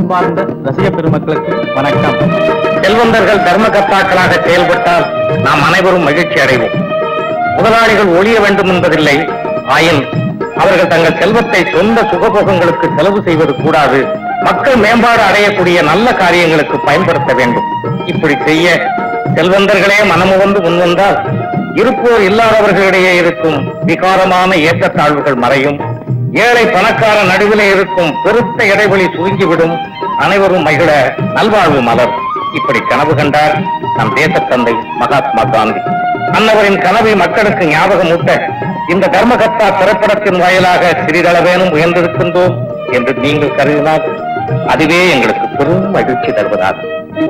அன்பார்ந்த ரசிக பெருமக்களுக்கு வணக்கம் செல்வந்தர்கள் தர்மகர்த்தாக்களாக செயல்பட்டால் நாம் அனைவரும் மகிழ்ச்சி அடைவோம் முதலாளிகள் ஒழிய வேண்டும் என்பதில்லை ஆயின் அவர்கள் தங்கள் செல்வத்தை சொந்த சுகபோகங்களுக்கு செலவு செய்வது கூடாது மக்கள் மேம்பாடு அடையக்கூடிய நல்ல காரியங்களுக்கு பயன்படுத்த வேண்டும் இப்படி செய்ய செல்வந்தர்களே மனமுவந்து முன்வந்தால் இருப்போர் இல்லாதவர்களிடையே இருக்கும் விகாரமான ஏற்றத்தாழ்வுகள் மறையும் ஏழை பணக்கார நடுவிலே இருக்கும் பெருத்த இடைவெளி சுருங்கிவிடும் அனைவரும் மகிழ நல்வாழ்வு மலர் இப்படி கனவு கண்டார் நம் தேசத்தந்தை மகாத்மா காந்தி அன்னவரின் கனவை மக்களுக்கு ஞாபகமூட்ட இந்த தர்மகர்த்தா திரைப்படத்தின் வாயிலாக சிறிதளவேனும் உயர்ந்திருக்கின்றோம் என்று நீங்கள் கருதினால் அதுவே எங்களுக்கு பெரும் மகிழ்ச்சி தருவதாகும்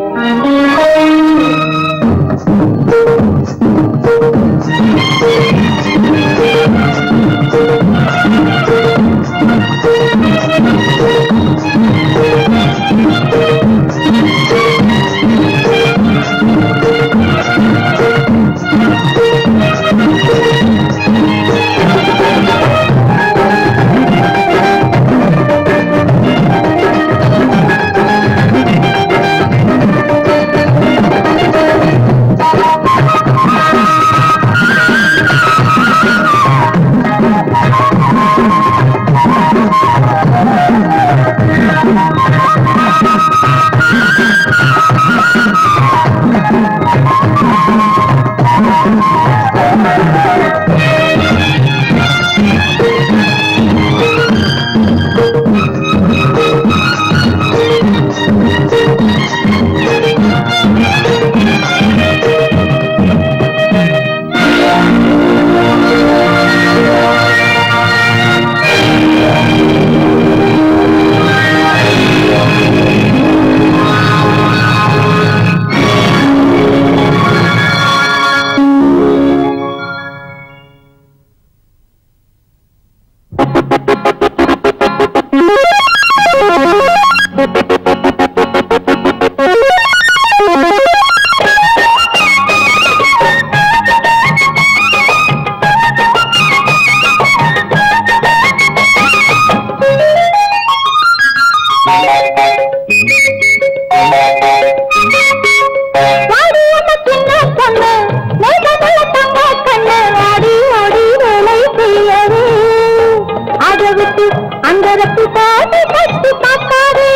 வாடியம்மா சின்ன பொண்ணு, மேகமுள்ள தங்க கண்ணு, ஆடி ஆடி வேலை செய்யவே. அதை விட்டு அந்தரத்தில் பாதி கட்டி பார்க்காதே.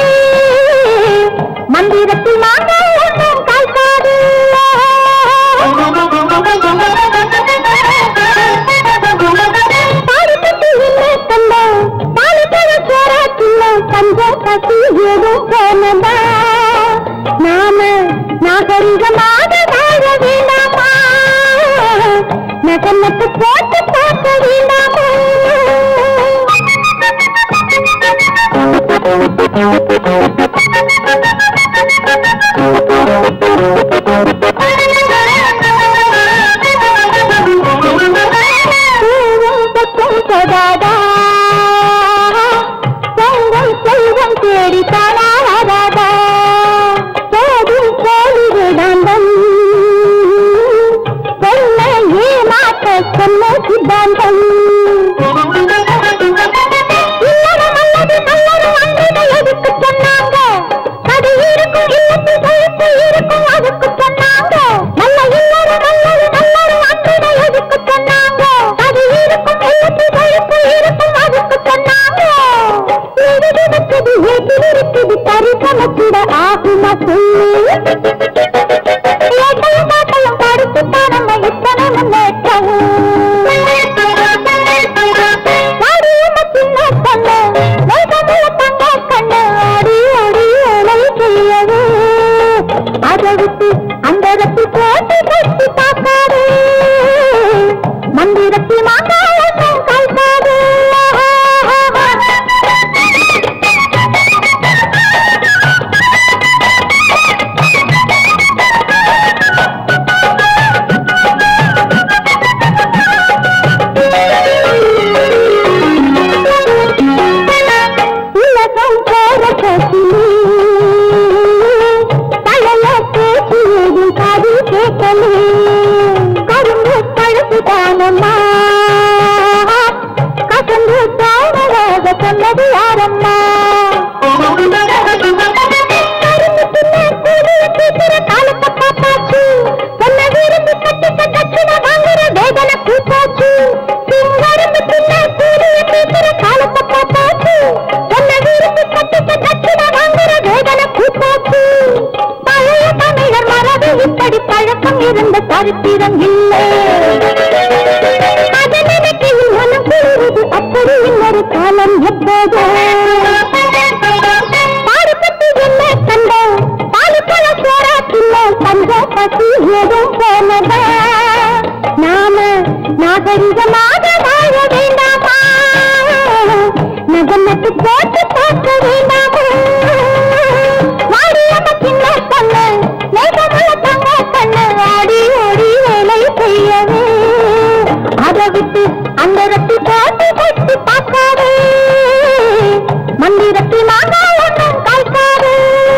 மந்திரத்தில் மாங்காய் ஒன்றும் காய்க்காது. பாடுபட்டு இல்லை கண்ணு, பாலுபழ சோறாக்கில்லை, கஞ்ச பசி ஏதும் போனதா நாம நாகரிகமாக வாழ வேண்டாமா நகனத்து போட்டு பார்க்க வேண்டாமா பூவும் பக்கம் தொடாதா பொங்கல் செல்வம் தேடி தானாராதா போதும் கோழி விடாந்தம் சொல்ல ஏமாற்ற சொன்ன சித்தாந்தம் இல்லறம் அல்லது கல்லறம் அன்றிதை எதுக்கு சொன்னாங்க அது இருக்கும் இல்லத்தில் கழுத்து இருக்கும் அதுக்கு சொன்னாங்க நல்ல இல்லறம் அல்லது கல்லறம் அன்றிதை எதுக்கு சொன்னாங்க அது இருக்கும் இல்லத்தில் கழுத்து இருக்கும் அதுக்கு சொன்னாங்க இது இருக்குது ஏற்றில் இருக்குது தரிசனத்திட ஆகுமா சொல்லு ஏட்டையும் பாட்டையும் படிச்சுத்தான் நம்ம இத்தனை முன்னேற்றம் வாடியம்மா சின்ன பொண்ணு, மேகமுள்ள தங்க கண்ணு, ஆடி ஆடி வேலை செய்யவே. அதை விட்டு அந்தரத்தில் போட்டு கட்டி பார்க்காதே. மந்திரத்தில் மாங்காய் ஒன்றும் காய்க்காது. உலகம் போற கசிலே பழைய பேச்சு ஏதும் காது கேட்கலே கரும்பு பழுப்பு தானம்மா கசந்து தானதாக சொன்னது யாரம்மா சரித்திரம் இல்லை அது நினைக்கையில் மனம் குளிருது அப்படி இன்னொரு காலம் எப்போதோ பாடுபட்டு என்ன கண்ட பாலுப்பழ சோறாக்கில்ல பஞ்ச பசி ஏதும் போனதா நாம நாகரிகமாக வாழ வேண்டாமா நகமத்து போட்டு பார்க்க வேண்டாமா வாடியம்ம சின்ன பொண்ணு மேகமுள்ள தங்க கண்ணு ஆடி ஓடி வேலை செய்யவே அதை விட்டு அந்த ரத்தி போட்டு கட்டி பார்க்காதே மந்திரத்தி மாங்காய் ஒன்றும் காய்க்காதே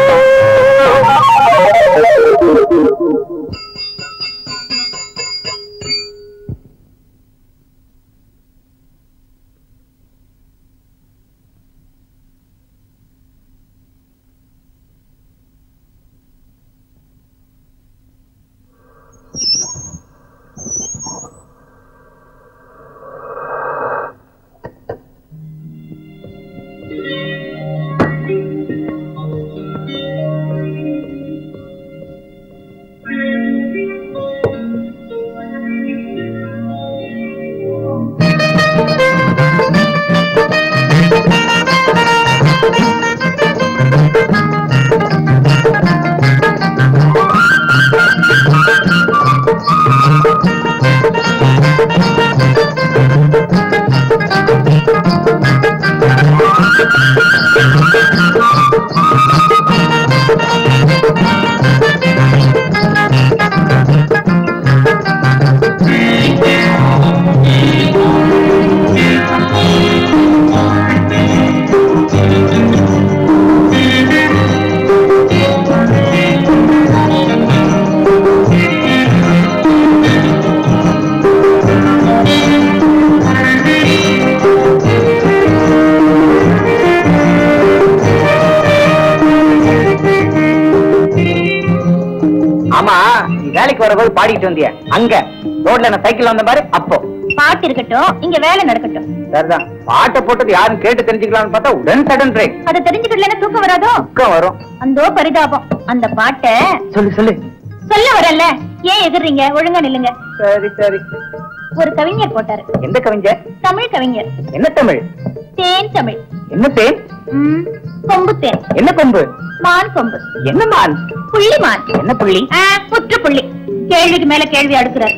ஆமா நீ வேலைக்கு வரும்போது பாடிட்டு வந்திய அங்க ரோட்ல நான் சைக்கிள் வந்த பாரு அப்போ பாட்டு இருக்கட்டும் இங்க வேலை நடக்கட்டும் சரிதான் பாட்டை போட்டது யாரும் கேட்டு தெரிஞ்சுக்கலாம்னு பார்த்தா உடன் சடன் பிரேக் அதை தெரிஞ்சுக்கிட்டலன்னா தூக்கம் வராதோ துக்கம் வரும் அந்தோ பரிதாபம் அந்த பாட்டை சொல்லு சொல்லு சொல்ல வரல ஏன் எதிர்றீங்க ஒழுங்கா நில்லுங்க சரி சரி ஒரு கவிஞர் போட்டாரு எந்த கவிஞர் தமிழ் கவிஞர் என்ன தமிழ் தேன் தமிழ் என்ன தேன் ம், கொம்பு தேன் என்ன கொம்பு மான் கொம்பு என்ன மான் புள்ளி மான் என்ன புள்ளி ஆ, புற்று புள்ளி கேள்விக்கு மேல கேள்வி அடுக்கிறார்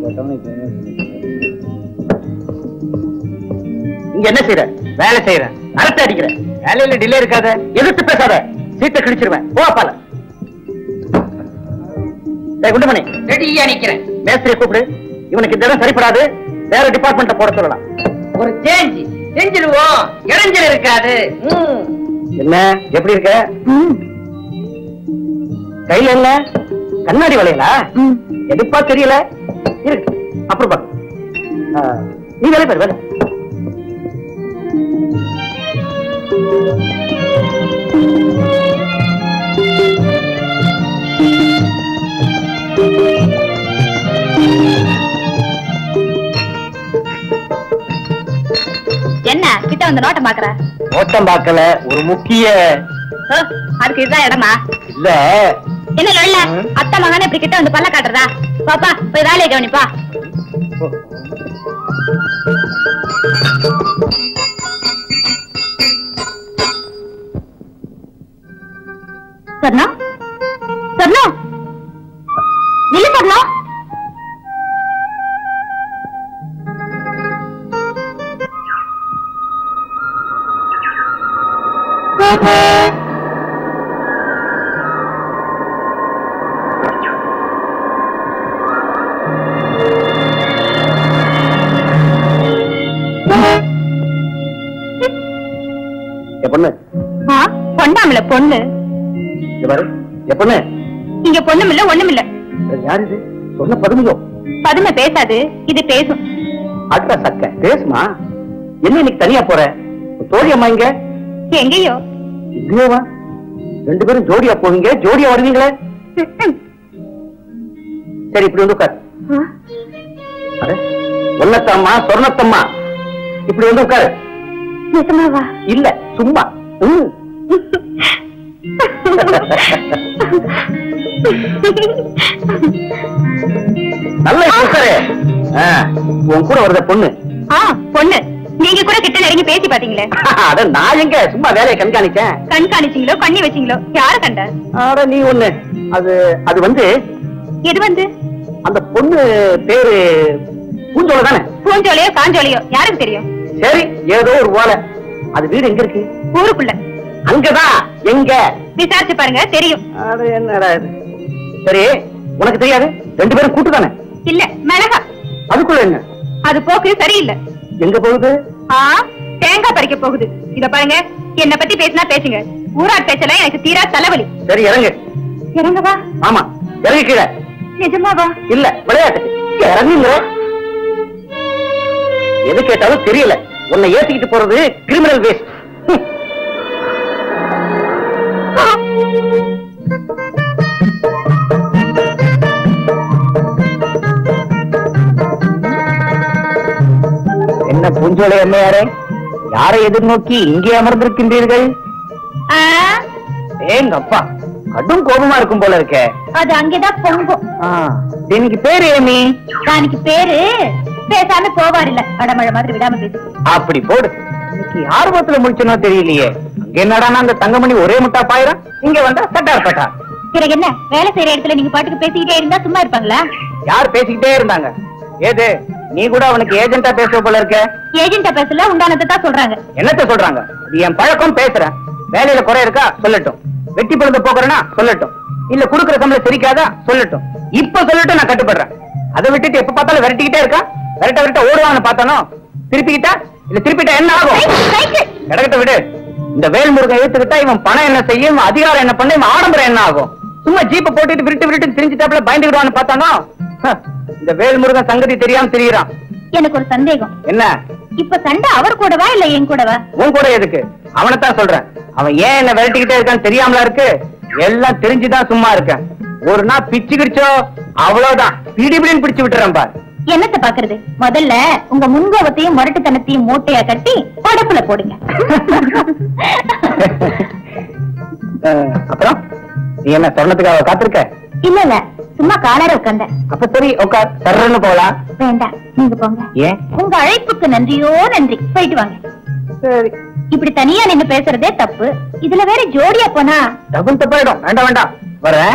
இங்க என்ன செய்யற வேலை செய்யற அரட்டை அடிக்கிற வேலையில டிலே இருக்காத எதிர்த்து பேசாத சீட்டை கிழிச்சிருவேன் போ அப்பால டேய் குண்டுமணி ரெடியா நிக்கிறேன் மேஸ்திரி கூப்பிடு இவனுக்கு இந்த இடம் சரிப்படாது வேற டிபார்ட்மெண்ட்ட போட சொல்லலாம் ஒரு சேஞ்ச் செஞ்சிருவோம் இடைஞ்சல் இருக்காது ம். என்ன எப்படி இருக்க கையில என்ன கண்ணாடி வளையலா எடுப்பா தெரியல இருக்கு அப்புறம் பாரு ஆ, நீ வேலை பாரு வேலை என்ன கிட்ட வந்து நோட்டம் பாக்குற ஓட்டம் பார்க்கல ஒரு முக்கிய ஓ, அதுக்கு இதுதான் இடமா இல்ல என்ன சொல்ல ம். அத்தை மகனே இப்படி கிட்ட வந்து பல்ல காட்டுறதா பாப்பா போய் வேலையை கவனிப்பா சொர்ணா சொர்ணா நில்லு சொர்ணா என் பொண்ணு ஆ, பொண்டாமல பொண்ணு இங்க பாரு என் பொண்ணு இங்க பொண்ணுமில்ல ஒண்ணுமில்ல இது யாரு இது சொன்ன பதுமையோ பதுமை பேசாது இது பேசும் அட்ரா சக்க பேசுமா என்ன இன்னைக்கு தனியா போற தோழி அம்மா இங்க எங்கேயோ இங்கேவா ரெண்டு பேரும் ஜோடியா போவீங்க ஜோடியா வருவீங்களே சரி இப்படி வந்து உட்கார் அட, ஒன்னத்தம்மா சொர்ணத்தம்மா இப்படி வந்து உட்காரு நிஜமாவா இல்ல சும்மா ம். நல்ல புசரே உன் கூட வருத பொண்ணு ஆ பொண்ணு நீங்க கூட கிட்ட நெருங்கி பேசி பாத்தீங்களே அட நான் எங்க சும்மா வேலையை கண்காணிச்சேன் கண்காணிச்சீங்களோ கண்ணி வச்சீங்களோ யார கண்ட அட நீ ஒண்ணு அது அது வந்து எது வந்து அந்த பொண்ணு பேரு பூஞ்சோல தானே பூஞ்சோலையோ காஞ்சோலையோ யாருக்கு தெரியும் சரி ஏதோ ஒரு ஓலை அது வீடு எங்க இருக்கு ஊருக்குள்ள அங்கதான் எங்க விசாரிச்சு பாருங்க தெரியும் அது என்னடா இது சரி உனக்கு தெரியாது ரெண்டு பேரும் கூட்டு தானே இல்ல மிளகா அதுக்குள்ள என்ன அது போக்கு சரியில்லை எங்க போகுது ஆ தேங்காய் பறிக்க போகுது இத பாருங்க என்ன பத்தி பேசினா பேசுங்க ஊராட் பேச்செல்லாம் எனக்கு தீரா தலைவலி சரி இறங்கு இறங்கவா ஆமா இறங்கி கீழே நிஜமாவா இல்ல விளையாட்டு இறங்குங்க எது கேட்டாலும் தெரியல உன்னை ஏத்திக்கிட்டு போறது கிரிமினல் வேஸ்ட் என்ன பூஞ்சோலை அம்மையாரே யாரை எதிர்நோக்கி இங்கே அமர்ந்திருக்கின்றீர்கள் ஆ, ஏங்க அப்பா கடும் கோபமா இருக்கும் போல இருக்கே அது அங்கேதான் பொங்கும் எனக்கு பேரு ஏமி தானிக்கு பேரு பேசாம போவார் இல்ல அடமழை மாதிரி விடாம பேசு அப்படி போடு இன்னைக்கு ஆர்வத்துல முடிச்சனோ தெரியலையே அங்க என்னடா அந்த தங்கமணி ஒரே முட்டா பாயிரம் இங்க வந்தா சட்டார் பட்டா பிறகு என்ன வேலை செய்யற இடத்துல நீங்க பாட்டுக்கு பேசிக்கிட்டே இருந்தா சும்மா இருப்பாங்களா யார் பேசிக்கிட்டே இருந்தாங்க ஏது நீ கூட அவனுக்கு ஏஜென்ட்டா பேசுவ போல இருக்க ஏஜென்டா பேசல உண்டானதை தான் சொல்றாங்க என்னத்த சொல்றாங்க இது என் பழக்கம் பேசுறேன் வேலையில குறை இருக்கா சொல்லட்டும் வெட்டி பொழுது போக்குறேன்னா சொல்லட்டும் இல்ல குடுக்குற சம்பளம் சிரிக்காதா சொல்லட்டும் இப்ப சொல்லட்டும் நான் கட்டுப்படுறேன் அதை விட்டுட்டு எப்ப பார்த்தாலும் விரட்டிக்கிட்டே இருக்கா விரட்ட விரட்ட ஓடுவான்னு பார்த்தானோ திருப்பிக்கிட்டா இல்ல திருப்பிட்டா என்ன ஆகும் சைக்கிள், சைக்கிள். கிடக்கட்ட விடு இந்த வேல்முருகன் இழுத்துக்கிட்டா இவன் பணம் என்ன செய்யும் இவன் அதிகாரம் என்ன பண்ண இவன் ஆடம்பரம் என்ன ஆகும் சும்மா ஜீப்ப போட்டுட்டு விருட்டு விருட்டு திரிஞ்சுட்டாப்புல பயந்துக்கிடுவான்னு பார்த்தானோ ஹ, இந்த வேல்முருகன் சங்கதி தெரியாம தெரியறான் எனக்கு ஒரு சந்தேகம் என்ன இப்ப சண்டை அவர் கூடவா இல்ல என் கூடவா உன் கூட எதுக்கு அவனைத்தான் சொல்றேன் அவன் ஏன் என்ன விரட்டிக்கிட்டே இருக்கான்னு தெரியாமலா இருக்கு எல்லாம் தெரிஞ்சுதான் சும்மா இருக்கேன் ஒரு நாள் பிச்சு கிடிச்சோ அவ்வளவுதான் பிடி பிடின்னு பிடிச்சு விட்டுறேன் பார் என்னத்த பாக்குறது முதல்ல உங்க முன்கோபத்தையும் முரட்டுத்தனத்தையும் மூட்டையா கட்டி படப்புல போடுங்க அஹ், அப்புறம் நீ என்ன சொன்னதுக்காக காத்திருக்க இல்ல இல்ல சும்மா காலார உட்கார்ந்தேன் அப்ப சரி உட்கார் சர்றன்னு போலாம் வேண்டாம் நீங்க போங்க ஏன் உங்க அழைப்புக்கு நன்றியோ நன்றி போயிட்டு வாங்க சரி இப்படி தனியா நின்னு பேசுறதே தப்பு இதுல வேற ஜோடியா போனா டபுள் தப்பாயிடும் வேண்டாம் வேண்டாம் வரேன்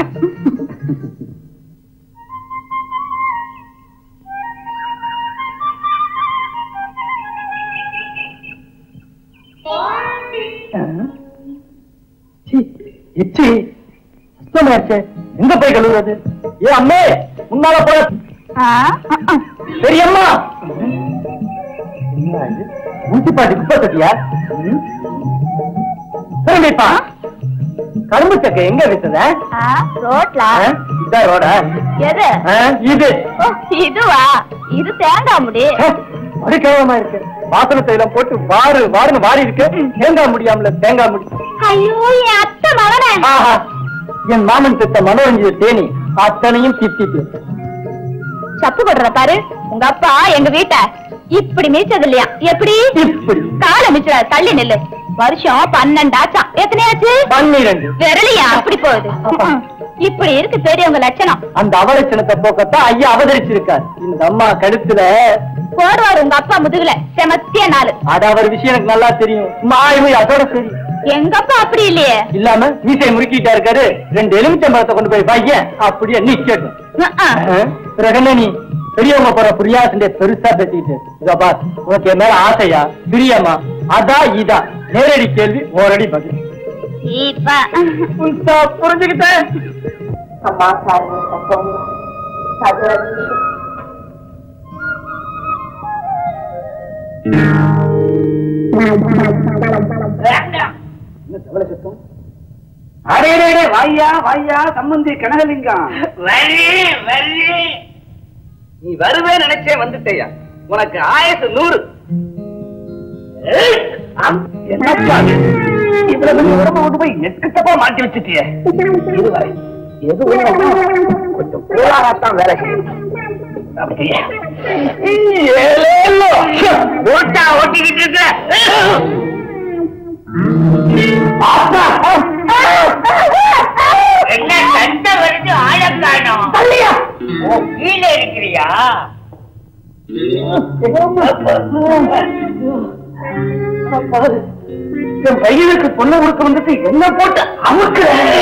இச்சி சுத்தமாச்சே எங்க போய் கழுவுறது ஏ அம்மே முன்னால போல பெரியம்மா என்ன இது முன்சிப்பாட்டி குப்பை தொட்டியா ம்? திரும்பிப்பா கரும்பு சக்கை எங்க வித்தத ரோட்ல இதான் ரோடா எது ஆ, இது ஓ, இதுவா இது தேங்காய் முடி அது கேவலமா இருக்கு வாசன தைலம் போட்டு வாரு வாருன்னு வாரி இருக்கு தேங்காய் முடியாமல தேங்காய் முடி ஐயோ என் அத்தை மகனே ஆஹா என் மாமன் திட்ட மனோரஞ்சித தேனி அத்தனையும் திட்டிட்டு சப்பு கொடுற பாரு உங்க அப்பா எங்க வீட்டை இப்படி மிதிச்சது இல்லையா எப்படி இப்படி காலை மிச்சிட தள்ளி நில்லு வருஷம் பன்னெண்டாச்சாம் எத்தனையாச்சு பன்னிரண்டு விரலியா அப்படி போகுது இப்படி இருக்கு பெரியவங்க லட்சணம் அந்த அவலட்சணத்தை போக்கத்தான் ஐயா அவதரிச்சிருக்கார் இந்த அம்மா கழுத்துல போடுவாரு உங்க அப்பா முதுகுல செமத்திய நாளு அது அவர் விஷயம் எனக்கு நல்லா தெரியும் சும்மா இவன் அதோட சரி எங்க அப்பா அப்படி இல்லையே இல்லாம மீசை முறுக்கிட்டா இருக்காரு ரெண்டு எலுமிச்சம்பழத்தை கொண்டு போய் பையன் அப்படியே நிக்கட்டும் அஹ். பிறகு என்ன நீ பெரியவங்க போற புரியாசண்டே பெருசா பேசிக்கிட்டு இதோ பார் உனக்கு என் மேல ஆசையா பிரியமா அதா இதா நேரடி கேள்வி ஓரடி பதில் இப்ப புதுசா புரிஞ்சுக்கிட்டேன் அம்மா சாரு தப்போங்க என்ன தவளை சத்தம் அடே வாய்யா வாய்யா சம்பந்தி கனகலிங்கம் நீ வருவே நினைச்சே வந்துட்டேயா உனக்கு ஆயசு நூறு என்னப்பா இது? இவ்வளவு பெரிய உடம்பை கொண்டு போய் நெட்டுத்தப்பா மாட்டி வச்சுட்டியே இதுவரை எது ஒண்ணும் கொஞ்சம் கூலாகத்தான் வேலை செய்யும் அப்படியே. ஏலேலோ. ஓட்டா ஓட்டிக்கிட்டு இருக்க என்ன சண்டை வருது பாரு என் பையனுக்கு பொண்ணு கொடுக்க வந்துட்டு என்ன போட்டு அமுக்கு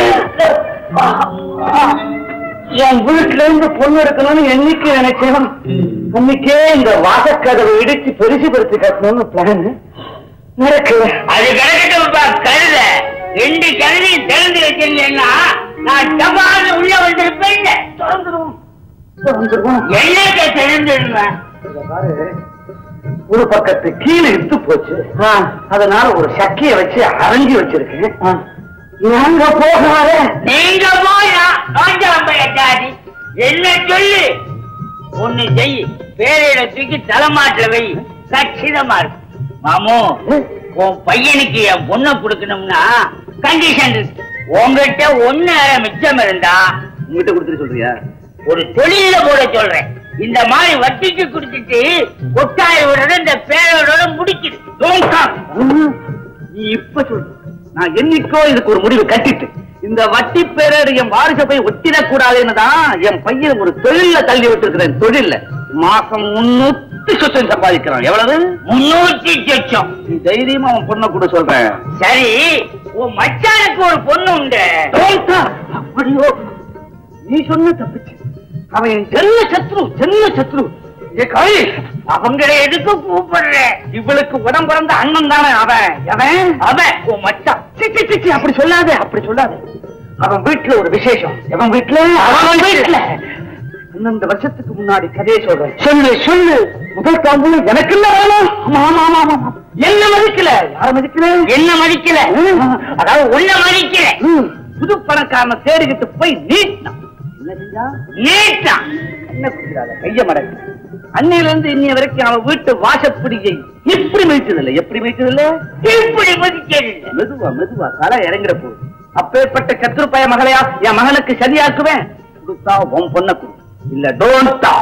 என் வீட்டுல இருந்து பொண்ணு எடுக்கணும்னு என்னைக்கு நினைச்சேன் அன்னைக்கே இந்த வாசக்கதவை இடிச்சு பெருசுபடுத்தி கட்டணும்னு பிளான் நடக்கல அது கிடைக்கட்டும்ப்பா கழுத ரெண்டு கழுதையும் திறந்து வச்சிருந்தேன்னா நான் டபால் உள்ள வந்திருப்பேன் திறந்துருவோம் திறந்துருவோம் என்னத்தை திறந்துடுவேன் இத பாரு, ஒரு பக்கத்து கீழே இழுத்து போச்சு அதனால ஒரு சக்கிய வச்சு அரைஞ்சி வச்சிருக்கேன் நாங்க போகாத நீங்க போயா நோஞ்சாம்பையாடி என்ன சொல்லு ஒண்ணு செய் பேரையில தூக்கி தலைமாட்டில வை கச்சிதமா இருக்கும் மாமு உன் பையனுக்கு என் பொண்ணை கொடுக்கணும்னா கண்டிஷன் இருக்கு உங்ககிட்ட ஒண்ணு அரை மிச்சம் இருந்தா உங்ககிட்ட கொடுத்துட்டு சொல்றியா ஒரு தொழில போட சொல்றேன் இந்த மாதிரி வட்டிக்கு கொடுத்துட்டு கொட்டாயோட இந்த பேரோட முடிக்குது Don't talk. நீ இப்ப சொல்லு நான் என்னைக்கோ இதுக்கு ஒரு முடிவு கட்டிட்டு இந்த வட்டி பேரர் என் வாரிசை போய் ஒத்திடக்கூடாதுன்னு தான் என் பையன் ஒரு தொழில தள்ளி விட்டுருக்கிறேன் தொழில்ல மாசம் முன்னூத்தி சொச்சம் சம்பாதிக்கிறான் எவ்வளவு முன்னூத்தி சொச்சம் நீ தைரியமா அவன் பொண்ணை கூட சொல்றேன் சரி உன் மச்சானுக்கு ஒரு பொண்ணு உண்டு அப்படியோ நீ சொன்ன தப்பிச்சு அவன் என் செல்ல சத்ரு செல்ல சத்ரு ஏ காளி அவங்களை எதுக்கு கூப்பிடுற இவளுக்கு உடம்பு பிறந்த அண்ணன் தானே அவன் அவன் அவன் உன் மச்சான் சி, சி, சி, சி, அப்படி சொல்லாத அப்படி சொல்லாத அவன் வீட்டுல ஒரு விசேஷம் அவன் வீட்டுல அவன் வீட்டுல பன்னெண்டு வருஷத்துக்கு முன்னாடி கதையை சொல்றேன் சொல்லு சொல்லு முதல் தாம்பூல எனக்கு இல்ல வேணும் ஆமா ஆமா ஆமா ஆமா என்ன மதிக்கல யார மதிக்கல என்ன மதிக்கல அதாவது உன்ன மதிக்கல ம், புது பணக்காரனை தேடிக்கிட்டு போய் நீட்டினான் என்ன செஞ்சா நீட்டான் என்ன குடிக்கிறாத கைய மடக்கு அன்னையில இருந்து இன்னைய வரைக்கும் அவன் வீட்டு வாசப்படியை இப்படி மிதிச்சது இல்ல எப்படி மிதிச்சது இல்ல இப்படி மதிக்கிறது மெதுவா மெதுவா தலை இறங்குற போது அப்பேற்பட்ட கத்திருப்பாய மகளையா என் மகனுக்கு சரியாக்குவேன் கொடுத்தா உன் பொண்ண கொடு இல்ல டோன்டா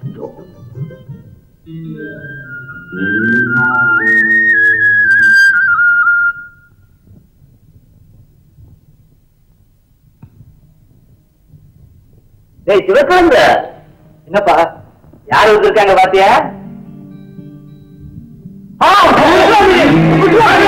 டேய் சிவகாந்த என்னப்பா யார் வந்திருக்காங்க பாத்தியா ஆ, புதுசாமி! புதுசாமி!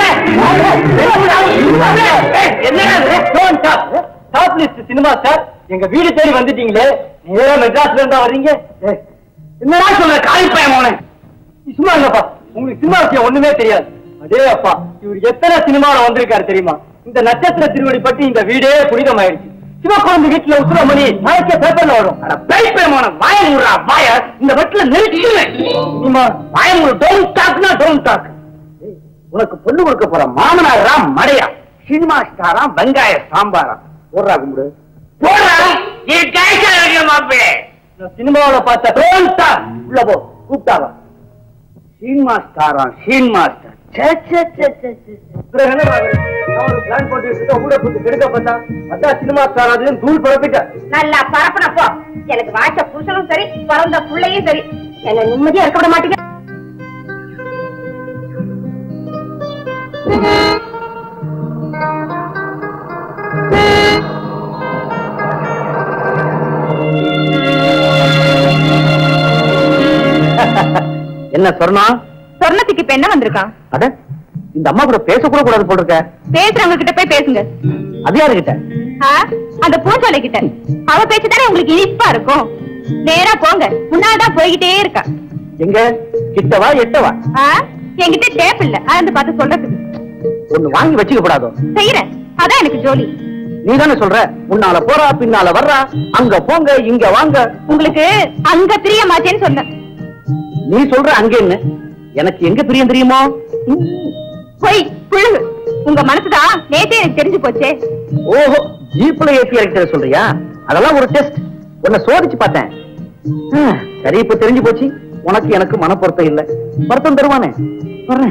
ஏய், என்னடா இது? Don't talk. Top list cinema sir எங்க வீடு தேடி வந்துட்டீங்களே நேரா மெட்ராஸ்ல இருந்தா வர்றீங்க ஏய், என்னடா சொல்ற காலிப்பையன் மோனே சும்மா இல்லப்பா உங்களுக்கு சினிமா விஷயம் ஒண்ணுமே தெரியாது அதே அப்பா இவர் எத்தனை சினிமாவில் வந்திருக்காரு தெரியுமா இந்த நட்சத்திர திருவடி பற்றி இந்த வீடே புனிதமாயிடுச்சு சிவக்குழந்தை வீட்டுல உசுர மணி நாளைக்கே பேப்பர்ல வரும் பேய்ப்பயமான வாய முடுறா வாய இந்த வீட்டுல நெருக்கிடுவேன் வாய முடு டோன் டாக்னா டோன் டாக் உனக்கு பொண்ணு கொடுக்க போற மாமனாரா மடையா சினிமா ஸ்டாரா வெங்காய சாம்பாரா போடுறா கும்பிடு போடா இது கைசா வைக்கிற மாப்பிள்ளை சினிமாவில பார்த்த டோன் டாக் உள்ள போ கூப்பிட்டாவா சினிமா ஸ்டாரா சினிமா ஸ்டார் சே சே சே சே சே பிறகு என்ன பாக்குறது? நான் ஒரு பிளான் போட்டு வச்சுட்டு ஊட போட்டு கெடுக்க பார்த்தா அதான் சினிமா ஸ்டார் அதுன்னு தூள் பரப்பிட்டேன் நல்லா பரப்புனப்போ எனக்கு வாய்ச்ச புருஷனும் சரி பிறந்த புள்ளையும் சரி என்ன நிம்மதியா இருக்க விட மாட்டேங்க என்ன சொன்னா சொர்ணத்துக்கு இப்ப என்ன வந்திருக்கான் அட இந்த அம்மா கூட பேசக்கூட கூடாது போல் இருக்க பேசுறவங்க கிட்ட போய் பேசுங்க அது யாருகிட்ட ஆ? அந்த பூஞ்சோலை கிட்ட அவ பேச்சு தானே உங்களுக்கு இனிப்பா இருக்கும் நேரா போங்க முன்னால்தான் போய்கிட்டே இருக்கா எங்க கிட்டவா எட்டவா ஆ? என்கிட்ட டேப் இல்ல அதை பார்த்து சொல்றதுக்கு ஒண்ணு வாங்கி வச்சுக்க கூடாதோ செய்யறேன் அதான் எனக்கு ஜோலி நீ தானே சொல்ற முன்னால போறா பின்னால வர்றா அங்க போங்க இங்க வாங்க உங்களுக்கு அங்க பிரியமாச்சேன்னு சொன்னேன் நீ சொல்ற அங்க என்ன எனக்கு எங்க பிரியம் தெரியுமோ போய் புழுகு உங்க மனசுதான் நேத்தே எனக்கு தெரிஞ்சு போச்சே ஓஹோ ஜீப்ல ஏத்தி இறக்கிற சொல்றியா அதெல்லாம் ஒரு டெஸ்ட் உன்னை சோதிச்சு பார்த்தேன் ஆ, சரி இப்ப தெரிஞ்சு போச்சு உனக்கு எனக்கு மனப்பொருத்தம் இல்ல வருத்தம் தருவானே வர்றேன்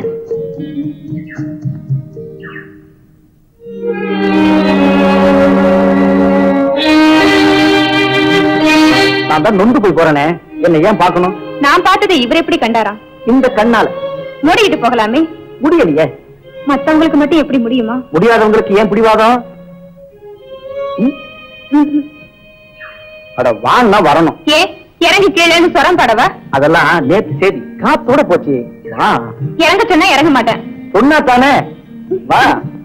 நான் தான் நொந்து போய் போறேனே என்ன ஏன் பார்க்கணும் நான் பார்த்ததை இவர் எப்படி கண்டாரா இந்த கண்ணால மூடிட்டு போகலாமே முடியலையே மத்தவங்களுக்கு மட்டும் எப்படி முடியுமா முடியாதவங்களுக்கு ஏன் பிடிவாதம் ம்? அட வான்னா வரணும் ஏ இறங்கி கீழேன்னு சொரம் படவா அதெல்லாம் நேத்து செய்தி காத்தோட போச்சு வா இறங்க சொன்னா இறங்க மாட்டேன் சொன்னா தானே வா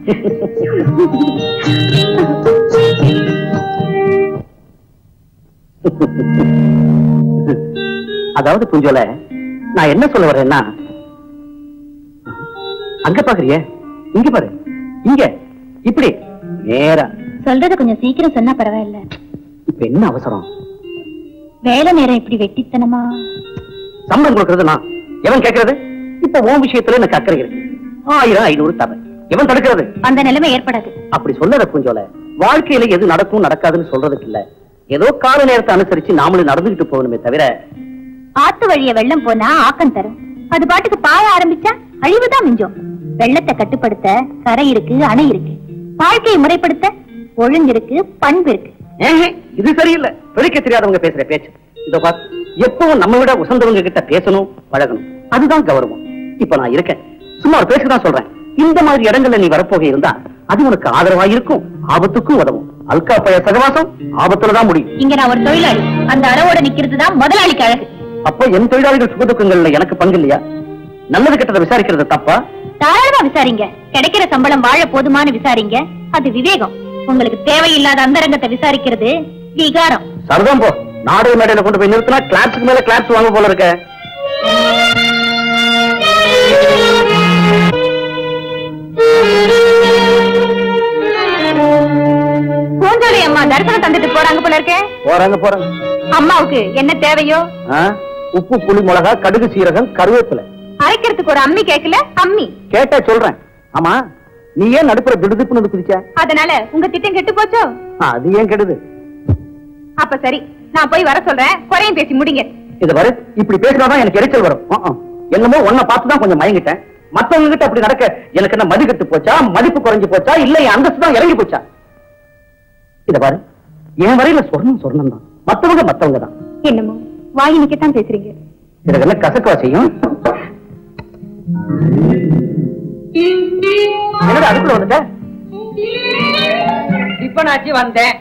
அதாவது புஞ்சோல நான் என்ன சொல்ல வரேன்னா அங்க பாக்குறியே இங்க பாரு இங்க இப்படி நேரா சொல்றத கொஞ்சம் சீக்கிரம் சொன்னா பரவாயில்ல இப்ப என்ன அவசரம் வேலை நேரம் இப்படி வெட்டித்தனமா சம்பளம் கொடுக்கறது நான் எவன் கேட்கறது இப்ப உன் விஷயத்துல எனக்கு அக்கறை இருக்கு ஆயிரம் ஐநூறு தரேன் எவன் தடுக்கிறது அந்த நிலைமை ஏற்படாது அப்படி சொல்லற புஞ்சோல வாழ்க்கையில எது நடக்கும் நடக்காதுன்னு சொல்றதுக்கு இல்ல ஏதோ கால நேரத்தை அனுசரிச்சு நாமளும் நடந்துகிட்டு போகணுமே தவிர ஆத்து வழிய வெள்ளம் போனா ஆக்கம் தரும் அது பாட்டுக்கு பாய ஆரம்பிச்சா அழிவுதான் மிஞ்சம் வெள்ளத்தை கட்டுப்படுத்த கரை இருக்கு அணை இருக்கு வாழ்க்கையை முறைப்படுத்த ஒழுங்கு இருக்கு பண்பு இருக்கு ஏஹே, இது சரியில்லை பிழைக்க தெரியாதவங்க பேசுற பேச்சு இதோ பார் எப்பவும் நம்ம விட உசந்தவங்க கிட்ட பேசணும் பழகணும் அதுதான் கௌரவம் இப்ப நான் இருக்கேன் சும்மா ஒரு பேச்சு தான் சொல்றேன் இந்த மாதிரி இடங்கள்ல நீ வரப்போக இருந்தா அது உனக்கு ஆதரவா இருக்கும் ஆபத்துக்கும் உதவும் அல்கா பய சகவாசம் ஆபத்துல தான் முடியும் இங்க நான் ஒரு தொழிலாளி அந்த அளவோட நிக்கிறது தான் முதலாளிக்கு அழகு அப்போ என் தொழிலாளிகள் சுகதுக்கங்கள்ல எனக்கு பங்கு இல்லையா நல்லது கெட்டதை விசாரிக்கிறது தப்பா தாராளமா விசாரிங்க கிடைக்கிற சம்பளம் வாழ போதுமான்னு விசாரிங்க அது விவேகம் உங்களுக்கு தேவையில்லாத அந்தரங்கத்தை விசாரிக்கிறது விகாரம் சரிதான் போ நாடக மேடையில கொண்டு போய் நிறுத்தினா கிளாப்ஸுக்கு மேல கிளாப்ஸ் வாங்க போல இருக்க பூஞ்சோலி அம்மா தரிசனம் தந்துட்டு போறாங்க போல இருக்கே போறாங்க போறாங்க அம்மாவுக்கு என்ன தேவையோ ஆ? உப்பு புளி மிளகா கடுகு சீரகம் கருவேப்பிலை அரைக்கிறதுக்கு ஒரு அம்மி கேட்கல அம்மி கேட்டா சொல்றேன் ஆமா நீ ஏன் நடுப்புற திடுதிப்புன்னு வந்து குதிச்ச அதனால உங்க திட்டம் கெட்டு போச்சோ ஆ, அது ஏன் கெடுது அப்ப சரி நான் போய் வர சொல்றேன் குறையும் பேசி முடிங்க இது வரு இப்படி பேசினாதான் எனக்கு எரிச்சல் வரும் ஆ, ஆ. என்னமோ உன்னை பார்த்து தான் கொஞ்சம் மயங்கிட்டேன் மத்தவங்க கிட்ட அப்படி நடக்க எனக்கு என்ன மதி கட்டு போச்சா மதிப்பு குறைஞ்சு போச்சா இல்ல என் அந்தஸ்து தான் இறங்கி போச்சா இத பாரு என் வரையில சொர்ணம் சொர்ணம் தான் மத்தவங்க மத்தவங்க தான் என்னமோ வாய் நிக்கத்தான் பேசுறீங்க இதெல்லாம் கசக்கவா செய்யும் என்னடா அதுக்குள்ள வந்துட்ட இப்ப நாச்சு வந்தேன்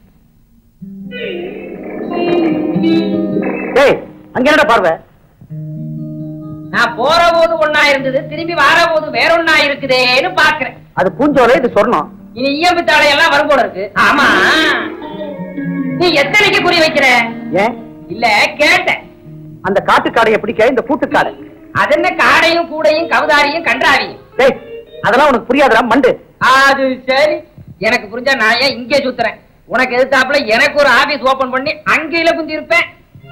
டேய் அங்க என்னடா பார்வை நான் போற போது ஒன்னா இருந்தது திரும்பி வர போது வேற ஒன்னா இருக்குதேன்னு பாக்குறேன் அது பூஞ்சோலை இது சொர்ணம் இனி இயம்பு தாளையெல்லாம் வரும் போல இருக்கு ஆமா நீ எத்தனைக்கு குறி வைக்கிற ஏன் இல்ல கேட்டேன் அந்த காட்டுக்காடைய பிடிக்க இந்த பூட்டுக்காடை அது என்ன காடையும் கூடையும் கவுதாரியும் கன்றாவியும் டேய் அதெல்லாம் உனக்கு புரியாதுடா மண்டு அது சரி எனக்கு புரிஞ்சா நான் ஏன் இங்கே சுத்துறேன் உனக்கு எதிர்த்தாப்புல எனக்கு ஒரு ஆபீஸ் ஓபன் பண்ணி அங்கேயில குந்தி இருப்பேன்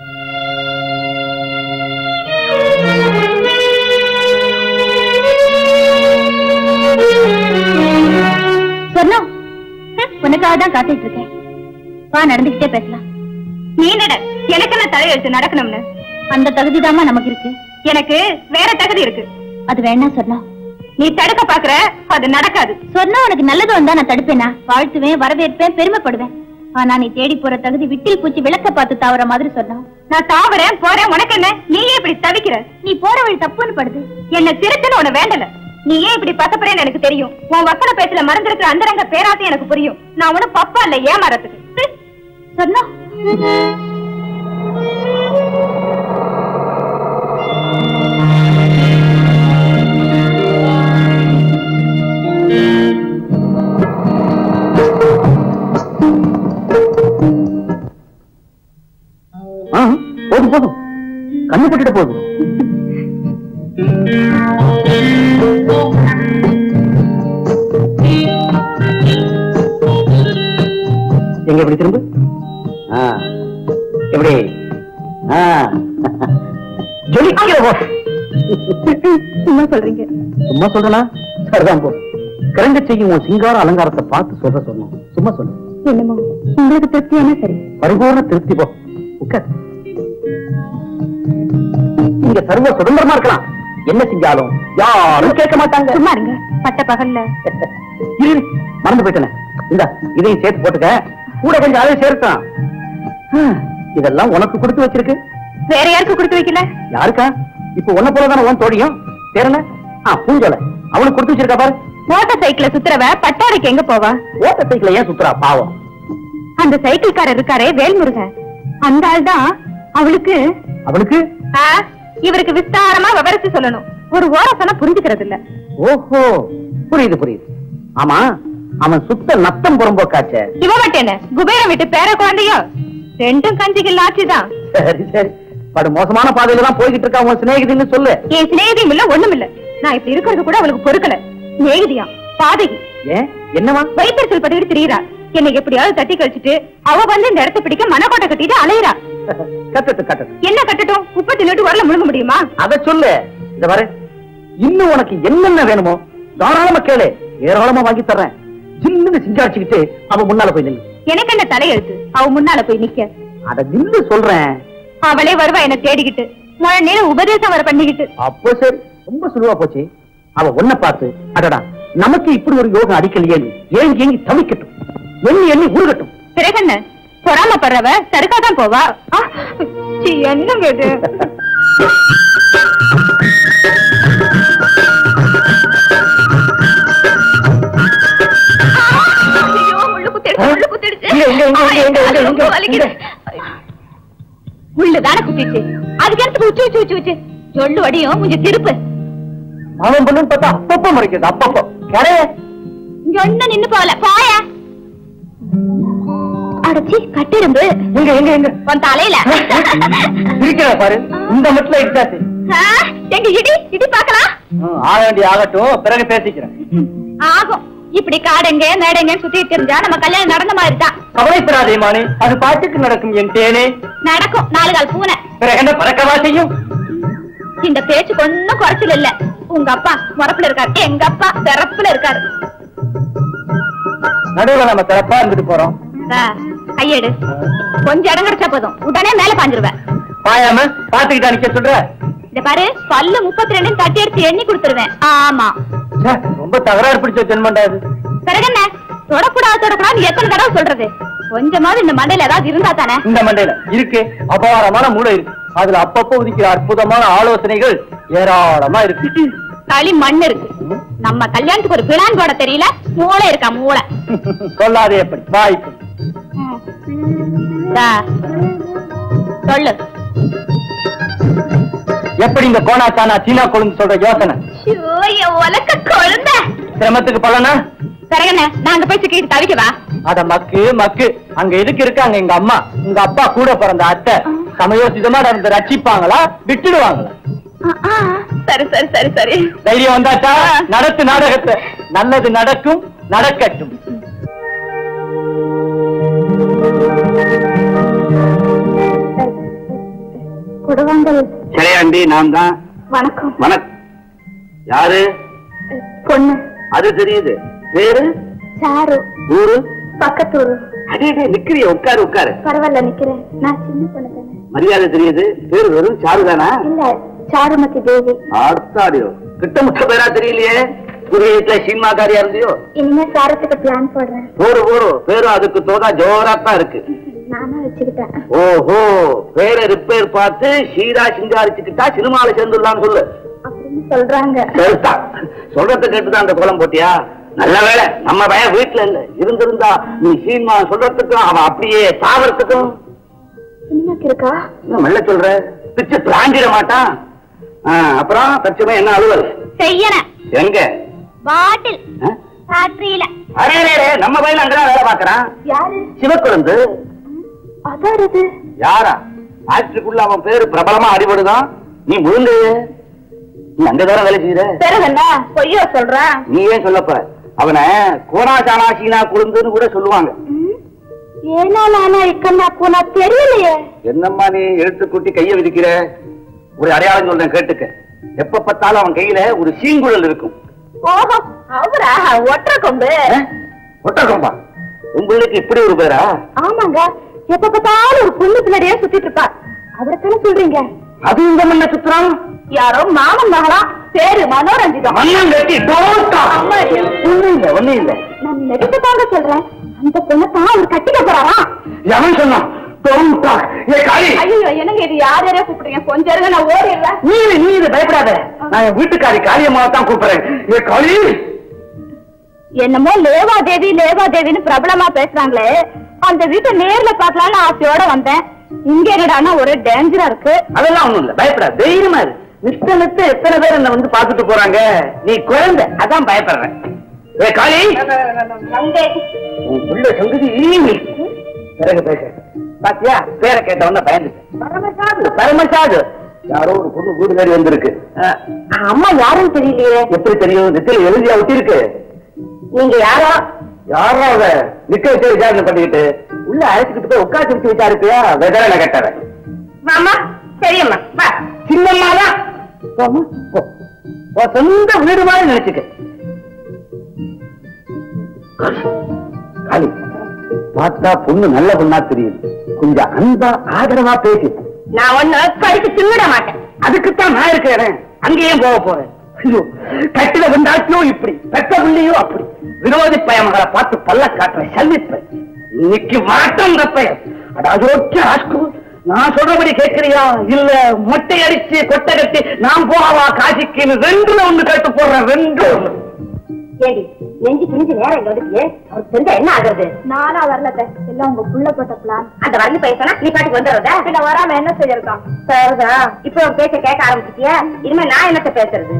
சொன்னோம் உனக்காக தான் காத்துட்டு இருக்கேன் வா நடந்துகிட்டே பேசலாம் நீ நட எனக்கு என்ன தலையெழுத்து நடக்கணும்னு அந்த தகுதி நமக்கு இருக்கு எனக்கு வேற தகுதி இருக்கு அது வேணா சொன்னா நீ தடுக்க பாக்குற அது நடக்காது சொன்னா உனக்கு நல்லது வந்தா நான் தடுப்பேனா வாழ்த்துவேன் வரவேற்பேன் பெருமைப்படுவேன் ஆனா நீ தேடி போற தகுதி விட்டில் பூச்சி விளக்க பார்த்து தாவற மாதிரி சொன்னா நான் தாவறேன் போறேன் உனக்கு என்ன நீ ஏன் இப்படி தவிக்கிற நீ போற வழி தப்புன்னு படுது என்ன திருத்தன்னு உன வேண்டல நீ ஏன் இப்படி பசப்புறேன்னு எனக்கு தெரியும் உன் வசன பேச்சுல மறந்திருக்கிற அந்தரங்க பேராசை எனக்கு புரியும் நான் ஒண்ணும் பப்பா இல்ல ஏமாறதுக்கு ஹம். சொன்னா ஆ, போதும் போதும் கண்ணு போட்டுட்டு போதும் எங்க எப்படி திரும்ப ஆ, எப்படி ஆ. ஜொலிக்கிற போ சும்மா சொல்றீங்க சும்மா சொல்றனா சரிதான் போ கரங்க செய்யும் உன் சிங்கார அலங்காரத்தை பார்த்து சொல்ற சொன்னோம் சும்மா சொல்லு என்னமோ உங்களுக்கு திருப்தியான சரி பரிபூர்ண திருப்தி போ உட்கார் நீங்க சர்வ சுதந்திரமா இருக்கலாம் என்ன செஞ்சாலும் யாரும் கேட்க மாட்டாங்க சும்மா இருங்க பட்ட பகல்ல இரு, இரு, மறந்து போயிட்டேனே இந்த இதையும் சேர்த்து போட்டுக்க கூட கொஞ்சம் அதையும் சேர்த்தான் இதெல்லாம் உனக்கு கொடுத்து வச்சிருக்கு வேற யாருக்கு கொடுத்து வைக்கல யாருக்கா இப்ப உன்ன போலதானே உன் தோழியும் பேர் என்ன ஆ பூஞ்சோலை அவனுக்கு கொடுத்து வச்சிருக்கா பாரு மோட்டார் சைக்கிள சுத்துறவ பட்டாரைக்கு எங்க போவா ஓட்ட சைக்கிள ஏன் சுத்துறா பாவம் அந்த சைக்கிள்காரர் இருக்காரே வேல்முருகன் அந்த ஆள் தான் அவளுக்கு அவளுக்கு ஆ, இவருக்கு விஸ்தாரமா விவரிச்சு சொல்லணும் ஒரு ஓரசன புரிஞ்சுக்கிறது இல்ல ஓஹோ புரியுது புரியுது ஆமா அவன் சுத்த நத்தம் புறம்போக்காச்சே இவ மட்டும் குபேரம் விட்டு பேர குழந்தையோ ரெண்டும் கஞ்சிக்கு லாட்சிதான் சரி சரி படு மோசமான பாதையில தான் போய்கிட்டு இருக்கா உன் சிநேகிதின்னு சொல்லு என் சிநேகிதியும் இல்ல ஒண்ணும் இல்ல நான் இப்படி இருக்கிறது கூட அவளுக்கு பொறுக்கல சிநேகிதியா பாதகி ஏன் என்னவா வைத்தறிச்சல் பட்டுக்கிட்டு திரியிறா என்னை எப்படியாவது தட்டி கழிச்சிட்டு அவ வந்து இந்த இடத்தை பிடிக்க மனக்கோட்டை கட்டிட்டு அலையிறா கட்டட்டு கட்டட்டு என்ன கட்டட்டும் உப்பு தின்னுட்டு வரல முழுங்க முடியுமா அத சொல்லு இந்த பாரு இன்னும் உனக்கு என்னென்ன வேணுமோ தாராளமா கேளு ஏராளமா வாங்கி தர்றேன் சின்ன சிங்காடிச்சுக்கிட்டு அவன் முன்னால போய் நில்லு எனக்கு என்ன தலையெழுத்து அவ முன்னால போய் நிக்க அத நின்னு சொல்றேன் அவளே வருவா என்ன தேடிக்கிட்டு முழு நேரம் உபதேசம் வர பண்ணிக்கிட்டு அப்போ சரி ரொம்ப சுழுவா போச்சு அவ ஒன்ன பார்த்து அடடா நமக்கு இப்படி ஒரு யோகம் அடிக்கலையே ஏங்கி ஏங்கி தவிக்கட்டும் எண்ணி எண்ணி உருகட்டும் பிறகு என்ன பொறாமப்படுறவ சருக்காதான் போவா ஆ, சீ, என்னங்க இது ஐயோ, முள்ளு குத்திடுச்சு, முள்ளு குத்திடுச்சு. இங்க, இங்க, இங்க, இங்க, இங்க, இங்க, ரொம்ப இங்க, வலிக்குது. முள்ளு தானே குத்திச்சு அதுக்கு எடுத்து உச்சு உச்சு உச்சு உச்சு சொல்லு வடியும் கொஞ்சம் திருப்பு அவன் பொண்ணு பார்த்தா அப்பப்போ மறைக்குது அப்பப்போ கரையே இங்க ஒண்ணு நின்னு போகல போய அடச்சி கட்டிரும்பு எங்க எங்க எங்க உன் தலையில இருக்கிற பாரு இந்த மட்டும் இட்டாச்சு ஆ, எங்க இடி இடி பாக்கலாம் ஆக வேண்டிய ஆகட்டும் பிறகு பேசிக்கிறேன் ஆகும் இப்படி காடுங்க மேடைங்க சுத்திட்டு இருந்தா நம்ம கல்யாணம் நடந்த மாதிரி தான் கவலைப்படாதே மானே அது பாட்டுக்கு நடக்கும் என் தேனே நடக்கும் நாலு கால் பூனை பிறகு என்ன பறக்கவா செய்யும் இந்த பேச்சுக்கு ஒண்ணும் குறைச்சல் இல்ல உங்க அப்பா முறப்புல இருக்காரு எங்க அப்பா சிறப்புல இருக்காரு நடுவுல நம்ம சிறப்பா இருந்துட்டு போறோம் இந்தா, கையெடு கொஞ்சம் இடம் கிடைச்சா போதும் உடனே மேல பாஞ்சிருவேன் பாயாம பாத்துக்கிட்டா நிக்க சொல்ற இந்த பாரு பல்லு முப்பத்தி ரெண்டு தட்டி எடுத்து எண்ணி கொடுத்துருவேன் ஆமா ச்சே, ரொம்ப தகராறு பிடிச்ச ஜென்மண்டா இது பிறகு என்ன தொடக்கூடாது தொடக்கூடாது எத்தனை தடவை சொல்றது கொஞ்சமாவது இந்த மண்டையில ஏதாவது இருந்தா தானே இந்த மண்டையில இருக்கு அபாரமான மூளை இருக்கு அதுல அப்பப்போ உதிக்கிற அற்புதமான ஆலோசனைகள் ஏராளமா இருக்கு களி மண் இருக்கு நம்ம கல்யாணத்துக்கு ஒரு பிளான் போட தெரியல மூளை இருக்கா மூளை சொல்லாதே எப்படி வாய்ப்பு இந்தா, சொல்லு எப்படி இந்த கோணாச்சானா சீனா கொழுந்து சொல்ற யோசனை ஐயோ, என் உலக்க குழந்தை சிரமத்துக்கு பலனா பிறகு என்ன நாங்க போய் சிக்கிட்டு தவிக்கவா அத மக்கு மக்கு அங்க எதுக்கு இருக்காங்க எங்க அம்மா உங்க அப்பா கூட பிறந்த அத்தை சமயோசிதமா நடந்து ரட்சிப்பாங்களா விட்டுடுவாங்களா சரி சரி சரி சரி தைரியம் வந்தாச்சா நடத்து நாடகத்தை நல்லது நடக்கும் நடக்கட்டும் குடவாங்கல் சிலையாண்டி நான் தான் வணக்கம் வணக்கம் யாரு பொண்ணு அது தெரியுது பேரு சாரு ஊரு பக்கத்தூர் அடே அடே, நிக்கிறிய உட்காரு உட்காரு பரவாயில்ல நிக்கிறேன் நான் சின்ன பொண்ணு தானே மரியாதை தெரியுது பேரு வெறும் சாருதானா இல்ல சாருமதி தேவி ஆர்த்தாடியோ கிட்ட முட்ட பேரா தெரியலையே புது வீட்டுல சினிமாக்காரியா இருந்தியோ இனிமே சாரத்துக்கு பிளான் போடுறேன் போரு போரு பேரும் அதுக்கு தோதா ஜோராத்தான் இருக்கு நானா வச்சுக்கிட்டேன் ஓஹோ பேரை ரிப்பேர் பார்த்து சீரா சிங்காரிச்சுக்கிட்டா சினிமாவில சேர்ந்துடலாம்னு சொல்லு அப்படின்னு சொல்றாங்க சரிதா சொல்றத கேட்டுதான் அந்த கோலம் போட்டியா நல்ல வேளை நம்ம பையன் வீட்டுல இல்ல இருந்திருந்தா நீ சீமா சொல்றதுக்கும் அவன் அப்படியே சாவறதுக்கும் சினிமாக்கு இருக்கா இன்னும் மெல்ல சொல்ற பிச்சு பிராஞ்சிட மாட்டான் ஆ, அப்புறம் தச்சமே என்ன அலுவல் செய்யறேன் எங்க பாட்டில் ஆ? ஃபேக்டரியில அரே, அரே, அரே, நம்ம பையன் அங்கதான் வேலை பாக்குறான் யாரு சிவக்குழந்து அதான் இது யாரா ஆட்சிக்குள்ள அவன் பேரு பிரபலமா அடிபடுதான் நீ முழுங்கு நீ அங்கதான வேலை செய்யற பிறகு என்ன பொய்யோ சொல்றேன் நீ ஏன் சொல்ல போற அவனை கோணா சாணாசீனா குழுந்துன்னு கூட சொல்லுவாங்க ஏனா நானா இக்கண்ணா போனா தெரியலையே என்னம்மா நீ எழுத்து கூட்டி கைய விதிக்கிற ஒரு அடையாளம் சொல்றேன் கேட்டுக்க எப்ப பார்த்தாலும் அவன் கையில ஒரு சீங்குழல் இருக்கும் ஓஹோ அவரா ஒற்ற கொம்பு ஒட்டகம்பா உங்களுக்கு இப்படி ஒரு பேரா ஆமாங்க எப்ப பார்த்தாலும் ஒரு பொண்ணு பின்னாடியே சுத்திட்டு இருப்பா அவரைத்தானே சொல்றீங்க அது இந்த மண்ண சுத்துறான் யாரோ மாமன் மகளா பேரு மனோரஞ்சிதம் மண்ணம் கட்டி டோட்டா அம்மாடி. ஒண்ணும் இல்ல ஒண்ணும் இல்ல நான் நெடுத்து தாங்க சொல்றேன் அந்த பொண்ணை தான் அவர் கட்டிக்க போறாராம் எவன் சொன்னான் டோட்டா ஏ காளி ஐயோ என்னங்க இது யார் யாரையா கூப்பிடுறீங்க கொஞ்சம் இருங்க நான் ஓடிடுறேன் நீ இது- நீ இது பயப்படாத நான் என் வீட்டுக்காரி காளியம்மாவை தான் கூப்பிடுறேன் ஏ காளி என்னமோ லேவாதேவி லேவாதேவின்னு பிரபலமா பேசுறாங்களே அந்த வீட்டை நேர்ல பார்க்கலாம்னு ஆசையோட வந்தேன் இங்க என்னடானா ஒரே டேஞ்சரா இருக்கு அதெல்லாம் ஒண்ணும் இல்ல பயப்படாத தைரியமா இரு நித்த நித்த எத்தனை பேர் என்ன வந்து பாத்துட்டு போறாங்க நீ குழந்தை அதான் பயப்படுறேன் ஏ காளி உன் புள்ள சங்கதி பிறகு பேச பாத்தியா பேரை கேட்ட உடனே பயந்துட்டேன் பரமசாது பரமசாது யாரோ ஒரு பொண்ணு வீடு தேடி வந்திருக்கு அஹ், அம்மா யாருன்னு தெரியலையே எப்படி தெரியும் நெத்தில எழுதியா ஒட்டிருக்கு நீங்க யாரோ யாரோ அவ நிக்க வச்சு விசாரணை பண்ணிக்கிட்டு உள்ள அழைச்சிக்கிட்டு போய் உட்காந்து வச்சு விசாரிப்பியா வெதரனை கட்டவன் மாமா சரியம்மா வா சின்னம்மா தான் போம்மா, போ. உன் சொந்த வீடு மாதிரி நினைச்சுக்க காளி பார்த்தா பொண்ணு நல்ல பொண்ணா தெரியுது கொஞ்சம் அன்பா ஆதரவா பேசு நான் ஒண்ணு படிச்சு தின்னுட மாட்டேன் அதுக்குத்தான் நான் இருக்கிறேன் அங்கேயும் போக போறேன் ஐயோ கட்டில வந்தாச்சியோ இப்படி பெத்த புள்ளியோ அப்படி விரோதி பயமகளை பார்த்து பல்ல காட்டுற சல்லிப்ப இன்னைக்கு மாட்டம் இந்த பையன் அடாஜோச்ச ஆஸ்கு நான் சொல்றபடி கேட்கறியா இல்ல மொட்டை அடிச்சு கொட்டை கட்டி நான் போவா காசிக்குன்னு ரெண்டுல ஒண்ணு கேட்டு போடுறேன் ரெண்டு ஒண்ணு ஏடி நெஞ்சு துணிஞ்சு நேரம் இங்க வந்துட்டியே அவருக்கு தெரிஞ்சா என்ன ஆகுறது நானா வரல எல்லாம் உங்க புள்ள போட்ட பிளான் அந்த வரல பேசினா நீ பாட்டுக்கு வந்துடுறதா பின்ன வராம என்ன செய்யிருக்கான் சரிதா இப்போ உன் பேச்ச கேட்க ஆரம்பிச்சிட்டியா இனிமே நான் என்னத்த பேசுறது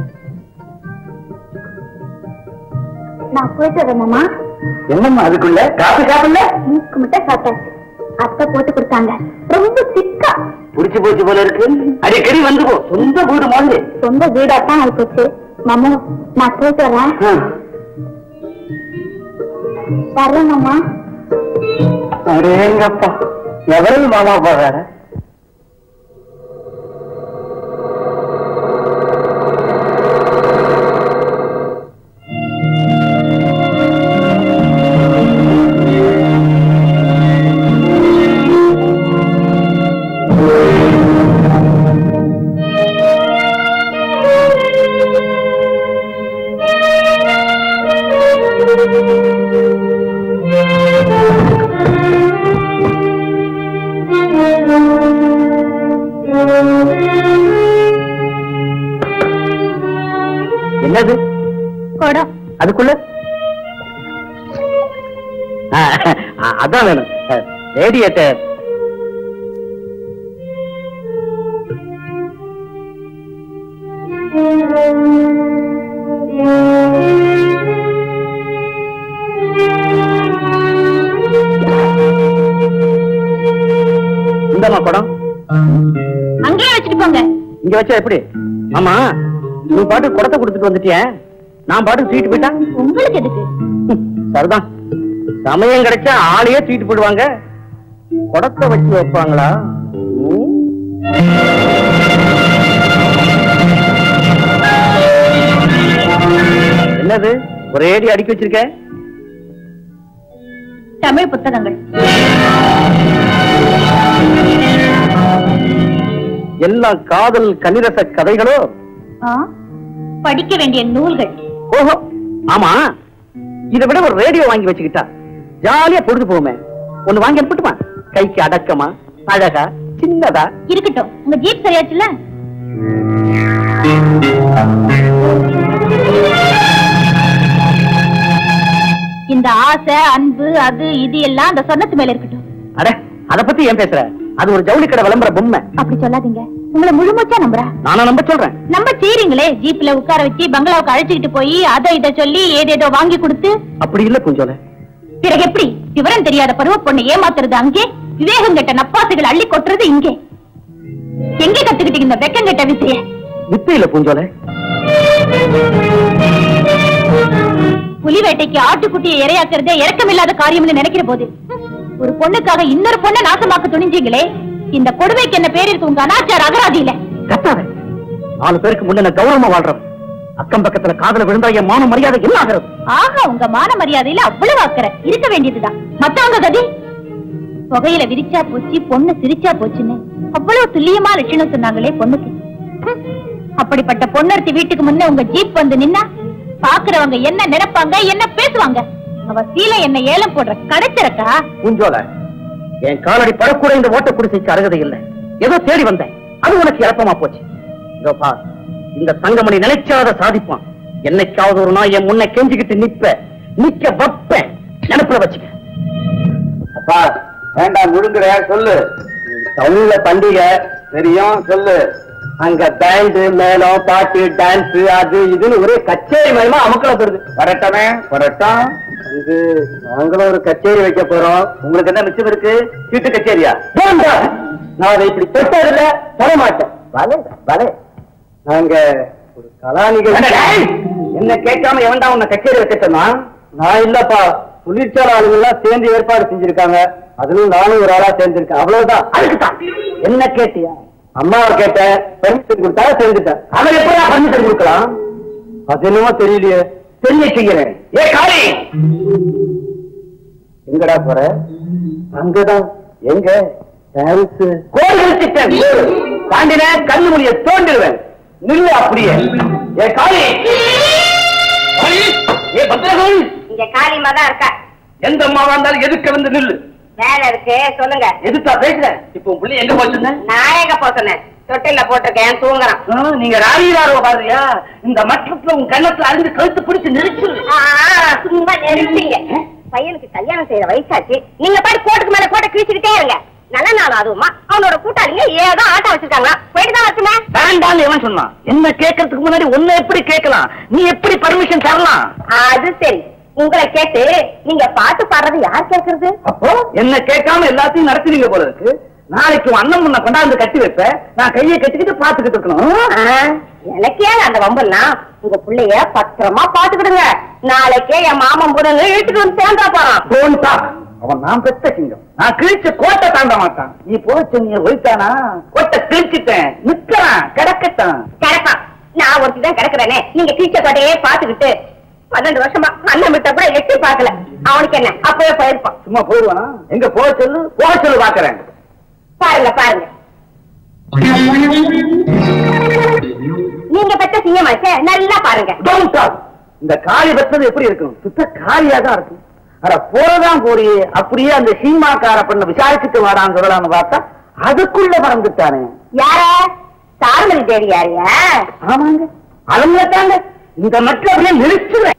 நான் போயிட்டு வரேன் என்னம்மா அதுக்குள்ள காப்பி சாப்பிடல மூக்கு மட்டும் சாப்பிட்டாச்சு அத்தை போட்டு கொடுத்தாங்க ரொம்ப சிக்கா புடிச்சு போச்சு போல இருக்கு அடிக்கடி வந்து போ சொந்த வீடு மாதிரி சொந்த வீடாத்தான் ஆயிப்போச்சு மாமா நான் போயிட்டு வரேன் வரேன் மாமா அடேங்கப்பா எவ்வளவு மாமா போறார என்னது குடம் அதுக்குள்ள ஆ, ஆ, அதான் வேணும் ரேடியேட்டர் இந்தம்மா குடம் அங்கேயே வச்சுட்டு போங்க இங்க வச்சா எப்படி ஆமா நீ பாட்டு குடத்தை கொடுத்துட்டு வந்துட்டிய நான் பாட்டு தூக்கிட்டு போயிட்டா உங்களுக்கு எதுக்கு சரிதான் சமயம் கிடைச்சா ஆளையே தூக்கிட்டு போயிடுவாங்க குடத்தை வச்சு வைப்பாங்களா ம். என்னது ஒரே அடி அடுக்கி வச்சிருக்க தமிழ் புத்தகங்கள் எல்லாம் காதல் கனிரச கதைகளோ ஆ, படிக்க வேண்டிய நூல்கள் ஓஹோ ஆமா இதை விட ஒரு ரேடியோ வாங்கி வச்சுக்கிட்டா ஜாலியா பொழுது போகுமே ஒண்ணு வாங்கி அனுப்பட்டுமா கைக்கு அடக்கமா அழகா சின்னதா இருக்கட்டும் உங்க ஜீப் சரியாச்சுல்ல இந்த ஆசை அன்பு அது இது எல்லாம் அந்த சொன்னத்து மேல இருக்கட்டும் அட அத பத்தி ஏன் பேசுற அது ஒரு ஜவுளி கடை விளம்பர பொம்மை அப்படி சொல்லாதீங்க உங்களை முழுமூச்சா நம்புறா நானா நம்ப சொல்றேன் நம்ப செய்றீங்களே ஜீப்ல உட்கார வச்சு பங்களாவுக்கு அழைச்சிக்கிட்டு போய் அதை இதை சொல்லி ஏதேதோ வாங்கி கொடுத்து அப்படி இல்ல பூஞ்சோல பிறகு எப்படி விவரம் தெரியாத பருவ பொண்ணை ஏமாத்துறது அங்கே விவேகம் கெட்ட நப்பாசுகள் அள்ளி கொட்டுறது இங்கே எங்க கத்துக்கிட்டீங்க இந்த வெக்கம் கெட்ட விசைய வித்து இல்ல பூஞ்சோல புலி வேட்டைக்கு ஆட்டுக்குட்டியை இரையாக்குறதே இறக்கமில்லாத காரியம்னு நினைக்கிற போது ஒரு பொண்ணுக்காக இன்னொரு பொண்ணை நாசமாக்க துணிஞ்சீங்களே இந்த கொடுமைக்கு என்ன பேர் இருக்கு உங்க அனாச்சார அகராதியில கத்தாத நாலு பேருக்கு முன்ன கௌரவமா வாழ்றோம் அக்கம் பக்கத்துல காதல விழுந்தா என் மான மரியாதை என்ன ஆகிறது ஆக உங்க மான மரியாதையில அவ்வளவு அக்கறை இருக்க வேண்டியதுதான் மத்தவங்க கதி புகையில விரிச்சா போச்சு பொண்ணு சிரிச்சா போச்சுன்னு அவ்வளவு துல்லியமா லட்சணம் சொன்னாங்களே பொண்ணுக்கு ஹம். அப்படிப்பட்ட பொண்ணொருத்தி வீட்டுக்கு முன்ன உங்க ஜீப் வந்து நின்னா பாக்குறவங்க என்ன நினைப்பாங்க என்ன பேசுவாங்க அவ சீலை என்ன ஏலம் போடுற கடைச்சிறக்கா பூஞ்சோல என் காலடி படக்கூட இந்த ஓட்ட குடிசைக்கு அருகதை இல்லை ஏதோ தேடி வந்தேன் அது உனக்கு இறப்பமா போச்சு இதோ பார் இந்த தங்கமணி நினைச்சாத சாதிப்பான் என்னைக்காவது ஒரு நாள் என் முன்ன கெஞ்சிக்கிட்டு நிப்ப நிக்க வைப்பேன் நினைப்புல வச்சுக்க அப்பா வேண்டாம் முழுங்குற சொல்லு டவுன்ல பண்டிகை தெரியும் சொல்லு அங்க பேண்டு மேளம் பாட்டு டான்ஸ் அது இதுன்னு ஒரே கச்சேரி மயமா அமுக்கலப்படுது வரட்டமே வரட்டும் இது நாங்களும் ஒரு கச்சேரி வைக்க போறோம் உங்களுக்கு என்ன மிச்சம் இருக்கு சீட்டு கச்சேரியா வேண்டாம். நான் அதை இப்படி தொட்டதில்ல தொட மாட்டேன் வலே வலே நாங்க ஒரு கலா நிகழ்ச்சி என்ன கேட்காம எவன்டா உன்னை கச்சேரி வைக்க சொன்னான் நான் இல்லப்பா தொழிற்சாலை ஆளுங்க எல்லாம் சேர்ந்து ஏற்பாடு செஞ்சிருக்காங்க அதுலயும் நானும் ஒரு ஆளா சேர்ந்திருக்கேன் அவ்வளவுதான் அதுக்குதான் என்ன கேட்டியா அம்மாவை கேட்டேன் பெர்மிஷன் கொடுத்தா சேர்ந்துட்டேன் அவன் எப்படா பர்மிஷன் கொடுக்கலாம் அது என்னமோ தெரியலையே தெரிய செய்கிறேன் ஏ காளி எங்கடா போற அங்கதான் எங்க டான்ஸ் கோயில் திட்டம் தாண்டின கண்ணு மொழிய தோண்டிடுவேன் நில்லு அப்படியே ஏ காளி காளி ஏ பத்திரகோள் இங்க காளியம்மா தான் இருக்கா எந்த அம்மாவா இருந்தாலும் எதுக்க வந்து நில்லு வேலை இருக்கு சொல்லுங்க எதுக்கா பேசுற இப்போ உன் பிள்ளை எங்க போச்சுன்னு நான் எங்க போக சொன்னேன் தொட்டில போட்டிருக்கேன் தூங்குறான் ஆ, நீங்க ராணியாரோ பாருயா இந்த மட்டத்துல உன் கண்ணத்துல அழிந்து கழுத்து பிடிச்சு நெரிச்சிரு ஆ, சும்மா நெருப்பிங்க பையனுக்கு கல்யாணம் செய்யற வயசாச்சு நீங்க பாட்டு கோட்டுக்கு மேல கோட்டை கிழிச்சுக்கிட்டே இருங்க நல்ல நாள் அதுவுமா அவனோட கூட்டாளிங்க ஏதோ ஆட்டம் வச்சிருக்காங்களா போயிட்டு தான் வச்சுமே வேண்டாம்னு எவன் சொன்னான் என்ன கேட்கறதுக்கு முன்னாடி உன்னை எப்படி கேட்கலாம் நீ எப்படி பர்மிஷன் தரலாம் அது சரி உங்களை கேட்டு நீங்க பாட்டு பாடுறது யார் கேக்குறது அப்போ என்ன கேட்காம எல்லாத்தையும் நடத்துவீங்க போல இருக்கு நாளைக்கு உன் அண்ணன் முன்ன கொண்டாந்து கட்டி வைப்ப நான் கையை கட்டிக்கிட்டு பாத்துக்கிட்டு இருக்கணும் ஆ, எனக்கு ஏன் அந்த வம்பெல்லாம் உங்க புள்ளைய பத்திரமா பாத்துக்கிடுங்க நாளைக்கே என் மாமன் புதங்க இழுத்துட்டு வந்து சேர்ந்தா போறான் போன் டாக் அவன் நான் பெத்த சிங்கம் நான் கிழிச்ச கோட்டை தாண்ட மாட்டான் நீ போச்சு நீ ஒழித்தானா கோட்டை கிழிச்சிட்டேன் நிக்கிறான் கிடக்கட்டான் கிடப்பான் நான் ஒருத்தி தான் கிடக்குறேனே நீங்க கீச்ச கோட்டையே பாத்துக்கிட்டு பன்னெண்டு வருஷமா அண்ணன் விட்ட கூட எட்டி பார்க்கல அவனுக்கு என்ன அப்பவே போயிருப்பான் சும்மா போயிடுவானா எங்க போக சொல்லு போக சொல்லு பாக்குறேன் பாருங்க பாருங்க நீங்க பெற்ற சிங்கமாச்சே நல்லா பாருங்க Don't talk. இந்த காளி பெற்றது எப்படி இருக்கும் சுத்த காளியா தான் இருக்கும் அட போறதான் போறியே அப்படியே அந்த சீமாக்கார பண்ண விசாரிச்சுட்டு வாடான்னு சொல்லலாம்னு பார்த்தா அதுக்குள்ள மறந்துட்டானே யார சாருமதி தேவி யாரியா ஆமாங்க அவங்க தாங்க இந்த மட்டும் அப்படியே நிறுத்துவேன்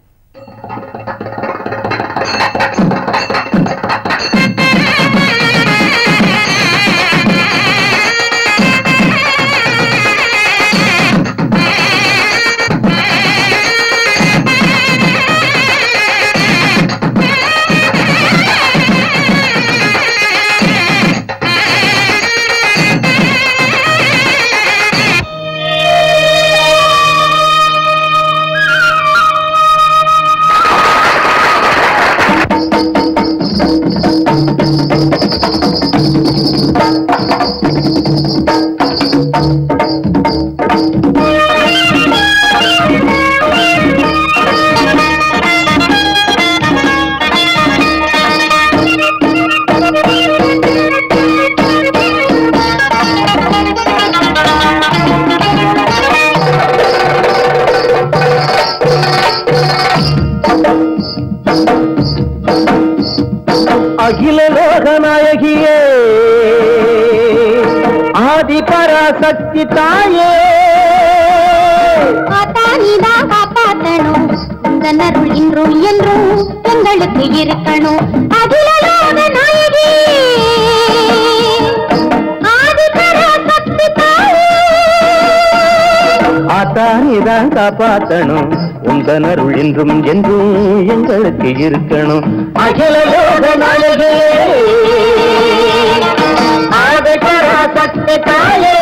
அகில லோக நாயகியே ஆதி பராசக்தி தாயே நீதான் காப்பாத்தணும் உங்க அருள் இன்றும் என்றும் எங்களுக்கு இருக்கணும் அகில லோக நாயகி ஆதி பராசக்தி தாயே ஆத்தானிதான் காப்பாத்தணும் உங்க அருள் என்றும் என்றும் எங்களுக்கு இருக்கணும் அகில லோக நாயகியே ஆதி பராசக்தி தாயே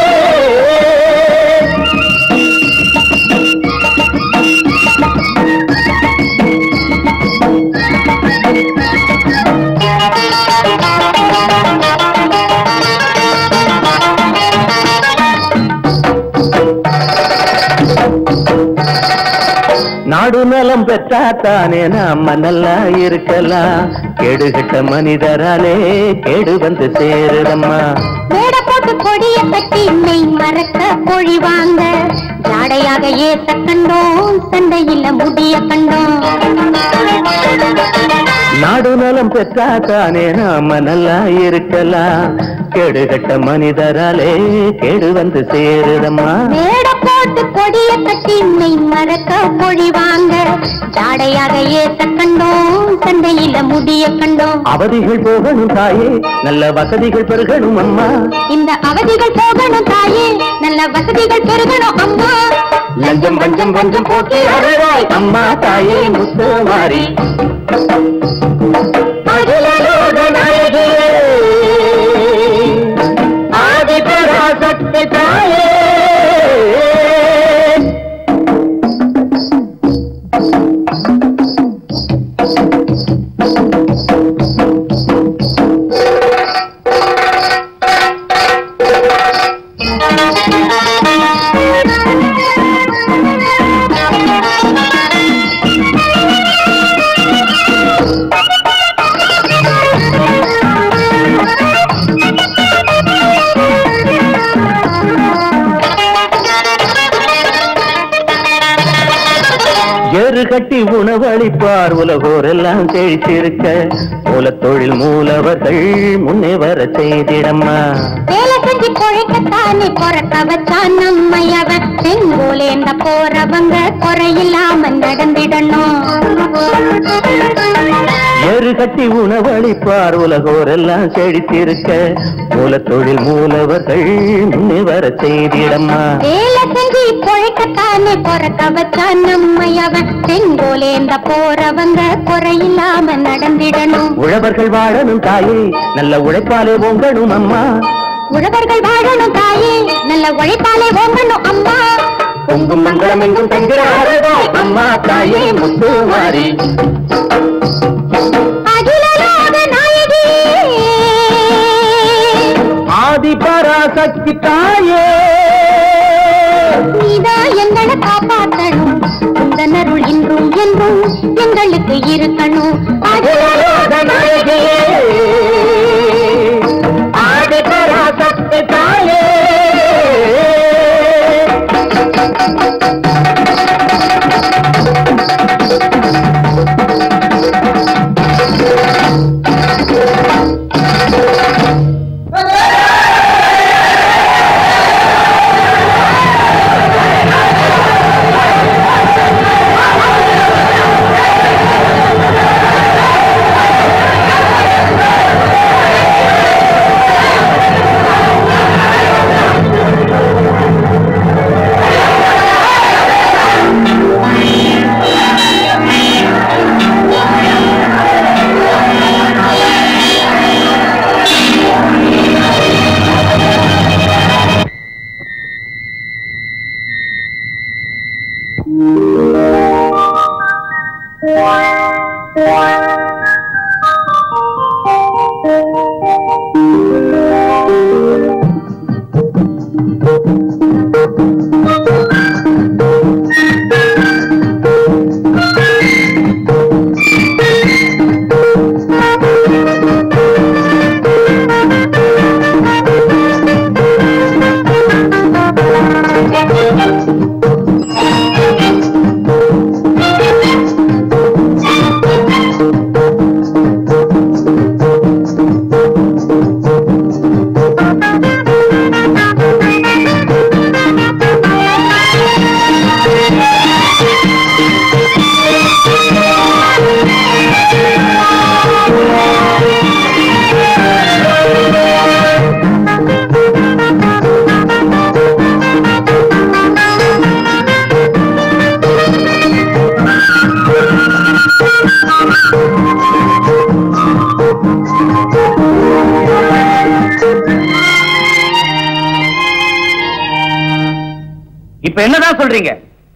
நாடு நலம் பெற்றாத்தானே நாம நல்லா இருக்கலாம் கெடுகட்ட மனிதராலே கேடு வந்து சேருதம்மா மேட போட்டு கொடிய கட்டி மெய் மறக்க பொழி வாங்க ஜாடையாக ஏத்த கண்டோம் சண்டையில முடிய கண்டோம் நாடு நலம் பெற்றாத்தானே நாம நல்லா இருக்கலாம் கெடுகட்ட மனிதராலே கேடு வந்து சேருதம்மா மேட போட்டு பார்த்து கொடிய கட்டி மெய் மறக்க பொழிவாங்க ஜாடையாக ஏத்த கண்டோம் சண்டையில முடிய கண்டோம் அவதிகள் போகணும் தாயே நல்ல வசதிகள் பெருகணும் அம்மா இந்த அவதிகள் போகணும் தாயே நல்ல வசதிகள் பெருகணும் அம்மா லஞ்சம் பஞ்சம் பஞ்சம் போக்கி அருள்வாய் அம்மா தாயே முத்துமாரி அகிலலோக நாயகியே ஆதிபராசக்தி தாயே ஏறு கட்டி உணவளிப்பார் உலகோர் எல்லாம் செழித்திருக்க மூலத்தொழில் மூலவர்கள் முன்னே வர செய்திடம்மா வேலை செஞ்சு பொழைக்கத்தானே பொறக்க வச்சான் நம்மை அவன் செங்கோலேந்த போறவங்க குறையில்லாம நடந்திடணும் ஏறு கட்டி உணவளிப்பார் உலகோர் எல்லாம் செழித்திருக்க மூலத்தொழில் மூலவர்கள் முன்னே வர செய்திடம்மா வேலை செஞ்சு பொழைக்கத்தானே பொறக்க வச்சான் நம்மை அவன் செங்கோலேந்த போறவங்க குறையில்லாம நடந்திடணும் உழவர்கள் வாழணும் தாயே நல்ல உழைப்பாலே ஓங்கணும் அம்மா உழவர்கள் வாழணும் தாயே நல்ல உழைப்பாலே ஓங்கணும் அம்மா பொங்கும் மங்களம் எங்கும் தங்கிறாரதோ அம்மா தாயே முத்துமாரி அகிலலோக நாயகி ஆதி பராசக்தி தாயே நீதான் எங்களை காப்பாற்றணும் உந்தன் அருள் இன்றும் என்றும் எங்களுக்கு இருக்கணும் அகிலலோக நாயகியே ஆதி பராசக்தி தாயே இப்ப என்னதான் சொல்றீங்க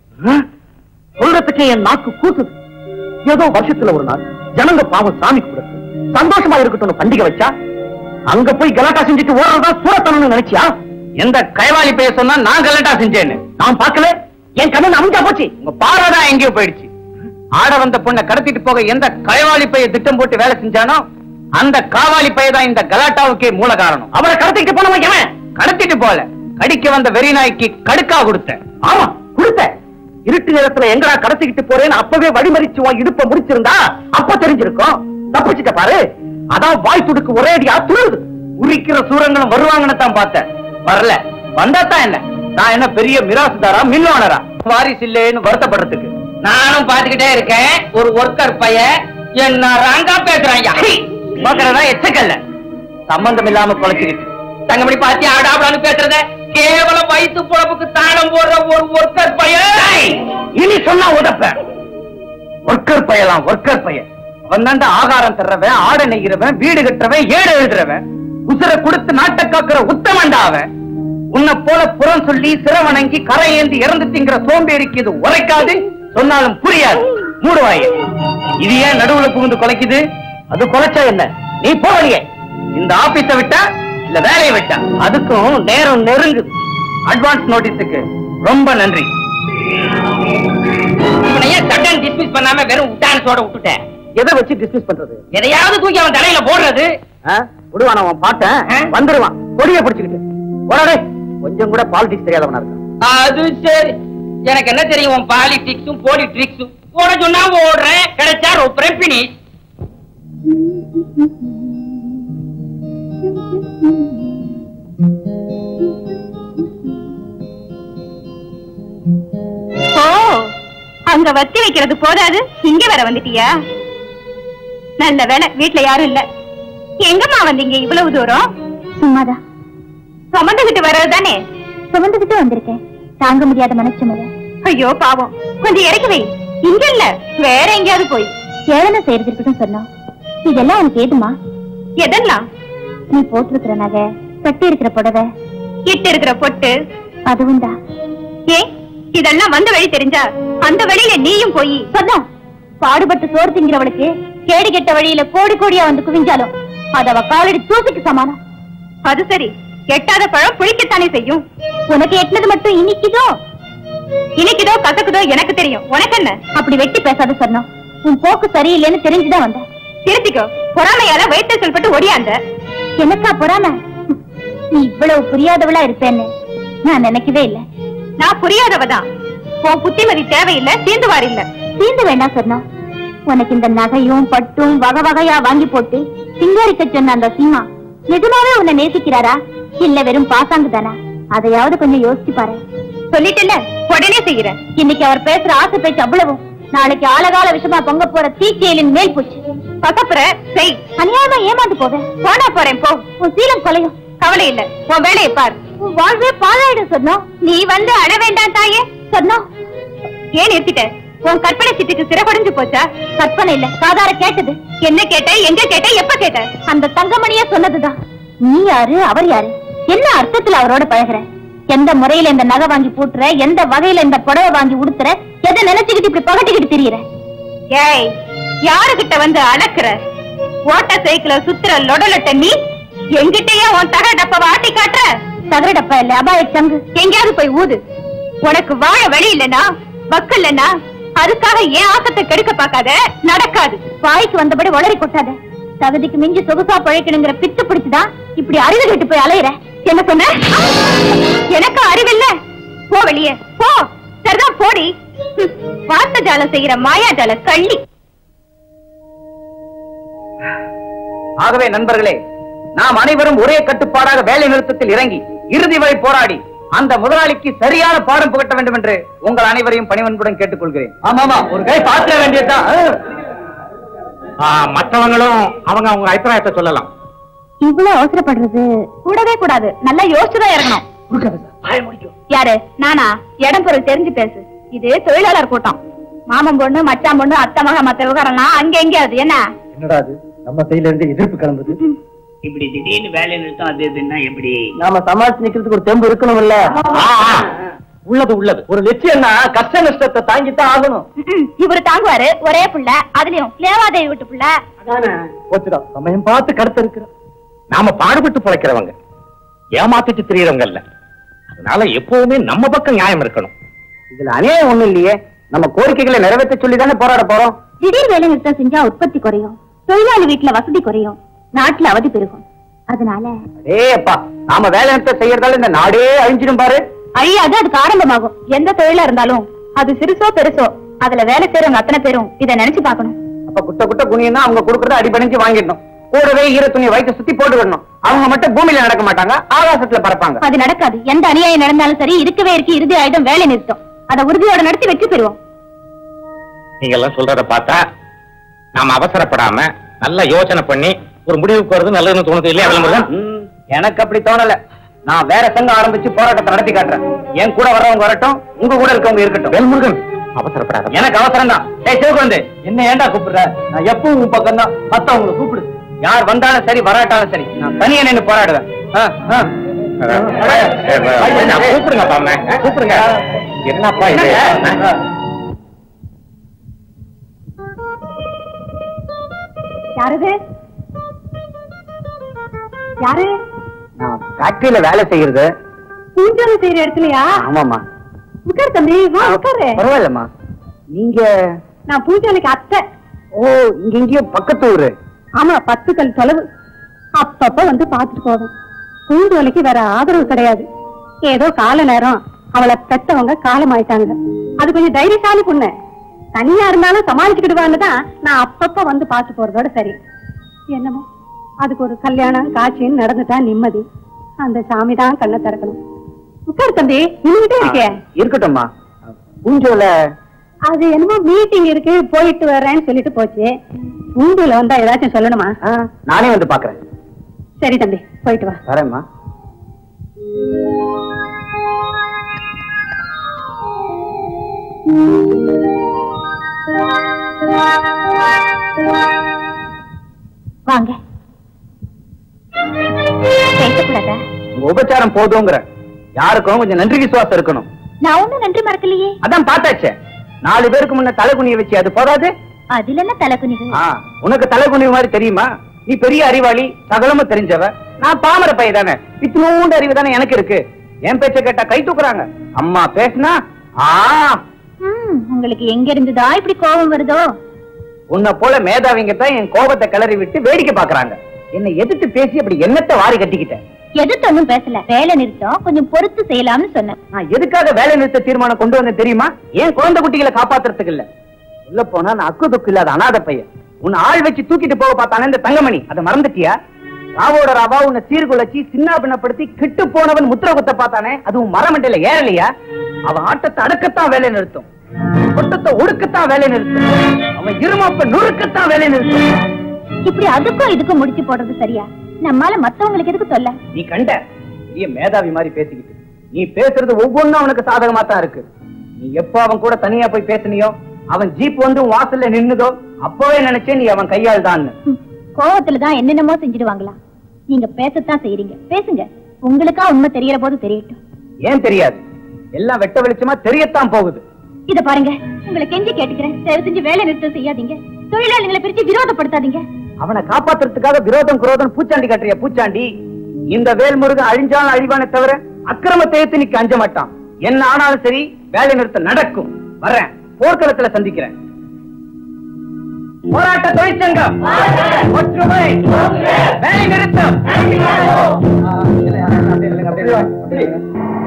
சொல்றதுக்கே என் நாக்கு கூசுது ஏதோ வருஷத்துல ஒரு நாள் ஜனங்க பாவம் சாமி கும்பிடுறது சந்தோஷமா இருக்கட்டும் பண்டிகை வச்சா அங்க போய் கலாட்டா செஞ்சுட்டு ஓடுறதா சூரத்தனம்னு நினைச்சியா எந்த கைவாளி பெய சொன்னா நான் கலட்டா செஞ்சேன்னு நான் பார்க்கல என் கண்ணன் அமைஞ்சா போச்சு உங்க பார்வைதான் எங்கேயோ போயிடுச்சு ஆட வந்த பொண்ணை கடத்திட்டு போக எந்த கைவாளி பைய திட்டம் போட்டு வேலை செஞ்சானோ அந்த காவாலி பைய தான் இந்த கலாட்டாவுக்கே மூல காரணம் அவரை கடத்திட்டு போனவன் எவன் கடத்திட்டு போல கடிக்க வந்த வெறி நாய்க்கு கடுக்கா கொடுத்த ஆமா கொடுத்த இருட்டு நேரத்துல எங்கடா கடத்திக்கிட்டு போறேன்னு அப்பவே வழிமறிச்சு உன் இடுப்ப முடிச்சிருந்தா அப்ப தெரிஞ்சிருக்கும் தப்பிச்சுட்ட பாரு அதான் வாய் துடுக்கு ஒரே அடியா துருது உரிக்கிற சூரங்களும் வருவாங்கன்னு தான் பார்த்தேன் வரல வந்தா தான் என்ன நான் என்ன பெரிய மிராசுதாரா மில்லோனரா வாரிசு இல்லேன்னு வருத்தப்படுறதுக்கு நானும் பாத்துக்கிட்டே இருக்கேன் ஒரு ஒர்க்கர் பைய என்ன ராங்கா பேசுறாங்க பாக்குறதா எச்சக்கல்ல சம்பந்தம் இல்லாம குலைச்சுக்கிட்டு தங்கமணி பாத்தி ஆடாபடான்னு பேசுறத கேவலம் வயிற்று பொழப்புக்கு தாளம் போடுற ஒரு ஒர்க்கர் பையன் இனி சொன்னா உதப்ப ஒர்க்கர் பையலாம் ஒர்க்கர் பையன் அவன் தாண்டா ஆகாரம் தர்றவன் ஆடை நெய்கிறவன் வீடு கட்டுறவன் ஏடு எழுதுறவன் உசுரை கொடுத்து நாட்டை காக்குற உத்தமண்டா அவன் உன்னை போல புறம் சொல்லி சிரவணங்கி கரை ஏந்தி இறந்து திங்கிற சோம்பேறிக்கு இது உரைக்காது சொன்னாலும் புரியாது மூடுவாயே இது ஏன் நடுவுல புகுந்து குலைக்குது அது குலைச்சா என்ன நீ போவலியே இந்த ஆபீஸ விட்டா இல்ல வேலையை விட்டா அதுக்கும் நேரம் நெருங்குது அட்வான்ஸ் நோட்டீஸுக்கு ரொம்ப நன்றி இவனையே சட்டன் டிஸ்மிஸ் பண்ணாம வெறும் உட்டான்ஸோட விட்டுட்டேன் எதை வச்சு டிஸ்மிஸ் பண்றது எதையாவது தூக்கி அவன் தலையில போடுறது விடுவான் அவன் ஆ? பாட்டேன் வந்துருவான் கொடிய பிடிச்சுக்கிட்டு போடாடே கொஞ்சம் கூட பாலிடிக்ஸ் தெரியாதவனா இருக்கான் அது சரி எனக்கு என்ன தெரியும் உன் பாலிடிக்ஸும் போலிட்ரிக்ஸும் ஓட சொன்னா ஓடுறேன் கிடைச்சா ரொப்புறேன் பினிஷ் ஓ அங்க வத்தி வைக்கிறது போதாது இங்க வர வந்துட்டியா நல்ல வேலை வீட்ல யாரும் இல்ல எங்கம்மா வந்தீங்க இவ்வளவு தூரம் சும்மாதான் சுமந்துகிட்டு வர்றது தானே சுமந்துகிட்டு வந்திருக்கேன் தாங்க முடியாத மனசுமல ஐயோ பாவம் கொஞ்சம் இறக்கி வை இங்க இல்ல வேற எங்கேயாவது போய் ஏழனை செய்யறது இருக்கட்டும் சொன்னோம் இதெல்லாம் உனக்கு ஏதுமா எதெல்லாம் நீ போட்டிருக்கிற நகை கட்டி இருக்கிற புடவை இட்டு இருக்கிற பொட்டு அதுவும் தான் ஏ இதெல்லாம் வந்த வழி தெரிஞ்சா அந்த வழியில நீயும் போய் சொன்னா பாடுபட்டு சோறு திங்கிறவளுக்கு கேடு கெட்ட வழியில கோடி கோடியா வந்து குவிஞ்சாலும் அது அவ காலடி தூசிக்கு சமானம் அது சரி எட்டாத பழம் புளிக்கத்தானே செய்யும் உனக்கு எட்டினது மட்டும் இன்னைக்குதோ இனிக்குதோ கசக்குதோ எனக்கு தெரியும் உனக்கு என்ன அப்படி வெட்டி பேசாத சொன்னோம் உன் போக்கு சரியில்லைன்னு தெரிஞ்சுதான் வந்தேன் திருத்திக்கோ பொறாமையால வயிற்று சொல்பட்டு ஒடியாந்த எனக்கா பொறாம நீ இவ்வளவு புரியாதவளா இருப்பேன்னு நான் நினைக்கவே இல்லை நான் புரியாதவதான் உன் புத்திமதி தேவையில்லை தீந்துவார் இல்ல தீந்து வேண்டாம் சொன்னோம் உனக்கு இந்த நகையும் பட்டும் வகை வகையா வாங்கி போட்டு சிங்காரிக்க சொன்ன அந்த சிம்மா நிஜமாவே உன்னை நேசிக்கிறாரா இல்ல வெறும் பாசாங்கு தானா அதையாவது கொஞ்சம் யோசிச்சு பாரு சொல்லிட்டேன்ல உடனே செய்யறேன் இன்னைக்கு அவர் பேசுற ஆசை பேச்சு அவ்வளவும் நாளைக்கு ஆழகால விஷமா பொங்க போற தீச்செயலின் மேல் பூச்சு பக்கப்புற செய் அநியாயமா ஏமாந்து போக போனா போறேன் போ உன் சீலம் கொலையும் கவலை இல்ல உன் வேலையை பார் உன் வாழ்வே பாழாயிடும் சொன்னோம் நீ வந்து அழ வேண்டாம் தாயே சொன்னோம் ஏன் நிறுத்திட்ட உன் கற்பனை சிட்டுக்கு சிறப்படைஞ்சு போச்சா கற்பனை இல்ல காதார கேட்டது என்ன கேட்ட எங்க கேட்ட எப்ப கேட்ட அந்த தங்கமணியே சொன்னதுதான் நீ யாரு அவர் யாரு என்ன அர்த்தத்துல அவரோட பழகுற எந்த முறையில இந்த நகை வாங்கி பூட்டுற எந்த வகையில இந்த புடவை வாங்கி உடுத்துற எதை நினைச்சுக்கிட்டு இப்படி பகட்டிக்கிட்டு திரியற ஏய் யாருகிட்ட வந்து அளக்குற ஓட்ட சைக்கிள சுத்துற லொடலட்ட நீ எங்கிட்டயே உன் தக டப்ப ஆட்டி காட்டுற தகர டப்பா இல்ல அபாய சங்கு எங்கேயாவது போய் ஊது உனக்கு வாழ வழி இல்லனா வக்கு இல்லனா அதுக்காக ஏன் ஆசத்தை கெடுக்க பார்க்காத நடக்காது வாய்க்கு வந்தபடி உளறி கொட்டாத தகுதிக்கு மிஞ்சி சொகுசா பழைக்கணுங்கிற பித்து பிடிச்சுதான் இப்படி அறிவு கெட்டு போய் அலையிற என்ன சொன்ன எனக்கு அறிவில்ல போ வெளியே போ சரிதான் போடி ஹம், வார்த்தை ஜாலம் செய்யற மாயாஜால கள்ளி ஆகவே நண்பர்களே நாம் அனைவரும் ஒரே கட்டுப்பாடாக வேலை நிறுத்தத்தில் இறங்கி இறுதி வரை போராடி அந்த முதலாளிக்கு சரியான பாடம் புகட்ட வேண்டும் என்று உங்கள் அனைவரையும் பணிவன்புடன் கேட்டுக்கொள்கிறேன் ஆமாமா ஒரு கை பாத்திர வேண்டியதுதான் ஆ, மற்றவங்களும் அவங்க அவங்க அபிப்பிராயத்தை சொல்லலாம் இவ்வளவு அவசரப்படுறது கூடவே கூடாது நல்லா யோசிச்சுதான் இறங்கணும் யாரு நானா இடம் பொருள் தெரிஞ்சு பேசு இது தொழிலாளர் கூட்டம் மாமன் பொண்ணு மச்சான் பொண்ணு அத்தை மக மத்த விவகாரம்லாம் அங்க எங்கேயாவது என்ன என்னடா அது நம்ம சைடுல இருந்து எதிர்ப்பு கிளம்புது இப்படி திடீர்னு வேலை நிறுத்தம் அது இதுன்னா எப்படி நாம சமாளிச்சு நிக்கிறதுக்கு ஒரு தெம்பு இருக்கணும்ல ஆ, ஆ, உள்ளது உள்ளது ஒரு லட்சியம்னா கஷ்ட நஷ்டத்தை தாங்கித்தான் ஆகணும் ம்ம். இவரு தாங்குவாரு ஒரே புள்ள அதுலயும் லேவாதேவி வீட்டு புள்ள போச்சுடா சமயம் பார்த்து கடத்த இருக்கிற நாம பாடுபட்டு பிழைக்கிறவங்க ஏமாத்திட்டு தெரியறவங்க இல்ல அதனால எப்பவுமே நம்ம பக்கம் நியாயம் இருக்கணும் இதுல அநியாயம் ஒண்ணும் இல்லையே நம்ம கோரிக்கைகளை நிறைவேற்ற சொல்லி தானே போராட போறோம் திடீர் வேலை நிறுத்தம் செஞ்சா உற்பத்தி குறையும் தொழிலாளி வீட்டுல வசதி குறையும் நாட்டுல அவதி பெருகும் அதனால ஏய் அப்பா நாம வேலை நிறுத்தம் செய்யறதால இந்த நாடே அழிஞ்சிடும் பாரு அழியாது அதுக்கு ஆரம்பமாகும் எந்த தொழிலா இருந்தாலும் அது சிறுசோ பெருசோ அதுல வேலை செய்யறவங்க அத்தனை பேரும் இத நினைச்சு பார்க்கணும் அப்ப குட்ட குட்ட குனியன்னா அவங்க கொடுக்கறத அடிபணிஞ்சு வாங்கிடணும் கூடவே ஈர துணியை வயிற்று சுத்தி போட்டு விடணும் அவங்க மட்டும் பூமியில நடக்க மாட்டாங்க ஆகாசத்துல பறப்பாங்க அது நடக்காது எந்த அநியாயம் நடந்தாலும் சரி இருக்கவே இருக்கு இறுதி ஆயுதம் வேலை நிறுத்தம் அதை உறுதியோட நடத்தி வெற்றி பெறுவோம் நீங்க எல்லாம் சொல்றத பார்த்தா நாம அவசரப்படாம நல்லா யோசனை பண்ணி ஒரு முடிவுக்கு வருது நல்லதுன்னு தோணுது இல்லையா வேல்முருகன் ம், எனக்கு அப்படி தோணல நான் வேற சங்கம் ஆரம்பிச்சு போராட்டத்தை நடத்தி காட்டுறேன் என் கூட வர்றவங்க வரட்டும் உங்க கூட இருக்கவங்க இருக்கட்டும் வேல்முருகன் அவசரப்படாத எனக்கு அவசரம் தான் டேய் சிவகுழந்தை என்ன ஏன்டா கூப்பிடுற நான் எப்பவும் உன் பக்கம் தான் மத்தவங்களை கூப்பிடு யார் வந்தாலும் சரி வராட்டாலும் சரி நான் தனியா நின்னு போராடுவேன் ஆ, ஆ. கூப்பிடுங்க பாம கூப்பிடுங்க என்னப்பா இது என்னங்க? யாரது யாரு நான் ஃபேக்டரியில வேலை செய்யறது பூஞ்சோலை செய்யற இடத்துலயா ஆமாமா உட்கார் தம்பி வா உட்காரு பரவாயில்லம்மா நீங்க நான் பூஞ்சோலைக்கு அத்தை ஓ இங்க எங்கேயோ பக்கத்து ஊரு ஆமா பத்து கல் தொலைவு அப்பப்ப வந்து பாத்துட்டு போவேன் பூஞ்சோலைக்கு வேற ஆதரவு கிடையாது ஏதோ கால நேரம் அவளை பெத்தவங்க காலமாயிட்டாங்க அது கொஞ்சம் தைரியசாலி பொண்ணு தனியா இருந்தாலும் சமாளிச்சுக்கிடுவான்னு தான் நான் அப்பப்ப வந்து பார்த்து போறதோட சரி என்னமோ அதுக்கு ஒரு கல்யாணம் காட்சின்னு நடந்துட்டா நிம்மதி அந்த சாமி தான் கண்ணை திறக்கணும் உட்கார் தம்பி நின்னுகிட்டே இருக்கே இருக்கட்டும்மா பூஞ்சோல அது என்னமோ மீட்டிங் இருக்கு போயிட்டு வர்றேன்னு சொல்லிட்டு போச்சு பூஞ்சோல வந்தா ஏதாச்சும் சொல்லணுமா ஆ, நானே வந்து பாக்குறேன் சரி தம்பி போயிட்டு வா வரேம்மா வாங்க பேசக்கூடாதா உங்க உபச்சாரம் போதுங்கிற யாருக்கும் கொஞ்சம் நன்றி விசுவாசம் இருக்கணும் நான் ஒண்ணும் நன்றி மறக்கலையே அதான் பார்த்தாச்சே நாலு பேருக்கு முன்ன தலை குனிய வச்சு அது போதாது அதுல என்ன தலை குனிவு ஆ, உனக்கு தலை குனிவு மாதிரி தெரியுமா நீ பெரிய அறிவாளி சகலமும் தெரிஞ்சவ நான் பாமர பைய தானே இத்தினூண்டு அறிவு தானே எனக்கு இருக்கு என் பேச்ச கேட்டா கை தூக்குறாங்க அம்மா பேசுனா ஆ ம், உங்களுக்கு எங்க இருந்துதா இப்படி கோபம் வருதோ உன்னை போல மேதாவிங்க தான் என் கோபத்தை கிளறி விட்டு வேடிக்கை பாக்குறாங்க என்னை எதிர்த்து பேசி அப்படி என்னத்தை வாரி கட்டிக்கிட்டேன் எதிர்த்து ஒண்ணும் பேசல வேலை நிறுத்தம் கொஞ்சம் பொறுத்து செய்யலாம்னு சொன்னேன் நான் எதுக்காக வேலை நிறுத்த தீர்மானம் கொண்டு வந்தேன் தெரியுமா ஏன் குழந்தை குட்டிகளை காப்பாத்துறதுக்கு இல்ல உள்ள போனா நான் அக்கு துக்கு இல்லாத அனாதை பையன் உன்னை ஆள் வச்சு தூக்கிட்டு போக பார்த்தானே இந்த தங்கமணி அதை மறந்துட்டியா ராவோட ராவா உன்னை சீர்குலைச்சி சின்ன பின்னப்படுத்தி கிட்டு போனவன் முத்திர குத்த பார்த்தானே அதுவும் மரமண்டையில ஏறலையா அவன் ஆட்டத்தை அடக்கத்தான் வேலை நிறுத்தும் கொட்டத்தை ஒடுக்கத்தான் வேலை நிறுத்தும் அவன் இருமாப்ப நுறுக்கத்தான் வேலை நிறுத்தும் இப்படி அதுக்கும் இதுக்கும் முடிச்சு போடுறது சரியா நம்மால மத்தவங்களுக்கு எதுக்கு சொல்ல நீ கண்ட பெரிய மேதாவி மாதிரி பேசிக்கிட்டு நீ பேசுறது ஒவ்வொன்றும் அவனுக்கு சாதகமா தான் இருக்கு நீ எப்போ அவன் கூட தனியா போய் பேசுனியோ அவன் ஜீப் வந்து உன் வாசல்ல நின்னுதோ அப்பவே நினைச்சேன் நீ அவன் கையால் தான் ம், கோவத்துல தான் என்னென்னமோ செஞ்சிடுவாங்களா நீங்க பேசத்தான் செய்றீங்க பேசுங்க உங்களுக்கா உண்மை தெரியற போது தெரியட்டும் ஏன் தெரியாது எல்லாம் வெட்ட வெளிச்சமா தெரியத்தான் போகுது இத பாருங்க உங்களை கெஞ்சி கேட்டுக்கிறேன் தயவு செஞ்சு வேலை நிறுத்தம் செய்யாதீங்க தொழிலாளிகளை பிரிச்சு விரோதப்படுத்தாதீங்க அவனை காப்பாத்துறதுக்காக விரோதம் குரோதம் பூச்சாண்டி கட்டுறிய பூச்சாண்டி இந்த வேல்முருகன் அழிஞ்சாலும் அழிவானே தவிர அக்கிரமத்தை எடுத்து நிக்க அஞ்ச மாட்டான் என்ன ஆனாலும் சரி வேலை நிறுத்தம் நடக்கும் வர்றேன் போர்க்களத்துல சந்திக்கிறேன் போராட்ட தொழிற்சங்கம் ஒற்றுமை வேலை நிறுத்தம் ஆ, இல்ல, அப்படியே இல்லைங்க, அப்படியே இல்லைங்க, அப்படியே இல்லைங்க.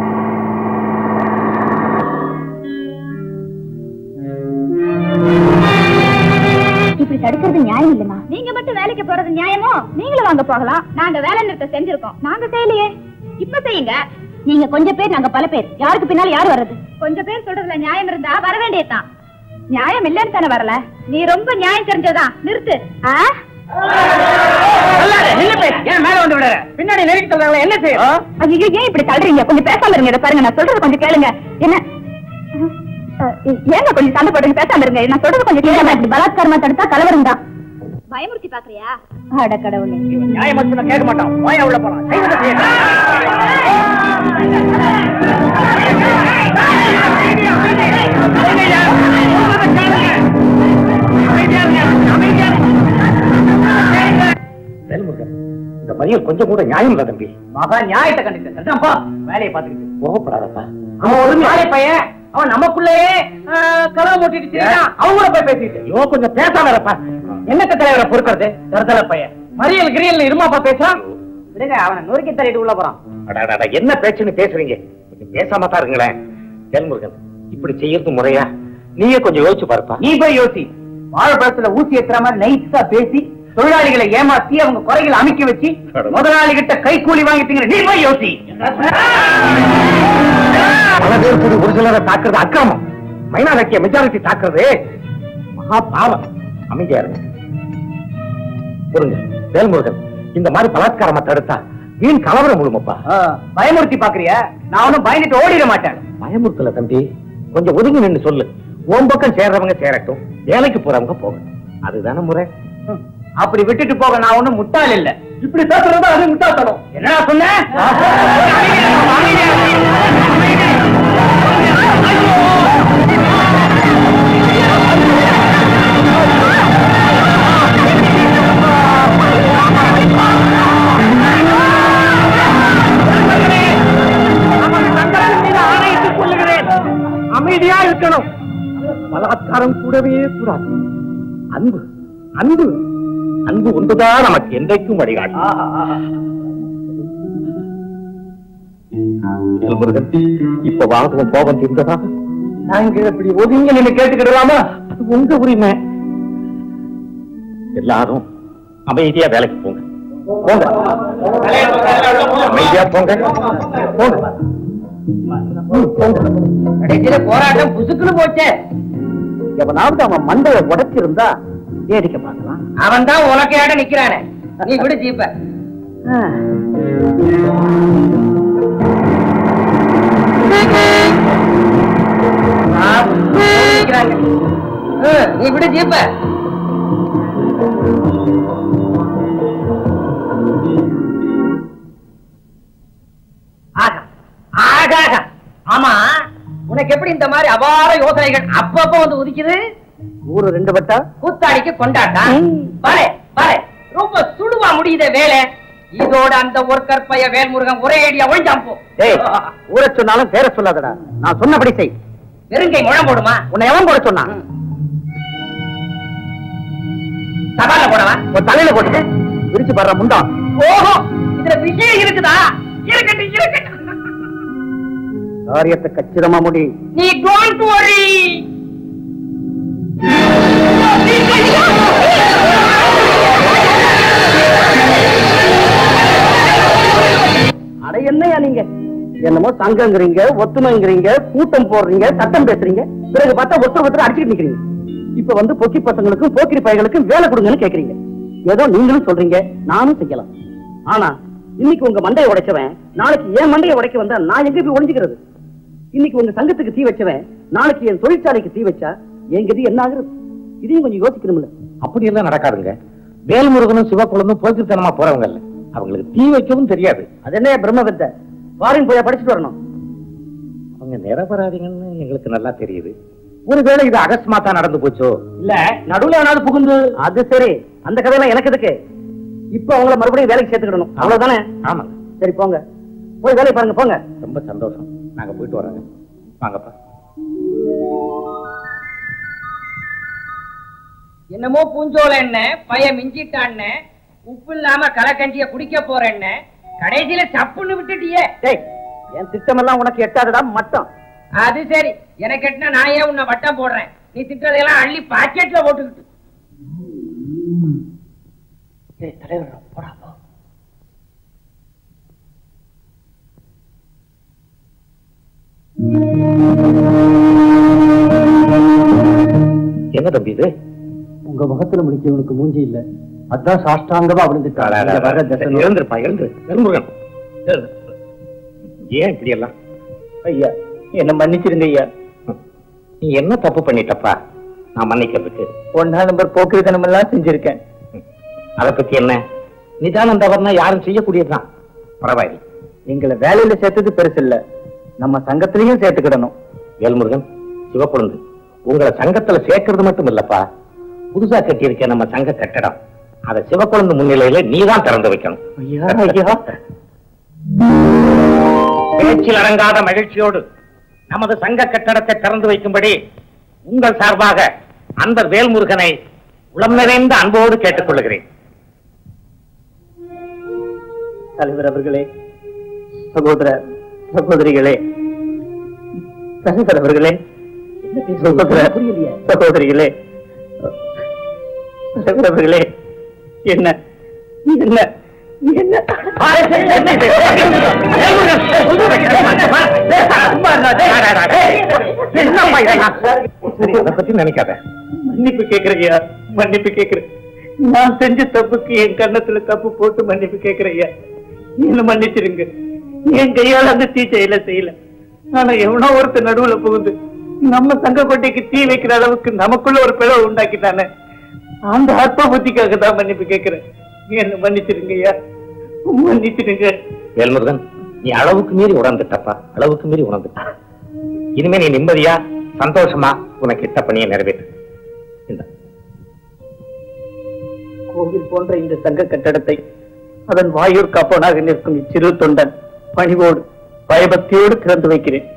இப்படி தடுக்கிறது நியாயம் இல்லமா நீங்க மட்டும் வேலைக்கு போறது நியாயமோ நீங்களும் வாங்க போகலாம் நாங்க வேலை நிறுத்தம் செஞ்சிருக்கோம் நாங்க செய்யலையே இப்ப செய்யுங்க நீங்க கொஞ்சம் பேர் நாங்க பல பேர் யாருக்கு பின்னால யார் வர்றது கொஞ்சம் பேர் சொல்றதுல நியாயம் இருந்தா வர வேண்டியதுதான் நியாயம் இல்லன்னு தானே வரல நீ ரொம்ப நியாயம் தெரிஞ்சதா நிறுத்து ஆ? சொல்லாத, நில்லு பேசு. ஏன் மேல வந்து விடுற பின்னாடி நெருக்கி சொல்றாங்களே என்ன செய்யும் ஐயோ ஏன் இப்படி தள்ளுறீங்க கொஞ்சம் பேசாம இருங்க இதை பாருங்க நான் சொல்றது கொஞ்சம் கேளுங்க என்ன அஹ், ஏங்க கொஞ்சம் சண்டை போடுங்க பேசாம இருங்க நான் சொல்றது கொஞ்சம் கேளுங்க இப்படி பலாத்காரமா தடுத்தா கலவரம் தான் பயமுறுத்தி பாக்குறியா அட கடவுளே இவன் நியாயமா சொன்னா கேட்க மாட்டான் வாயா உள்ள போலாம் செய்வதை செய்யணும். வேல்முருகன் இந்த மதியம் கொஞ்சம் கூட நியாயம் இல்ல தம்பி மகா நியாயத்தை கண்டிப்பா சரிதான்ப்பா வேலையை பார்த்துக்கிட்டு கோவப்படாதப்பா அவன் ஒரு நாளை பையன் அவன் நமக்குள்ளேயே கலவை மூட்டிட்டு திரியான். அவன் கூட போய் பேசிட்டு ஐயோ கொஞ்சம் பேசாம இருப்பா என்னத்த தலைவரை பொறுக்கிறது தருதல பையன் மறியல் கிரியல் இருமாப்பா பேசுறான் விடுங்க அவனை நொறுக்கி தள்ளிட்டு உள்ள போறான் அடாடாடா, என்ன பேச்சுன்னு பேசுறீங்க கொஞ்சம் பேசாம தான் இருங்களேன் வேல்முருகன் இப்படி செய்யறது முறையா நீயே கொஞ்சம் யோசிச்சு பாருப்பா நீ போய் யோசி வாழைப்பழத்துல ஊசி ஏத்துற மாதிரி நைஸா பேசி தொழிலாளிகளை ஏமாத்தி அவங்க குறைகளை அமைக்க வச்சு முதலாளி கிட்ட கை கூலி வாங்கிட்டீங்க நீ போய் யோசி பல பேர் கூடி ஒரு சிலரை தாக்குறது அக்கிரமம் மைனாரிட்டிய மெஜாரிட்டி தாக்குறது மகா பாவம் அமைதியா இருங்க புரிஞ்சு வேல்முருகன் இந்த மாதிரி பலாத்காரமா தடுத்தா வீண் கலவரம் முழுமப்பா பயமுறுத்தி பாக்குறியா நான் ஒன்னும் பயந்துட்டு ஓடிட மாட்டேன் பயமுறுத்தல தம்பி கொஞ்சம் ஒதுங்கி நின்னு சொல்லு உன் பக்கம் சேர்றவங்க சேரட்டும் வேலைக்கு போறவங்க போகட்டும் அதுதானே முறை ம். அப்படி விட்டுட்டு போக நான் ஒண்ணும் முட்டாள் இல்ல இப்படி பேசுறதா அது முட்டாள்தனம் என்னடா சொன்ன அமைதியா இருக்கணும் பலாத்காரம் கூடவே கூடாது அன்பு அன்பு அன்பு ஒன்றுதான் நமக்கு என்றைக்கும் வழிகாட்டும் வேல்முருகன், இப்ப வாங்குவோம் கோபம் தீர்ந்ததா நாங்க இப்படி ஒதுங்கி நின்னு கேட்டுக்கிடலாமா அது உங்க உரிமை எல்லாரும் அமைதியா வேலைக்கு போங்க போங்க அமைதியா போங்க போங்க ம், போங்க கடைசியில போராட்டம் புசுக்குன்னு போச்சே எவனாவது அவன் மண்டைய உடைச்சிருந்தா வேடிக்கை பார்க்கலாம் அவன் தான் உனக்கையாட நிக்கிறானே நீ விடு ஜீப்ப நீ விடு ஜீப்ப ஆகா ஆகாக ஆமா உனக்கு எப்படி இந்த மாதிரி அபார யோசனைகள் அப்பப்ப வந்து உதிக்குது ஊரு ரெண்டு வட்டா கூத்தாடிக்கு கொண்டாட்டம் பாரு பாரு ரொம்ப சுடுவா முடியுதே வேலை இதோட அந்த ஒர்க்கர் பைய வேல்முருகன் ஒரே அடியா ஒழிஞ்சாம் போ ஊர சொன்னாலும் பேர சொல்லாதடா நான் சொன்னபடி செய் வெறுங்கை முழம் போடுமா உன்னை எவன் போட சொன்னான் சவால போடவா உன் தலையில போட்டுட்டு விரிச்சு பாடுற முண்டா ஓஹோ இதுல விஷயம் இருக்குதா இருக்கட்டும் இருக்கட்டும் காரியத்தை கச்சிதமா முடி நீ டோன்ட் வரி அட என்னையா நீங்க என்னமோ சங்கங்கிறீங்க ஒத்துமைங்கிறீங்க கூட்டம் போடுறீங்க சட்டம் பேசுறீங்க பிறகு பார்த்தா ஒருத்தர் ஒருத்தர் அடிச்சுட்டு நிக்கிறீங்க இப்ப வந்து பொக்கி பசங்களுக்கும் போக்கிரி பையர்களுக்கும் வேலை கொடுங்கன்னு கேக்குறீங்க ஏதோ நீங்களும் சொல்றீங்க நானும் செய்யலாம் ஆனா இன்னைக்கு உங்க மண்டையை உடைச்சவன் நாளைக்கு என் மண்டையை உடைக்க வந்தா நான் எங்க போய் ஒளிஞ்சுக்கிறது இன்னைக்கு உங்க சங்கத்துக்கு தீ வச்சவன் நாளைக்கு என் தொழிற்சாலைக்கு தீ வச்சா என் கதி என்ன ஆகுறது இதையும் கொஞ்சம் யோசிக்கணும்ல அப்படி எல்லாம் நடக்காதுங்க வேல்முருகனும் சிவக்குழந்தும் போக்கித்தனமா போறவங்க இல்ல அவங்களுக்கு தீ வைக்கவும் தெரியாது அது என்ன பிரம்ம வித்தை ஃபாரின் போய் படிச்சுட்டு வரணும் அவங்க நிரபராதிகள்னு எங்களுக்கு நல்லா தெரியுது ஒருவேளை இது அகஸ்மாத்தா நடந்து போச்சோ இல்ல நடுவுல ஏதாவது புகுந்து அது சரி அந்த கதையெல்லாம் எனக்கு எதுக்கு இப்ப அவங்கள மறுபடியும் வேலைக்கு சேர்த்துக்கிடணும் அவ்வளவுதானே ஆமாங்க சரி போங்க போய் வேலையை பாருங்க போங்க ரொம்ப சந்தோஷம் நாங்க போயிட்டு வரோங்க வாங்கப்பா என்னமோ பூஞ்சோல என்ன பையன் மிஞ்சிட்டான் உப்பு இல்லாம கலக்கஞ்சிய குடிக்க போறேன்னு கடைசியில சப்புன்னு விட்டுட்டியே டேய் என் திட்டமெல்லாம் உனக்கு எட்டாதடா மட்டம் அது சரி எனக்கு எட்டினா நான் ஏன் உன்னை வட்டம் போடுறேன் நீ திட்டதையெல்லாம் அள்ளி பாக்கெட்ல போட்டுக்கிட்டு டேய் தலைவர் போடா போ என்ன தம்பி இது உங்க முகத்துல முடிச்சவனுக்கு மூஞ்சி இல்ல அதான் சாஷ்டாங்கமா விழுந்துட்டான் எழுந்திருப்பா எழுந்து வேல்முருகன் எழுந்து. ஏன் இப்படி எல்லாம் ஐயா என்ன மன்னிச்சிருங்க ஐயா நீ என்ன தப்பு பண்ணிட்டப்பா நான் மன்னிக்கிறதுக்கு ஒன்னா நம்பர் போக்குவரத்து எல்லாம் செஞ்சிருக்கேன் அதை பத்தி என்ன நிதானம் தவறுனா யாரும் செய்யக்கூடியதுதான் பரவாயில்லை எங்களை வேலையில சேர்த்தது பெருசு இல்ல நம்ம சங்கத்திலையும் சேர்த்துக்கிடணும் வேல்முருகன் சிவக்குழந்து உங்களை சங்கத்துல சேர்க்கறது மட்டும் இல்லப்பா புதுசா கட்டியிருக்க நம்ம சங்க கட்டடம் அதை சிவக்குழந்து முன்னிலையில நீதான் திறந்து வைக்கணும் ஐயா ஐயா பேச்சில் அடங்காத மகிழ்ச்சியோடு நமது சங்க கட்டடத்தை திறந்து வைக்கும்படி உங்கள் சார்பாக அந்த வேல்முருகனை உளம் நிறைந்த அன்போடு கேட்டுக்கொள்கிறேன் தலைவர் அவர்களே சகோதர சகோதரிகளே தலைவர் அவர்களே சகோதர சகோதரிகளே தலைவர் அவர்களே என்ன என்ன என்ன அதை பத்தி நினைக்காத மன்னிப்பு கேக்குறையா மன்னிப்பு கேக்குறேன் நான் செஞ்ச தப்புக்கு என் கண்ணத்துல தப்பு போட்டு மன்னிப்பு கேக்குறையா என்ன மன்னிச்சிருங்க என் கையால அந்த தீ செயல செய்யல ஆனா எவனோ ஒருத்தர் நடுவுல புகுந்து நம்ம சங்க கோட்டைக்கு தீ வைக்கிற அளவுக்கு நமக்குள்ள ஒரு பிளவு உண்டாக்கிட்டானே அந்த அற்ப புத்திக்காக தான் மன்னிப்பு கேக்குறேன் என்ன மன்னிச்சிருங்க ஐயா மன்னிச்சிருங்க வேல்முருகன் நீ அளவுக்கு மீறி உணர்ந்துட்டப்பா அளவுக்கு மீறி உணர்ந்துட்ட இனிமே நீ நிம்மதியா சந்தோஷமா உனக்கு இட்ட பணியை நிறைவேற்று இந்த கோவில் போன்ற இந்த சங்க கட்டடத்தை அதன் வாயூர் காப்பவனாக நிற்கும் இச்சிறு தொண்டன் பணிவோடு பயபக்தியோடு திறந்து வைக்கிறேன்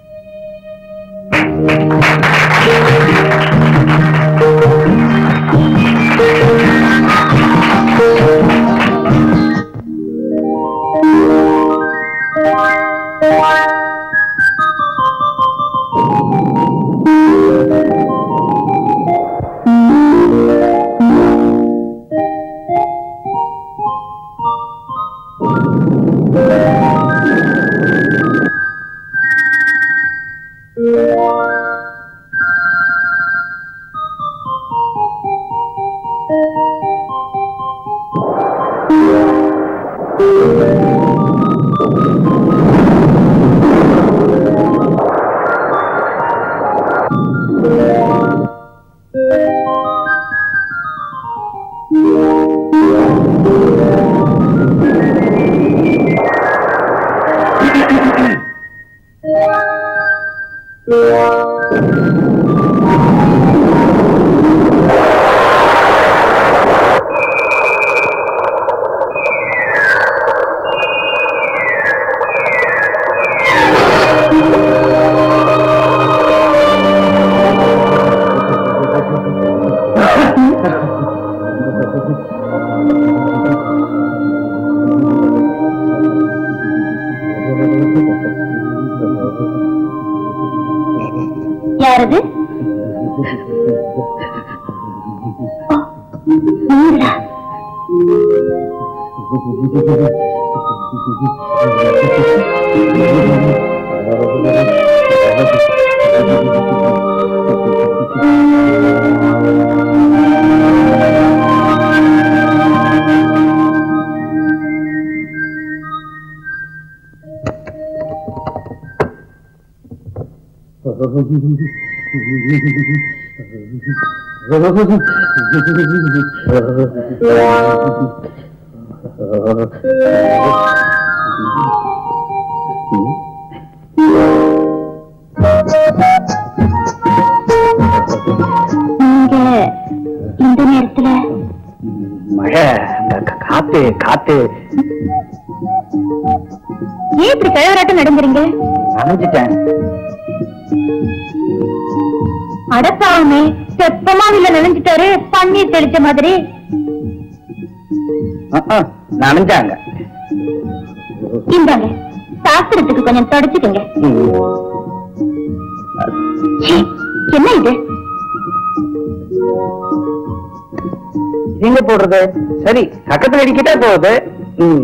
யாரது நீங்களா? நீங்க இந்த நேரத்துல மழை காத்து காத்து ஏன் இப்படி கிழவராட்டம் நடந்துறீங்க நனைஞ்சிட்டேன் அடப்பாவுமே செப்பமாவில நினைஞ்சிட்டாரு பன்னீர் தெளிச்ச மாதிரி நனைஞ்சாங்க இந்தாங்க சாஸ்திரத்துக்கு கொஞ்சம் தொடச்சுக்கோங்க சீ, என்ன இது எங்க போடுறது சரி பக்கத்துல அடிக்கிட்டா போகுது ம்.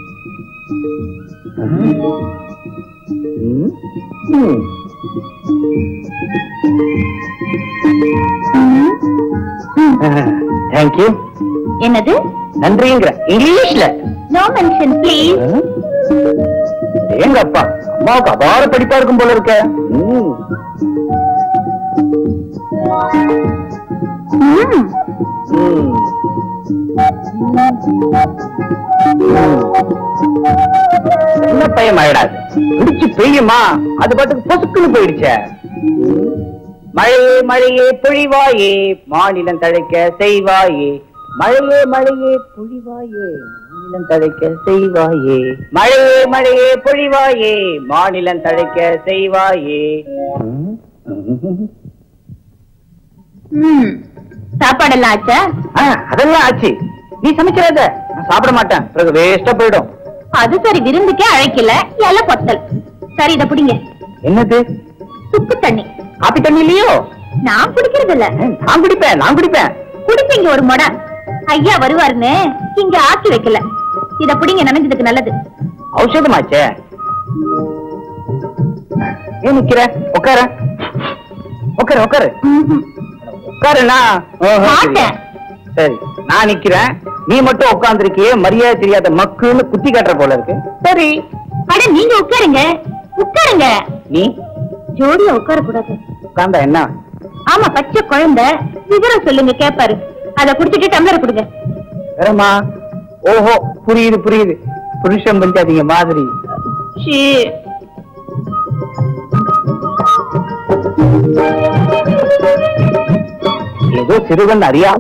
ம். ம். தேங்க்யூ என்னது நன்றிங்கிற இங்கிலீஷ்ல நோ மென்ஷன் ப்ளீஸ் எங்க அப்பா அம்மாவுக்கு அபார படிப்பா இருக்கும் போல இருக்க ம். ம். சின்ன பையன் ஆயிடாது பிடிச்சு பெய்யுமா அது பாட்டுக்கு பொசுக்குன்னு போயிடுச்சே மழையே மழையே பொழிவாயே மாநிலம் தழைக்க செய்வாயே மழையே மழையே பொழிவாயே மாநிலம் தழைக்க செய்வாயே மழையே மழையே பொழிவாயே மாநிலம் தழைக்க செய்வாயே ம் சாப்பாடெல்லாம் ஆச்சா ஆ, அதெல்லாம் ஆச்சு நீ சமைக்கிறத நான் சாப்பிட மாட்டேன் பிறகு வேஸ்டா போயிடும் அது சரி விருந்துக்கே அழைக்கல எல பொத்தல் சரி இத புடிங்க என்னது சுக்கு தண்ணி காப்பி தண்ணி இல்லையோ நான் குடிக்கிறது இல்ல நான் குடிப்பேன் நான் குடிப்பேன் குடிப்பீங்க ஒரு மொட ஐயா வருவாருன்னு இங்க ஆக்கி வைக்கல இத புடிங்க நனைஞ்சதுக்கு நல்லது ஔஷதமாச்சே ஏன் நிக்கிற உட்கார உட்காரு உட்காரு உட்காருண்ணா ஓஹோ, மாட்டேன். சரி நான் நிக்கிறேன் நீ மட்டும் உட்கார்ந்திருக்கியே மரியாதை தெரியாத மக்குன்னு குத்தி காட்டுற போல இருக்கு சரி அட நீங்க உட்காருங்க உட்காருங்க நீ ஜோடியா உட்கார கூடாது உட்கார்ந்தா என்ன ஆமா பச்சை குழந்தை விவரம் சொல்லுங்க கேப்பாரு அத குடிச்சிட்டு டம்ளர் கொடுங்க வேறம்மா ஓஹோ புரியுது புரியுது புருஷன் பஞ்சாதிங்க மாதிரி சீ. ஏதோ சிறுவன் அறியாத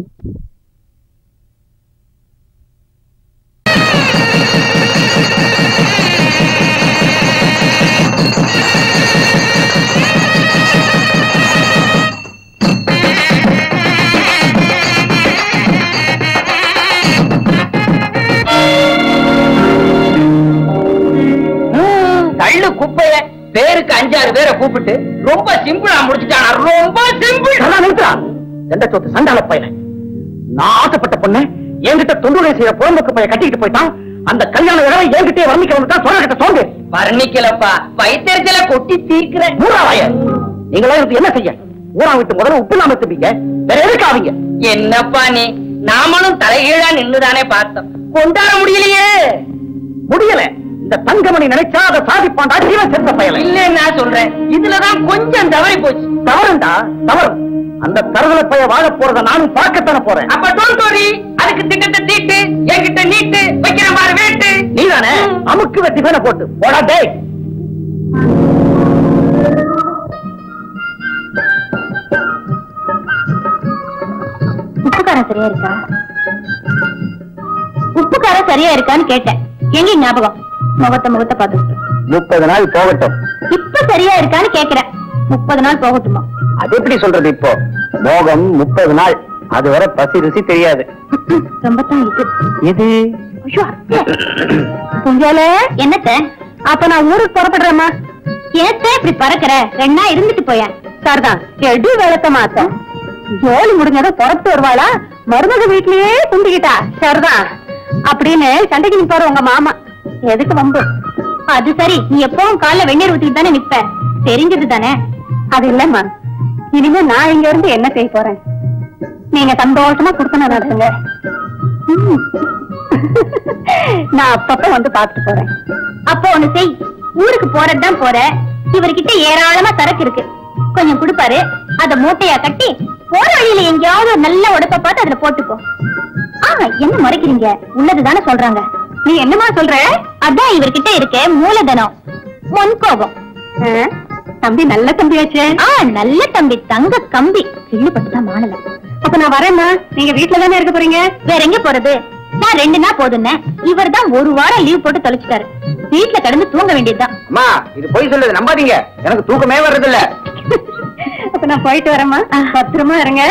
தள்ளு குப்பைய பேருக்கு அஞ்சாறு பேரை கூப்பிட்டு ரொம்ப சிம்பிளா முடிச்சுட்டானா ரொம்ப சிம்பிள் நிறுத்தா எந்த சொத்து சண்டால பையன நான் ஆசைப்பட்ட பொண்ணு என்கிட்ட தொண்டுரை செய்யற புறம்புக்கு பையன் கட்டிக்கிட்டு போயிட்டான் அந்த கல்யாண இடம் என்கிட்டயே வர்ணிக்க வந்துட்டான் சொல்ல கிட்ட சோங்க வர்ணிக்கலப்பா வயிற்றுல கொட்டி தீர்க்கிறேன் ஊராவாய நீங்களா இதுக்கு என்ன செய்ய ஊரா விட்டு முதல்ல உப்பு நாம திரும்பிங்க வேற எதுக்கு ஆவீங்க என்னப்பா நீ நாமளும் தலைகீழா நின்னுதானே பார்த்தோம் கொண்டாட முடியலையே முடியல இந்த தங்கமணி நினைச்சா அதை சாதிப்பான்டா ஜீவன் செத்த பயல இல்லன்னு நான் சொல்றேன் இதுலதான் கொஞ்சம் தவறி போச்சு தவறுண்டா தவறு அந்த தருதல பைய வாழ போறத நானும் பார்க்கத்தானே போறேன் அப்ப டோன்ட் வரி அதுக்கு திட்டத்தை தீட்டு என்கிட்ட நீட்டு வைக்கிற மாதிரி வேட்டு நீதானே அமுக்கு வெட்டி மேல போட்டு போடா டேய் உப்பு காரம் சரியா இருக்கா உப்பு காரம் சரியா இருக்கான்னு கேட்டேன் எங்க ஞாபகம் முகத்த முகத்த பார்த்துட்டு முப்பது நாள் போகட்டும் இப்ப சரியா இருக்கான்னு கேக்குறேன் முப்பது நாள் போகட்டுமா அது எப்படி சொல்றது இப்போ மோகம் முப்பது நாள் அது வரை பசி ருசி தெரியாது ரொம்ப தான் இது இது புஞ்சால என்னத்த அப்ப நான் ஊருக்கு புறப்படுறேம்மா ஏத்த இப்படி பறக்கிற ரெண்டா இருந்துட்டு போயேன் சரிதான் எடு வேலத்த மாத்த ஜோலி முடிஞ்சதும் புறப்பட்டு வருவாளா மருமக வீட்லயே குந்திக்கிட்டா சரிதான் அப்படின்னு சண்டைக்கு நிப்பாரு உங்க மாமா எதுக்கு வம்பு அது சரி நீ எப்பவும் காலைல வெந்நீர் ஊத்திட்டு தானே நிப்ப தெரிஞ்சது தானே அது இல்லம்மா இனிமே நான் இங்க இருந்து என்ன செய்ய போறேன் நீங்க சந்தோஷமா கொடுக்கணும் நடத்துங்க ம். நான் அப்பப்ப வந்து பார்த்துட்டு போறேன் அப்போ ஒண்ணு செய் ஊருக்கு போறதுதான் போற இவர்கிட்ட ஏராளமா சரக்கு இருக்கு கொஞ்சம் கொடுப்பாரு அத மூட்டையா கட்டி போற வழியில எங்கேயாவது ஒரு நல்ல உடப்ப பார்த்து அதுல போட்டுக்கோ ஆ என்ன முறைக்கிறீங்க உள்ளதுதானே சொல்றாங்க நீ என்னமா சொல்ற அதான் இவர்கிட்ட இருக்க மூலதனம் முன் கோபம் தம்பி நல்ல தம்பியாச்சே ஆ நல்ல தம்பி தங்க கம்பி கிள்ளுப்பட்டு தான் மானல அப்ப நான் வரேம்மா நீங்க வீட்டுல தானே இருக்க போறீங்க வேற எங்க போறது நான் ரெண்டு நாள் போதுன்னேன் இவர் தான் ஒரு வாரம் லீவ் போட்டு தொலைச்சிட்டாரு வீட்டுல கிடந்து தூங்க வேண்டியதுதான் அம்மா இது போய் சொல்லுது நம்பாதீங்க எனக்கு தூக்கமே வர்றது இல்ல அப்ப நான் போயிட்டு வரேம்மா பத்திரமா இருங்க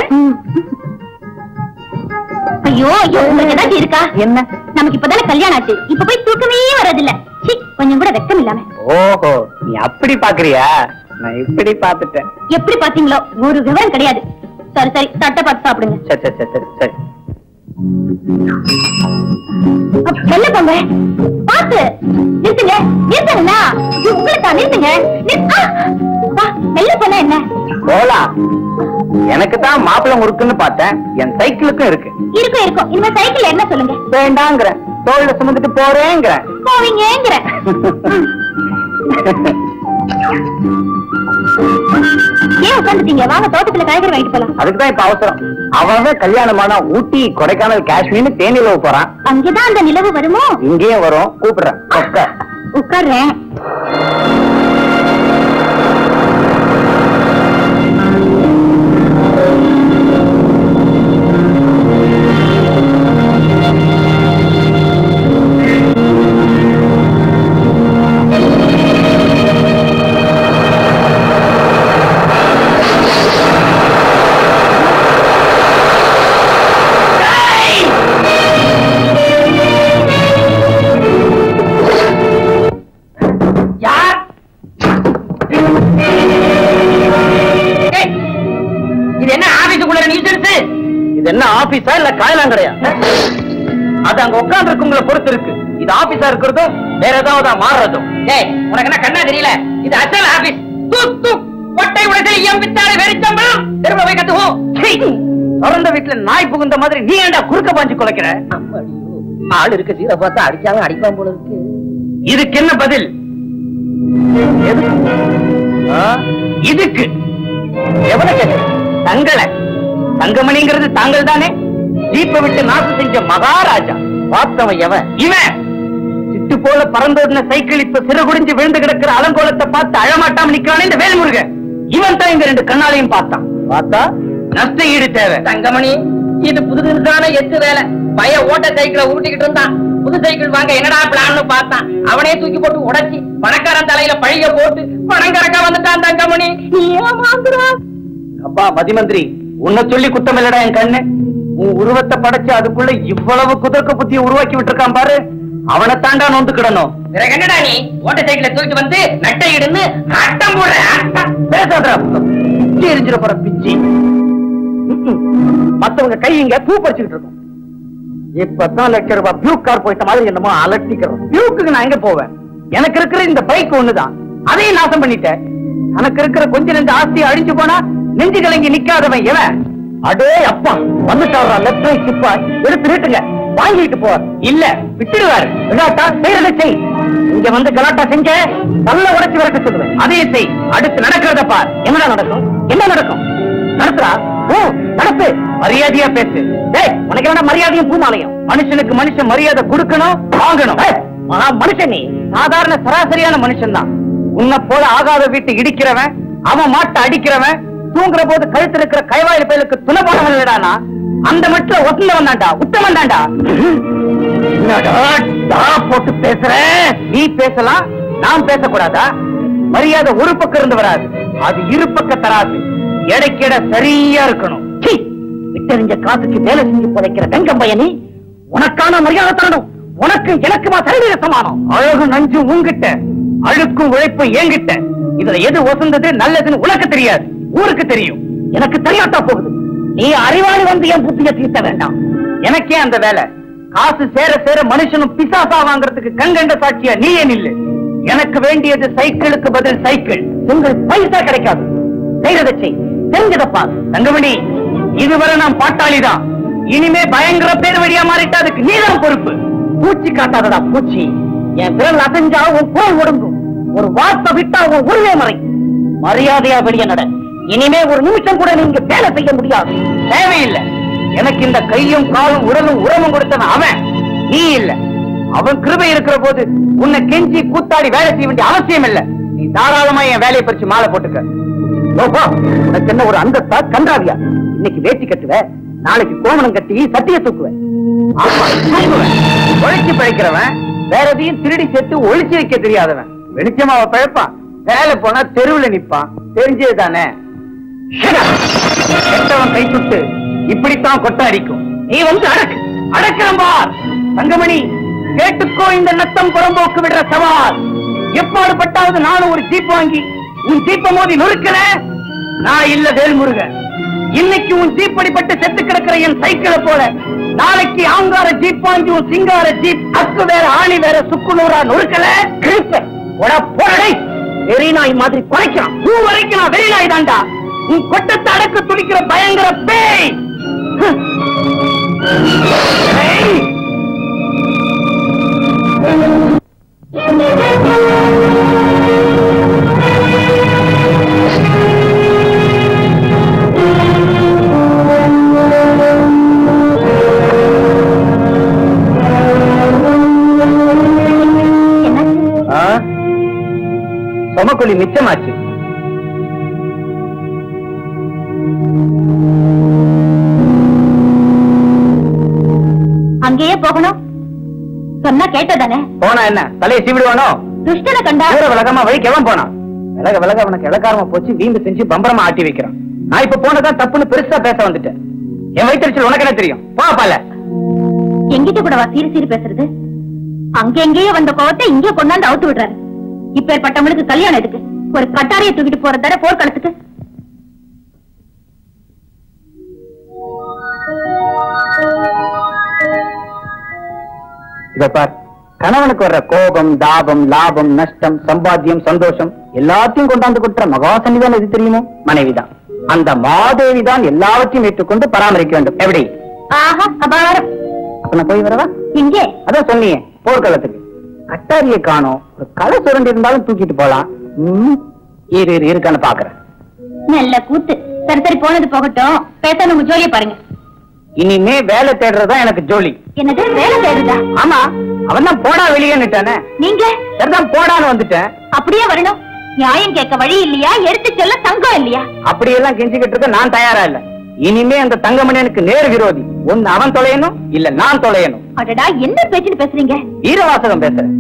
ஐயோ ஐயோ உங்களுக்கு ஏதாச்சும் இருக்கா என்ன நமக்கு இப்பதானே கல்யாணம் ஆச்சு இப்ப போய் தூக்கமே வர்றதில்ல சீ கொஞ்சம் கூட வெக்கம் இல்லாம ஓஹோ நீ அப்படி பாக்குறியா நான் இப்படி பாத்துட்டேன் எப்படி பாத்தீங்களோ ஒரு விவரம் கிடையாது சரி சரி தட்டை பார்த்து சாப்பிடுங்க சரி சரி சரி சரி சரி அப்ப வெளில போங்க பாத்து நிறுத்துங்க நிறுத்துங்கண்ணா இது உங்களுக்கு தான் நிறுத்துங்க நிறு- ஆ! வா, வெளில போனா என்ன போலாம் எனக்கு தான் மாப்பிள்ளை முறுக்குன்னு பார்த்தேன் என் சைக்கிளுக்கும் இருக்கு இருக்கும் இருக்கும் இனிமே சைக்கிள் என்ன சொல்லுங்க வேண்டாங்கிறேன் தோல்ல சுமந்துட்டு போறேங்கிறேன் போவீங்கிற ஏன் உட்காந்துட்டீங்க வாங்க தோட்டத்துல காய்கறி வாங்கிட்டு போலாம் அதுக்கு தான் இப்ப அவசரம் அவன் கல்யாணமானா ஊட்டி கொடைக்கானல் காஷ்மீர்னு தேனிலவு போறான் அங்கதான் அந்த நிலவு வருமோ இங்கேயும் வரும் கூப்பிடுறேன் உட்கார். உட்கார்றேன் யார் ஆபீஸா இல்ல காயலாங்கடையா அது அங்க உட்கார்ந்து இருக்கவங்களை பொறுத்து இருக்கு இது ஆபீஸா இருக்கிறதும் வேற ஏதாவது மாறுறதும் டேய் உனக்கு என்ன கண்ணா தெரியல இது அசல் ஆபீஸ் தூக் தூக் கொட்டை உடைசை எம் வித்தாறு வெறிச்சம்பளம் திரும்ப போய் கத்துவோம் திறந்த வீட்டுல நாய் புகுந்த மாதிரி நீ ஏன்டா குறுக்க பாஞ்சு குலைக்கிற ஆள் இருக்கு சீரை பார்த்தா அடிச்சாலும் அடிப்பான் போல இருக்கு இதுக்கு என்ன பதில் எதுக்கு? ஆ, இதுக்கு எவனை கேட்க தங்களை தங்கமணிங்கிறது தாங்கள் தானே ஜீப்பை விட்டு நாசம் செஞ்ச மகாராஜா பார்த்தவன் எவன் இவன் சிட்டு போல பறந்தோடின சைக்கிள் இப்ப சிறகுடிஞ்சு விழுந்து கிடக்கிற அலங்கோலத்தை பார்த்து அழமாட்டாம நிக்கிறானே இந்த வேல்முருகன் இவன் தான் இந்த ரெண்டு கண்ணாலையும் பார்த்தான் பார்த்தா நஷ்ட ஈடு தேவை தங்கமணி இது புது புதுசான எத்து வேலை பய ஓட்ட சைக்கிளை உருட்டிக்கிட்டு இருந்தான் புது சைக்கிள் வாங்க என்னடா பிளான்னு பார்த்தான் அவனே தூக்கி போட்டு உடைச்சி பணக்காரன் தலையில பழிய போட்டு பணம் கறக்க வந்துட்டான் தங்கமணி ஏமாந்துடா அப்பா மதிமந்திரி உன்னை சொல்லி குத்தம் இல்லடா என் கண்ணு உன் உருவத்தை படைச்சு அதுக்குள்ள இவ்வளவு குதர்க்க புத்திய உருவாக்கி விட்டுருக்கான் பாரு அவனை தாண்டா நொந்துக்கிடணும் பிறகு என்னடா நீ ஓட்ட சைக்கிளை தூக்கி வந்து நட்டை இடுன்னு அட்டம் போடுற அட்டம். பேசாதடா பிச்சி எரிஞ்சிட போற பிச்சி ம்ம். மத்தவங்க கை இங்க பூ பறிச்சுக்கிட்டு இருக்கும் இப்பதான் லட்ச ரூபாய் பியூக் கார் போயிட்ட மாதிரி என்னமோ அலட்டிக்கிறோம் பியூக்கு நான் எங்க போவேன் எனக்கு இருக்கிற இந்த பைக் ஒண்ணுதான் அதையும் நாசம் பண்ணிட்டேன் எனக்கு இருக்கிற கொஞ்ச நெஞ்ச ஆஸ்தி அழிஞ்சு போனா நெஞ்சு கலங்கி நிக்காதவன் எவன் அடே அப்பா வந்துட்டாரா லெப்ட் ரைட் சிப்பா எடுத்து நீட்டுங்க வாங்கிட்டு போ இல்ல விட்டுடுவாரு விடாட்டா செய்யறத செய் இங்க வந்து கலாட்டா செஞ்ச நல்ல உடைச்சு விரட்ட சொல்லுவேன் அதையும் செய் அடுத்து நடக்கிறத பார் என்ன நடக்கும் என்ன நடக்கும் நடத்துறா ஓ நடப்பு மரியாதையா பேசு டேய் உனக்கு என்ன மரியாதையும் பூமாலையும் மனுஷனுக்கு மனுஷன் மரியாதை கொடுக்கணும் வாங்கணும் ஏய், மகா மனுஷன் நீ சாதாரண சராசரியான மனுஷன் தான் உன்னை போல ஆகாத வீட்டை இடிக்கிறவன் அவன் மாட்டை அடிக்கிறவன் தூங்குற போது கழுத்து இருக்கிற கைவாயில் பயலுக்கு துணை போனவன் இல்லடானா அந்த மட்டும் ஒசந்தவன் தான்டா உத்தமன் தான்டா என்னடா டா போட்டு பேசுற நீ பேசலாம் நான் பேசக்கூடாதா மரியாதை ஒரு பக்கம் இருந்து வராது அது இரு பக்க தராது எடைக்கெட சரியா இருக்கணும் சீ, விட்டறிஞ்ச காசுக்கு வேலை செஞ்சு புதைக்கிற கங்கம் பையனி உனக்கான மரியாதை தரணும் உனக்கு எனக்குமா சரிவிக சமானம் அழகு நஞ்சு உங்கிட்ட அழுக்கும் உழைப்பும் என்கிட்ட இதுல எது ஒசந்தது நல்லதுன்னு உனக்கு தெரியாது ஊருக்கு தெரியும் எனக்கு தெரியாட்டா போகுது நீ அறிவாளி வந்து என் புத்திய தீர்த்த வேண்டாம் எனக்கே அந்த வேலை காசு சேர சேர மனுஷனும் பிசாசா வாங்குறதுக்கு கண்கண்ட சாட்சியா நீயே நில்லு எனக்கு வேண்டியது சைக்கிளுக்கு பதில் சைக்கிள் உங்கள் பைசா கிடைக்காது செய்யறதை செய் தெரிஞ்சதப்பா தங்கமணி இதுவரை நான் பாட்டாளிதான் இனிமே பயங்கர பேர் வழியா மாறிட்டா அதுக்கு நீதான் பொறுப்பு பூச்சி காட்டாதடா பூச்சி என் விரல் அசைஞ்சா உன் குரல் ஒடுங்கும் ஒரு வார்த்தை விட்டா உன் உருவே மறை மரியாதையா வெளியே நட இனிமே ஒரு நிமிஷம் கூட நீங்க வேலை செய்ய முடியாது தேவையில்லை எனக்கு இந்த கையும் காலும் உடலும் உரமும் கொடுத்தவன் அவன் நீ இல்ல அவன் கிருபை இருக்கிற போது உன்னை கெஞ்சி கூத்தாடி வேலை செய்ய வேண்டிய அவசியம் இல்ல நீ தாராளமா என் வேலையை பறிச்சு மாலை போட்டுக்க ஓஹோ உனக்கு என்ன ஒரு அந்தஸ்தா கன்றாவியா இன்னைக்கு வேட்டி கட்டுவ நாளைக்கு கோமணம் கட்டி சட்டிய தூக்குவேன் ஆமா, தூக்குவேன். உழைச்சு பிழைக்கிறவன் வேற எதையும் திருடி சேர்த்து ஒளிச்சு வைக்க தெரியாதவன் வெளிச்சமா அவ பிழைப்பான் வேலை போனா தெருவுல நிப்பான் தெரிஞ்சது தானே கெட்டவன் கை சுட்டு இப்படித்தான் கொட்ட அடிக்கும் நீ வந்து அடக்கு அடக்கிறோம் பார் தங்கமணி கேட்டுக்கோ இந்த நத்தம் புறம்போக்கு விடுற சவால் எப்பாடு பட்டாவது நானும் ஒரு ஜீப் வாங்கி உன் ஜீப்பை மோதி நொறுக்கிற நான் இல்ல வேல்முருகன் இன்னைக்கு உன் ஜீப் அடிபட்டு செத்து கிடக்கிற என் சைக்கிளை போல நாளைக்கு ஆங்கார ஜீப் வாங்கி உன் சிங்கார ஜீப் அக்கு வேற ஆணி வேற சுக்குநூறா நொறுக்கல கிழிப்ப போடா போடடை வெறி நாய் மாதிரி குறைக்கிறான் பூ வரைக்கும் நான் வெறி நாய் தான்டா உன் கொட்டத்தை அடக்க துடிக்கிற பயங்கர பேய் ஹ். ஏய்! ஆ? சமக்குழி மிச்சமாச்சு அங்கேயே போகணும் சொன்னா கேட்டதானே போனா என்ன தலையை சீவிடுவானோ துஷ்டனை கண்டா ஊர விலகாம வழிக்கு எவன் போனான் விலக விலக அவனுக்கு இலக்காரமா போச்சு வீம்பு செஞ்சு பம்பரமா ஆட்டி வைக்கிறான் நான் இப்ப போனதான் தப்புன்னு பெருசா பேச வந்துட்டேன் என் வயிற்றுச்சல் உனக்கு என்ன தெரியும் போ பால எங்கிட்ட கூடவா சீரி சீரி பேசுறது அங்க எங்கேயோ வந்த கோவத்தை இங்கே கொண்டாந்து அவுத்து விடுறாரு இப்பேற்பட்டவங்களுக்கு கல்யாணம் எதுக்கு ஒரு கட்டாரிய தூக்கிட்டு போற தர போர்க்களத்துக்கு இத பார் கணவனுக்கு வர்ற கோபம் தாபம் லாபம் நஷ்டம் சம்பாத்தியம் சந்தோஷம் எல்லாத்தையும் கொண்டாந்து கொடுத்த மகாசனி தான் எது தெரியுமோ மனைவிதான் அந்த மாதேவி தான் எல்லாவற்றையும் ஏற்றுக்கொண்டு பராமரிக்க வேண்டும் எப்படி ஆஹா அபாரம் அப்ப நான் போய் வரவா இங்கே அதான் சொன்னீங்க போர்க்களத்துக்கு கட்டாரியை காணோம் ஒரு களை சுரண்டி இருந்தாலும் தூக்கிட்டு போலாம் ம், இரு இரு இருக்கான்னு பாக்குறேன் நல்ல கூத்து சரி சரி போனது போகட்டும் பேசாம உங்க ஜோலியை பாருங்க இனிமே வேலை தேடுறதா எனக்கு ஜோலி என்னது வேலை தேடுதா ஆமா அவன் தான் போடா வெளியேன்னுட்டானே நீங்க சரிதான் போடான்னு வந்துட்டேன் அப்படியே வரணும் நியாயம் கேட்க வழி இல்லையா எடுத்து சொல்ல தங்கம் இல்லையா அப்படியெல்லாம் கெஞ்சிக்கிட்டு இருக்க நான் தயாரா இல்ல இனிமே அந்த தங்கமணியனுக்கு நேர் விரோதி ஒன்னு அவன் தொலையணும் இல்ல நான் தொலையணும் அடடா என்ன பேச்சுன்னு பேசுறீங்க ஈரவாசகம் பேசுறேன்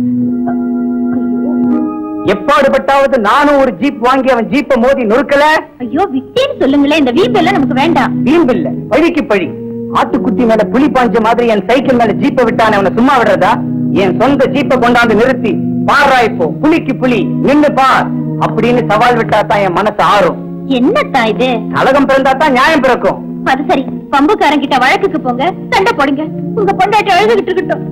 எப்பாடுபட்டாவது நானும் ஒரு ஜீப் வாங்கி அவன் ஜீப்பை மோதி நொறுக்கல ஐயோ விட்டேன்னு சொல்லுங்களேன் இந்த வீட்டு எல்லாம் நமக்கு வேண்டாம் வீம்பில்ல பழிக்கு பழி ஆட்டுக்குட்டி மேல புலி பாஞ்ச மாதிரி என் சைக்கிள் மேல ஜீப்பை விட்டானே அவனை சும்மா விடுறதா என் சொந்த ஜீப்பை கொண்டாந்து நிறுத்தி பாரா இப்போ புலிக்கு புலி நின்னு பார் அப்படின்னு சவால் விட்டா தான் என் மனசு ஆறும் என்னத்தா இது கலகம் பிறந்தா தான் நியாயம் பிறக்கும் அது சரி பம்புக்காரங்கிட்ட வழக்குக்கு போங்க சண்டை போடுங்க உங்க பொண்டாட்டி அழுதுகிட்டு இருக்கட்டும்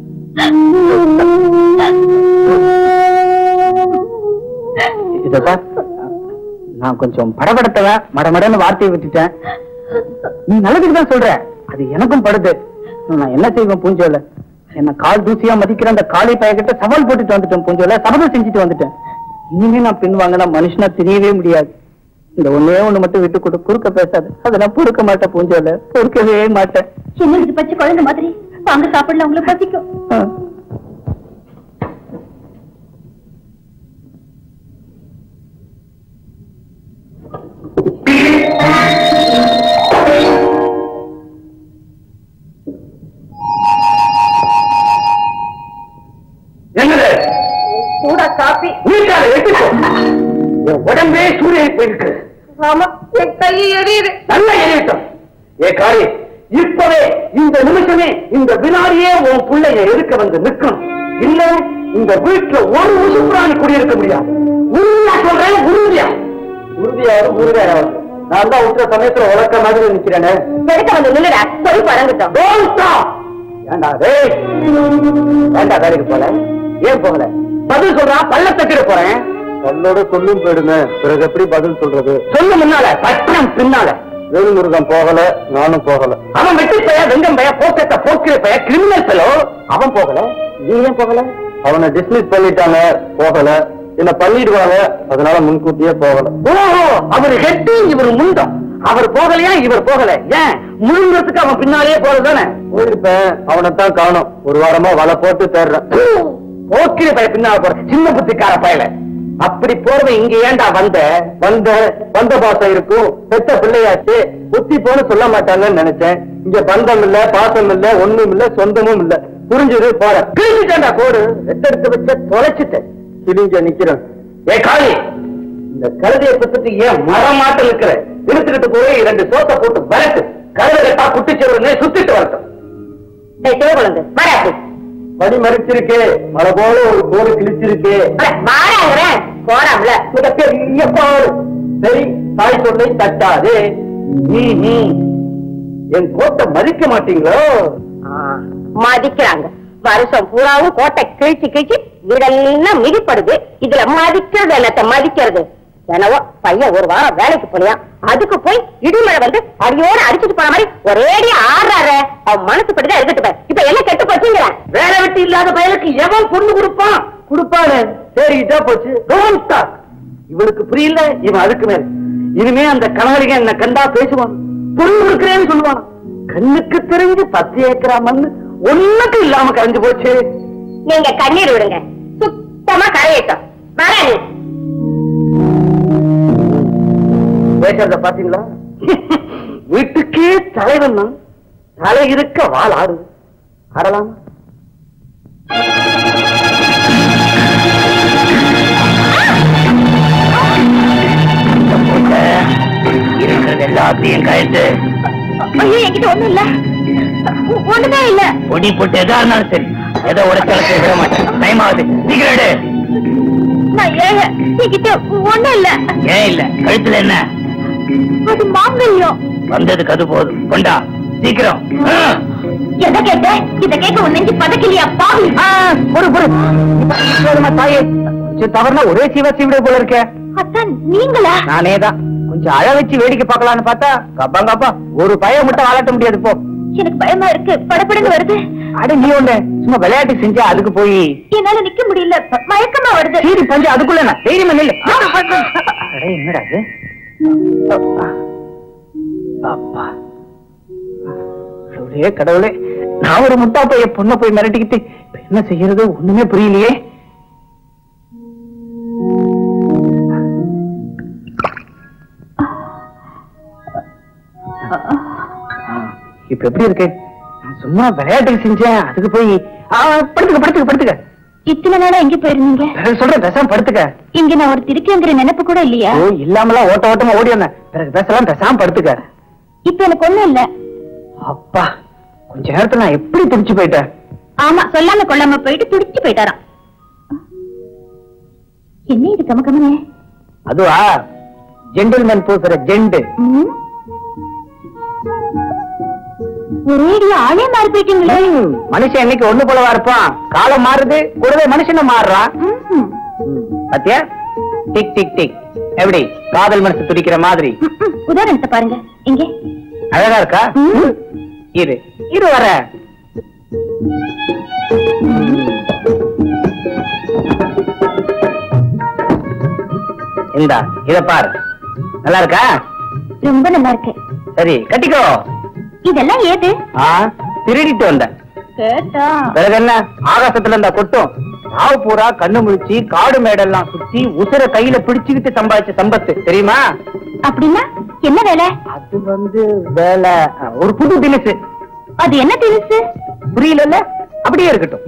இத பார் நான் கொஞ்சம் படபடத்தவன் மடமடன்னு வார்த்தையை விட்டுட்டேன் நீ நல்லதுக்கு தான் சொல்ற அது எனக்கும் படுது நான் என்ன செய்வேன் பூஞ்சோல என்ன கால் தூசியா மதிக்கிற அந்த காளி பையகிட்ட சவால் போட்டுட்டு வந்துட்டேன் பூஞ்சோல சபதம் செஞ்சுட்டு வந்துட்டேன் இனிமே நான் பின் வாங்கினா மனுஷனா தெரியவே முடியாது இந்த ஒண்ணே ஒண்ணு மட்டும் விட்டு கொடு குறுக்க பேசாது அதை நான் பொறுக்க மாட்டேன் பூஞ்சோல பொறுக்கவே மாட்டேன் என்ன இது பச்சை குழந்தை மாதிரி வாங்க சாப்பிடல உங்களுக்கு பசிக்கும் ஆ. என்னது கூட காப்பி நீட்டால வெட்டிப்போ என் உடம்பே சூரியன் போயிருக்கு ஆமா என் கை எரியுது நல்ல எரியட்டும் ஏ காரி இப்பவே இந்த நிமிஷமே இந்த வினாடியே உன் பிள்ளைய எதுக்க வந்து நிற்கணும் இல்ல இந்த வீட்டுல ஒரு உசுப்புராணி குடியிருக்க முடியாது உறுதியா சொல்றேன் உறுதியா உறுதியாவது உறுதியாவது நான் தான் விட்டுற சமயத்துல உலக்க மாதிரி நிக்கிறேனே எடுக்க வந்து நில்லுடா போய் பறந்துட்டோம் Don't stop! ஏண்டா டேய் வேண்டா வேலைக்கு போல ஏன் போகல பதில் சொல்றா பல்ல தட்டிட போறேன் பல்லோட சொல்லும் போயிடுமே பிறகு எப்படி பதில் சொல்றது சொல்லு முன்னால பட்டம் பின்னால வேலுமுருகன் போகல நானும் போகல அவன் வெட்டி பைய வெங்கம் பைய போக்கத்த போக்கிற பைய கிரிமினல் பெலோ அவன் போகல நீ ஏன் போகல அவனை டிஸ்மிஸ் பண்ணிட்டாங்க போகல என்ன பண்ணிடுவாங்க அதனால முன்கூட்டியே போகல ஓஹோ அவர் ஹெட்டு இவர் முண்டம் அவர் போகலையா இவர் போகல ஏன் முழுங்கிறதுக்கு அவன் பின்னாலேயே போறதுதானே போயிருப்பேன் அவனை தான் காணும் ஒரு வாரமா வலை போட்டு தேடுறேன் போக்கிற பைய பின்னால போற சின்ன புத்திக்கார பயல அப்படி போறவன் இங்க ஏன்டா வந்த வந்த வந்த பாசம் இருக்கும் பெத்த பிள்ளையாச்சு புத்தி போன்னு சொல்ல மாட்டாங்கன்னு நினைச்சேன் இங்க பந்தம் இல்ல பாசம் இல்ல ஒண்ணும் இல்ல சொந்தமும் இல்ல புரிஞ்சது போற கிழிஞ்சிட்டேன்டா கோடு எத்தெடுத்து வச்ச தொலைச்சிட்டேன் கிழிஞ்ச நிக்கிறேன் ஏ காளி இந்த கழுதையை பத்துட்டு ஏன் மரமாட்ட நிக்கிற இழுத்துக்கிட்டு போய் இரண்டு சோத்தை போட்டு வரட்டு கழுதை கட்டா குட்டிச்சவருன்னு சுத்திட்டு வரட்டும் சிவகுழந்து வராது படி மறிச்சிருக்கு மழை போல ஒரு கோடு கிழிச்சிருக்கு வாராங்கிறேன் போறாம்ல மிக பெரிய பாடு சரி தாய் சொல்லை தட்டாதே நீ நீ என் கோட்டை மதிக்க மாட்டீங்களோ மதிக்கிறாங்க வருஷம் பூராவும் கோட்டை கிழிச்சு கிழிச்சு வீடெல்லாம் மிதிப்படுது இதுல மதிக்கிறது என்னத்த மதிக்கிறது என்னவோ பையன் ஒரு வாரம் வேலைக்கு போனியா அதுக்கு போய் இடிமழை வந்து அடியோட அடிச்சுட்டு போன மாதிரி ஒரேடியா ஆடுறாரு அவன் மனசு படிதான் இருக்கட்டும் பாரு. இப்ப என்ன கெட்டு போச்சுங்கிறேன் வேலை வெட்டி இல்லாத பயலுக்கு எவன் பொண்ணு கொடுப்பான் கொடுப்பானே சரி இதா போச்சு Don't talk. இவனுக்கு புரியல இவன் அதுக்கு மேல இனிமே அந்த கணவரிக என்ன கண்டா பேசுவான் பொண்ணு கொடுக்கிறேன்னு சொல்லுவான் கண்ணுக்கு தெரிஞ்சு பத்து ஏக்கரா மண்ணு ஒண்ணுக்கு இல்லாம கரைஞ்சு போச்சு நீங்க கண்ணீர் விடுங்க சுத்தமா கரையட்டும் வர நீ பேசுறத பாத்தீங்களா வீட்டுக்கே தலைவன் தான் தலை இருக்க வாள் ஆடு ஆடலாமா இருக்கிறது எல்லாத்தையும் கழித்து ஐயோ என்கிட்ட ஒண்ணும் இல்ல ஒ- ஒண்ணுமே இல்ல பொடி போட்டு எதா இருந்தாலும் சரி ஏதோ உடச்சலத்தை விட மாட்டேன் டைம் ஆகுது சீக்கிரம் எடு. நான் ஏழை என்கிட்ட ஒண்ணும் இல்ல ஏன் இல்ல கழுத்துல என்ன அது மாங்கல்யம் வந்ததுக்கு அது போதும் கொண்டா சீக்கிரம் எதை கேட்ட இத கேட்க உன் நெஞ்சு பதக்கலையா பாவி ஆ, பொறு பொறு இப்ப போதுமா தாயே கொஞ்சம் தவறுனா ஒரே சீவா சீவிட போல இருக்க அத்தான் நீங்களா நானே தான் கொஞ்சம் அழ வச்சு வேடிக்கை பார்க்கலாம்னு பார்த்தா கப்பாங்கப்பா ஒரு பையன் மட்டும் வாழாட்ட முடியாது போ எனக்கு பயமா இருக்கு படபடன்னு வருது அட நீ ஒண்ணு சும்மா விளையாட்டு செஞ்சா அதுக்கு போய் என்னால நிக்க முடியல மயக்கமா வருது சீரி பஞ்சு அதுக்குள்ள என்ன தைரியமா நில்லு அட என்னடா இது அப்பா. அப்பா கடவுளே கடவுளே நான் ஒரு முட்டா போய் பொண்ணை போய் மிரட்டிக்கிட்டு இப்ப என்ன செய்யறது ஒண்ணுமே புரியலையே இப்ப எப்படி இருக்கு நான் சும்மா விளையாட்டுக்கு செஞ்சேன் அதுக்கு போய் ஆ, படுத்துக்க படுத்துக்க படுத்துக்க இத்தனை நாளா எங்க போயிருந்தீங்க பிறகு சொல்றேன் பேசாம படுத்துக்க இங்க நான் ஒரு திருக்கிங்கிற நினைப்பு கூட இல்லையா ஓ இல்லாமலாம் ஓட்ட ஓட்டமா ஓடி வந்தேன் பிறகு பேசலாம் பேசாம படுத்துக்க இப்ப எனக்கு ஒண்ணும் இல்ல அப்பா கொஞ்ச நேரத்துல நான் எப்படி துடிச்சு போயிட்டேன் ஆமா சொல்லாம கொள்ளாம போயிட்டு துடிச்சு போயிட்டாராம் என்ன இது கமகமனே அதுவா ஜென்டில்மேன் பூசுற ஜெண்டு ம்? ஒரேடியா ஆளே மாறி போயிட்டீங்களே ம், மனுஷன் என்னைக்கு ஒண்ணு போலவா இருப்பான் காலம் மாறுது கூடவே மனுஷனும் மாறுறான் ம்ஹும். ம், பாத்தியா டிக் டிக் டிக் எப்படி காதல் மனசு துடிக்கிற மாதிரி ம்ம். உதாரணத்தை பாருங்க இங்கே அழகா இருக்கா ம். இரு இரு வர இந்தா இத பாரு நல்லா இருக்கா ரொம்ப நல்லா இருக்கு சரி கட்டிக்கோ இதெல்லாம் ஏது ஆ திருடிட்டு வந்தேன் கேட்டா பிறகு என்ன ஆகாசத்துல இருந்தா கொட்டும் ராவு பூரா கண்ணு முழிச்சு காடு மேடெல்லாம் சுத்தி உசுர கையில பிடிச்சுக்கிட்டு சம்பாதிச்ச சம்பத்து தெரியுமா அப்படின்னா என்ன வேலை அது வந்து வேலை ஆ, ஒரு புது தினசு அது என்ன தினுசு புரியல அப்படியே இருக்கட்டும்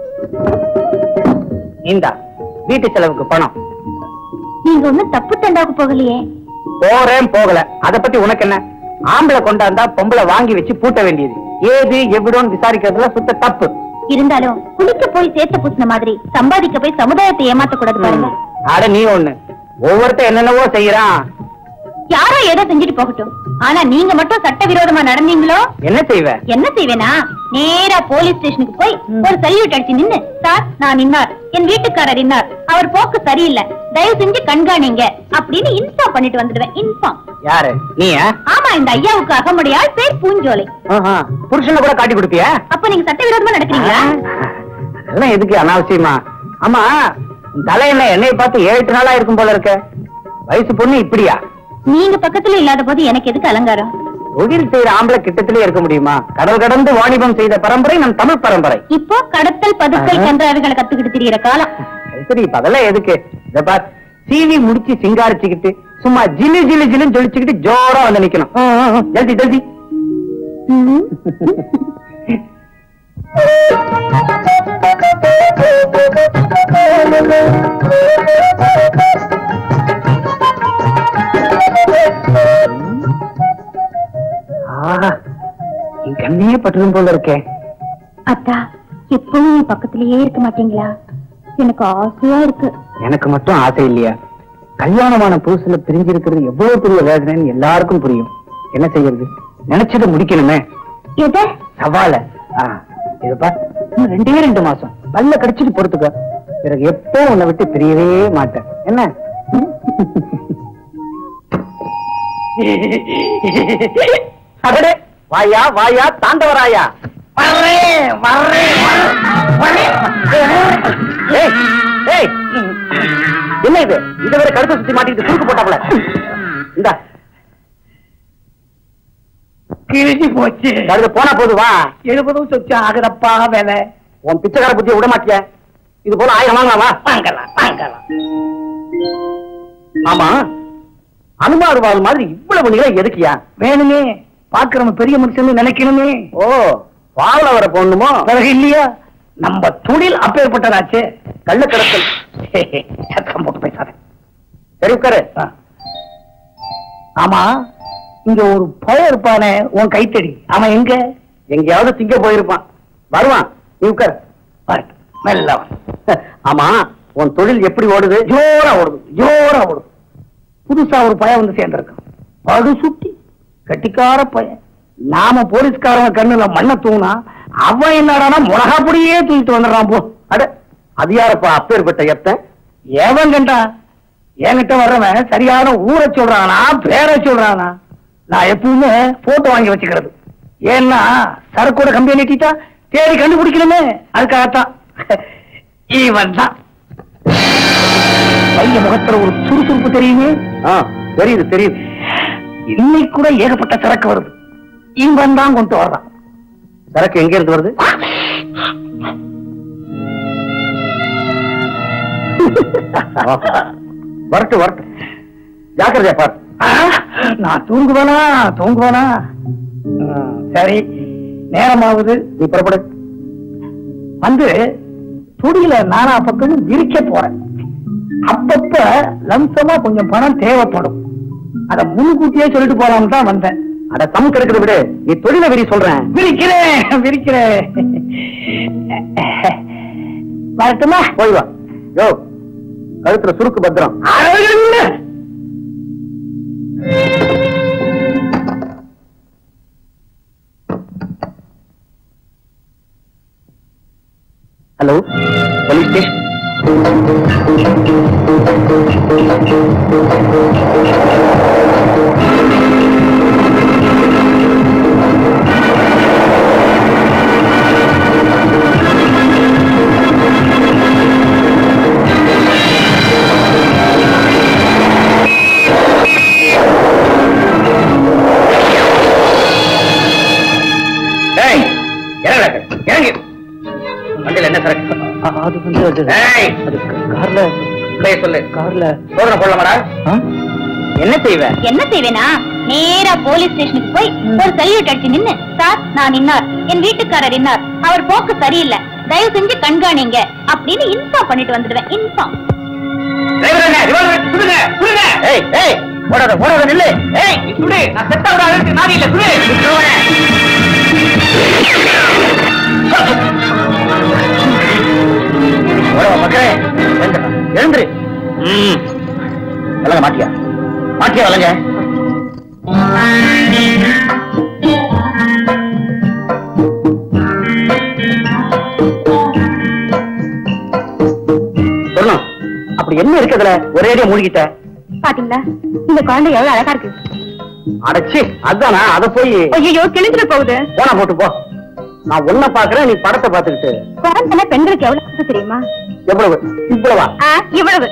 இந்தா வீட்டு செலவுக்கு பணம் நீங்க ஒண்ணும் தப்பு தண்டாவுக்கு போகலையே போறேன் போகல அத பத்தி உனக்கு என்ன ஆம்பளை கொண்டாந்தா பொம்பளை வாங்கி வச்சு பூட்ட வேண்டியது ஏது எவிடோன்னு விசாரிக்கிறதுல சுத்த தப்பு இருந்தாலும் குளிக்க போய் சேர்த்து பூசின மாதிரி சம்பாதிக்க போய் சமுதாயத்தை ஏமாத்த கூடாது பாருங்க அட நீ ஒண்ணு ஒவ்வொருத்தன் என்னென்னவோ செய்யறான் யாரோ ஏதோ செஞ்சுட்டு போகட்டும் ஆனா நீங்க மட்டும் சட்டவிரோதமா நடந்தீங்களோ என்ன செய்வ என்ன செய்வேனா நேரா போலீஸ் ஸ்டேஷனுக்கு போய் ஒரு சல்யூட் அடிச்சு நின்னு சார் நான் இன்னார் என் வீட்டுக்காரர் இன்னார் அவர் போக்கு சரியில்லை தயவு செஞ்சு கண்காணிங்க அப்படின்னு இன்ஃபார்ம் பண்ணிட்டு வந்துடுவேன் இன்ஃபார்ம் யாரு நீயா ஆமா இந்த ஐயாவுக்கு அகமுடையாள் பேர் பூஞ்சோலை ஆஹா. புருஷனை கூட காட்டி கொடுப்பியா அப்ப நீங்க சட்டவிரோதமா நடக்கிறீங்களா அதெல்லாம் எதுக்கு அனாவசியமா ஆமா உன் தலையில என்னைய பார்த்து ஏழு எட்டு நாளா இருக்கும் போல இருக்க வயசு பொண்ணு இப்படியா நீங்க பக்கத்துல இல்லாத போது எனக்கு எதுக்கு அலங்காரம் தொழில் செய்யற ஆம்பளை கிட்டத்திலே இருக்க முடியுமா கடல் கடந்து வாணிபம் செய்த பரம்பரை நம் தமிழ் பரம்பரை இப்போ கடத்தல் பதுக்கல் ஆஹா. கன்றாவிகளை கத்துக்கிட்டு திரியிற காலம் சரி, சரி இப்ப அதெல்லாம் எதுக்கு இத பார் சீவி முடிச்சு சிங்காரிச்சுக்கிட்டு சும்மா ஜிலு ஜிலு ஜிலுன்னு ஜொலிச்சுக்கிட்டு ஜோரா வந்து நிக்கணும் ஆ, ஆ, ஆ. ஜல்தி ஜல்தி ம். ஆஹா என் கண்ணையே பட்டுரும் போல இருக்கே அத்தா எப்பவும் என் பக்கத்திலேயே இருக்க மாட்டீங்களா எனக்கு ஆசையா இருக்கு எனக்கு மட்டும் ஆசை இல்லையா கல்யாணமான புதுசுல பிரிஞ்சிருக்கிறது எவ்வளவு பெரிய வேதனைன்னு எல்லாருக்கும் புரியும் என்ன செய்யறது நினைச்சதை முடிக்கணுமே எதை சவால இது பார் இன்னும் ரெண்டே ரெண்டு மாசம் பல்ல கடிச்சிட்டு பொறுத்துக்க பிறகு எப்போ உன்னை விட்டு பிரியவே மாட்டேன் என்ன அடடே வாயா வாயா தாண்டவராயா வர்றேன் வர்றேன் வர்றேன் ஏய், ஏய், என்ன இது இதுவரை கழுத்தை சுத்தி மாட்டிக்கிட்டு சுருக்கு போட்டாப்ல இந்த கிழிஞ்சு போச்சு கழுத போனா போது வா எழுபதும் சொச்சு ஆகுறப்பா வேலை உன் பிச்சைக்கார புத்திய விட மாட்டிய இது போல ஆயிரம் வாங்கலாமா வாங்கலாம் வாங்கலாம் ஆமா அனுமார் வாழ் மாதிரி இவ்வளவு நீளம் எதுக்கியா வேணுமே பாக்குறவங்க பெரிய மனுஷன் நினைக்கணுமே ஓ வாழ வர போடணுமோ பிறகு இல்லையா நம்ம தொழில் அப்பேற்பட்டதாச்சே கள்ள கடத்தல் சத்தம் போட்டு பேசாத சரி உட்காரு ஆ. ஆமா இங்க ஒரு பய இருப்பானே உன் கைத்தடி அவன் எங்க எங்கேயாவது திங்க போயிருப்பான் வருவான் நீ உட்காரு பாரு, மெல்ல வா. ஆமா உன் தொழில் எப்படி ஓடுது ஜோரா ஓடுது ஜோரா ஓடுது புதுசா ஒரு பையன் வந்து சேர்ந்திருக்கான் படு சுட்டி கட்டிக்கார பையன் நாம போலீஸ்காரங்க கண்ணுல மண்ணை தூணா அவன் என்னடானா மிளகா பொடியே தூக்கிட்டு வந்துடுறான் போ அட அது யாரப்பா அப்பேற்பட்ட எத்த எவன் கண்டா என்கிட்ட வர்றவன் சரியான ஊரை சொல்றானா பேரை சொல்றானா நான் எப்பவுமே போட்டோ வாங்கி வச்சுக்கிறது ஏன்னா சரக்கோட கம்பெனி நீட்டிட்டா தேடி கண்டுபிடிக்கணுமே அதுக்காகத்தான் இவன் தான் பைய முகத்துல ஒரு சுறுசுறுப்பு தெரியுமே தெரியுது தெரியுது இன்னைக்கு கூட ஏகப்பட்ட சரக்கு வருது இவன் தான் கொண்டு வர்றான் சரக்கு எங்க இருந்து வருது வரட்டு வரட்டு ஜாக்கிரதையா பார் நான் தூங்குவேனா தூங்குவேனா ம், சரி நேரமாகுது நீ புறப்படு வந்து துடியில நானா பக்கமும் விரிக்க போறேன் அப்பப்ப லம்சமா கொஞ்சம் பணம் தேவைப்படும் அத முன்கூட்டியே சொல்லிட்டு போலாம்னு தான் வந்தேன் அத தம் கிடைக்கிறத விட நீ தொழில விரி சொல்றேன் விரிக்கிறேன் விரிக்கிறேன் வரட்டுமா போய் வா யோ கழுத்துல சுருக்கு பத்திரம் ஹலோ போலீஸ் ஸ்டேஷன் ஏய் இறங்கு இறங்கு வண்டியில என்ன சரக்கு அது வந்து அது ஏய் அது கார்ல உள்ளே சொல்லு கார்ல சோதனை போடலாமாடா என்ன செய்வ என்ன செய்வேனா நேரா போலீஸ் ஸ்டேஷனுக்கு போய் ஒரு சல்யூட் அடிச்சு நின்னு சார் நான் இன்னார் என் வீட்டுக்காரர் இன்னார் அவர் போக்கு சரியில்லை தயவு செஞ்சு கண்காணிங்க அப்படின்னு இன்ஃபார்ம் பண்ணிட்டு வந்துடுவேன் இன்ஃபார்ம் டிரைவருங்க ரிவால்வர் சுடுங்க சுடுங்க ஏய் ஏய் ஓடாத ஓடாத நில்லு ஏய் நீ சுடு நான் செத்த விட அழுத்து நாதி இல்ல சுடு ஓடவா மக்களே எழுந்துடா எழுந்துரு ம் வலங்க மாட்டியா மாட்டியா வலங்க சொல்லணும் அப்படி என்ன இருக்குதுல ஒரேடியா மூழ்கிட்ட பாத்தீங்களா இந்த குழந்தை எவ்வளவு அழகா இருக்கு அடைச்சி அதானா அத போய் ஐயோ கிழிஞ்சிட போகுது போனா போட்டு போ நான் ஒன்ன பாக்குறேன் நீ படத்தை பாத்துக்கிட்டு குழந்தை பெண்களுக்கு எவ்வளவு ஆசை தெரியுமா எவ்வளவு இவ்வளவா ஆ, இவ்வளவு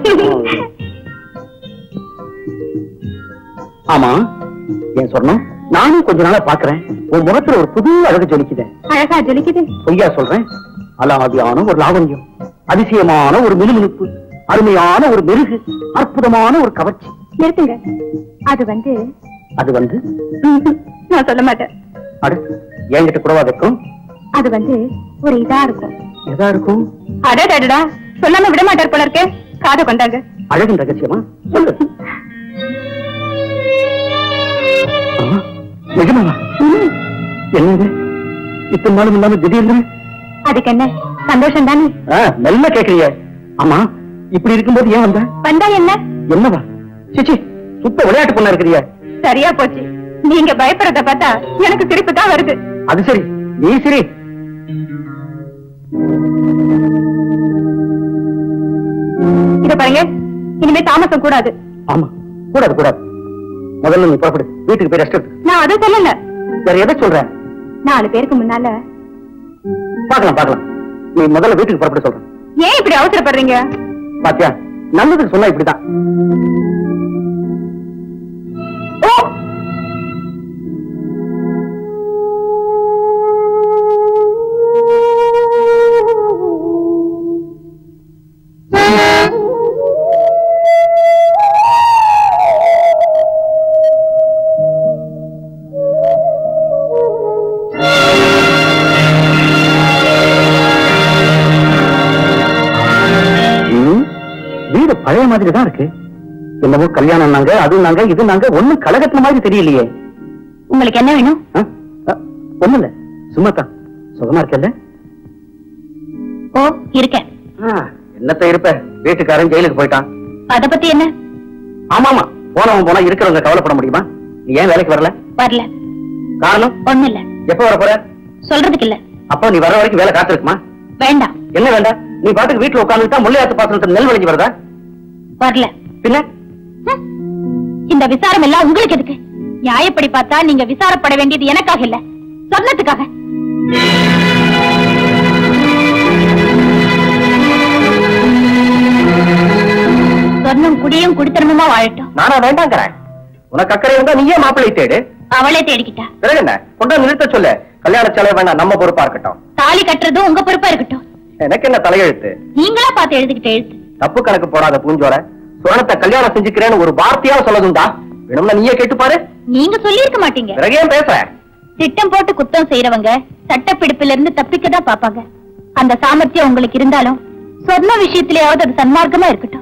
ஆமா ஏன் சொன்னோம் நானும் கொஞ்ச நாளா பாக்குறேன் உன் முகத்துல ஒரு புது அழகு ஜொலிக்குது அழகா ஜொலிக்குது பொய்யா சொல்றேன் அலாதியான ஒரு லாவண்யம் அதிசயமான ஒரு மினுமினுப்பு அருமையான ஒரு மெருகு அற்புதமான ஒரு கவர்ச்சி நிறுத்துங்க அது வந்து அது வந்து நான் சொல்ல மாட்டேன் அடு என்கிட்ட கூடவா வைக்கும் அது வந்து ஒரு இதா இருக்கும் எதா இருக்கும் அடடடடா சொல்லாம விட மாட்டார் போல இருக்கே காதை கொண்டாங்க அழகின் ரகசியமா சொல்லு ஆ, நிஜமாவா என்னது இத்தனை நாளும் இல்லாம திடீர்னு அதுக்கு என்ன சந்தோஷம் தானே ஆ, மெல்ல கேக்குறிய ஆமா இப்படி இருக்கும்போது ஏன் வந்த வந்தா என்ன என்னவா சிச்சி சுத்த விளையாட்டு பொண்ணா இருக்கிறிய சரியா போச்சு நீங்க பயப்படுறத பார்த்தா எனக்கு சிரிப்பு தான் வருது அது சரி நீ சரி இத பாருங்க இனிமே தாமசம் கூடாது ஆமா கூடாது கூடாது முதல்ல நீ புறப்படு வீட்டுக்கு போய் ரெஸ்ட் எடுத்து நான் அதை சொல்லல வேற எதை சொல்ற நாலு பேருக்கு முன்னால பார்க்கலாம் பார்க்கலாம் நீ முதல்ல வீட்டுக்கு புறப்பட சொல்றேன் ஏன் இப்படி அவசரப்படுறீங்க பாத்தியா நல்லதுக்கு சொன்னா இப்படிதான் ஓ! ம், வீடு பழைய மாதிரி தான் இருக்கு என்னவோ கல்யாணம் நாங்க அது நாங்க இது நாங்க ஒண்ணும் கலகத்துல மாதிரி தெரியலையே உங்களுக்கு என்ன வேணும் ஆ? ஆ, ஒண்ணும் இல்ல சும்மா தான் சுகமா இருக்கல்ல ஓ இருக்கேன் என்னத்த இருப்ப வீட்டுக்காரன் ஜெயிலுக்கு போயிட்டான் அத பத்தி என்ன ஆமா ஆமா போனவன் போனா இருக்கிறவங்க கவலைப்பட முடியுமா நீ ஏன் வேலைக்கு வரல வரல காரணம் ஒண்ணு இல்ல எப்ப வர போற சொல்றதுக்கு இல்ல அப்போ நீ வர வரைக்கும் வேலை காத்திருக்குமா வேண்டாம் என்ன வேண்டாம் நீ பாட்டுக்கு வீட்டுல உட்காந்துட்டா முள்ளையாத்து பாசனத்துல நெல் விளைஞ்சு வருதா வரல பின்ன ஹம். இந்த விசாரம் எல்லாம் உங்களுக்கு எதுக்கு நியாயப்படி பார்த்தா நீங்க விசாரப்பட வேண்டியது எனக்காக இல்ல சொன்னதுக்காக சொர்ணம் குடியும் குடித்தனமுமா வாழட்டும் நானா வேண்டாங்கிறேன் உனக்கு அக்கறை இருந்தா நீயே மாப்பிள்ளை தேடு அவளே தேடிக்கிட்டா பிறகு என்ன கொண்டா நிறுத்த சொல்லு கல்யாண செலவு வேண்டாம் நம்ம பொறுப்பா இருக்கட்டும் தாலி கட்டுறதும் உங்க பொறுப்பா இருக்கட்டும் எனக்கு என்ன தலையெழுத்து நீங்களா பார்த்து எழுதிக்கிட்ட எழுத்து தப்பு கணக்கு போடாத பூஞ்சோர சுரணத்தை கல்யாணம் செஞ்சுக்கிறேன்னு ஒரு வார்த்தையா சொல்லதுண்டா வேணும்னா நீயே கேட்டு பாரு நீங்க சொல்லியிருக்க மாட்டீங்க பிறகு ஏன் பேசுற திட்டம் போட்டு குத்தம் செய்யறவங்க சட்டப்பிடிப்புல இருந்து தப்பிக்க தான் பாப்பாங்க அந்த சாமர்த்தியம் உங்களுக்கு இருந்தாலும் சொன்ன விஷயத்திலேயாவது அது சன்மார்க்கமா இருக்கட்டும்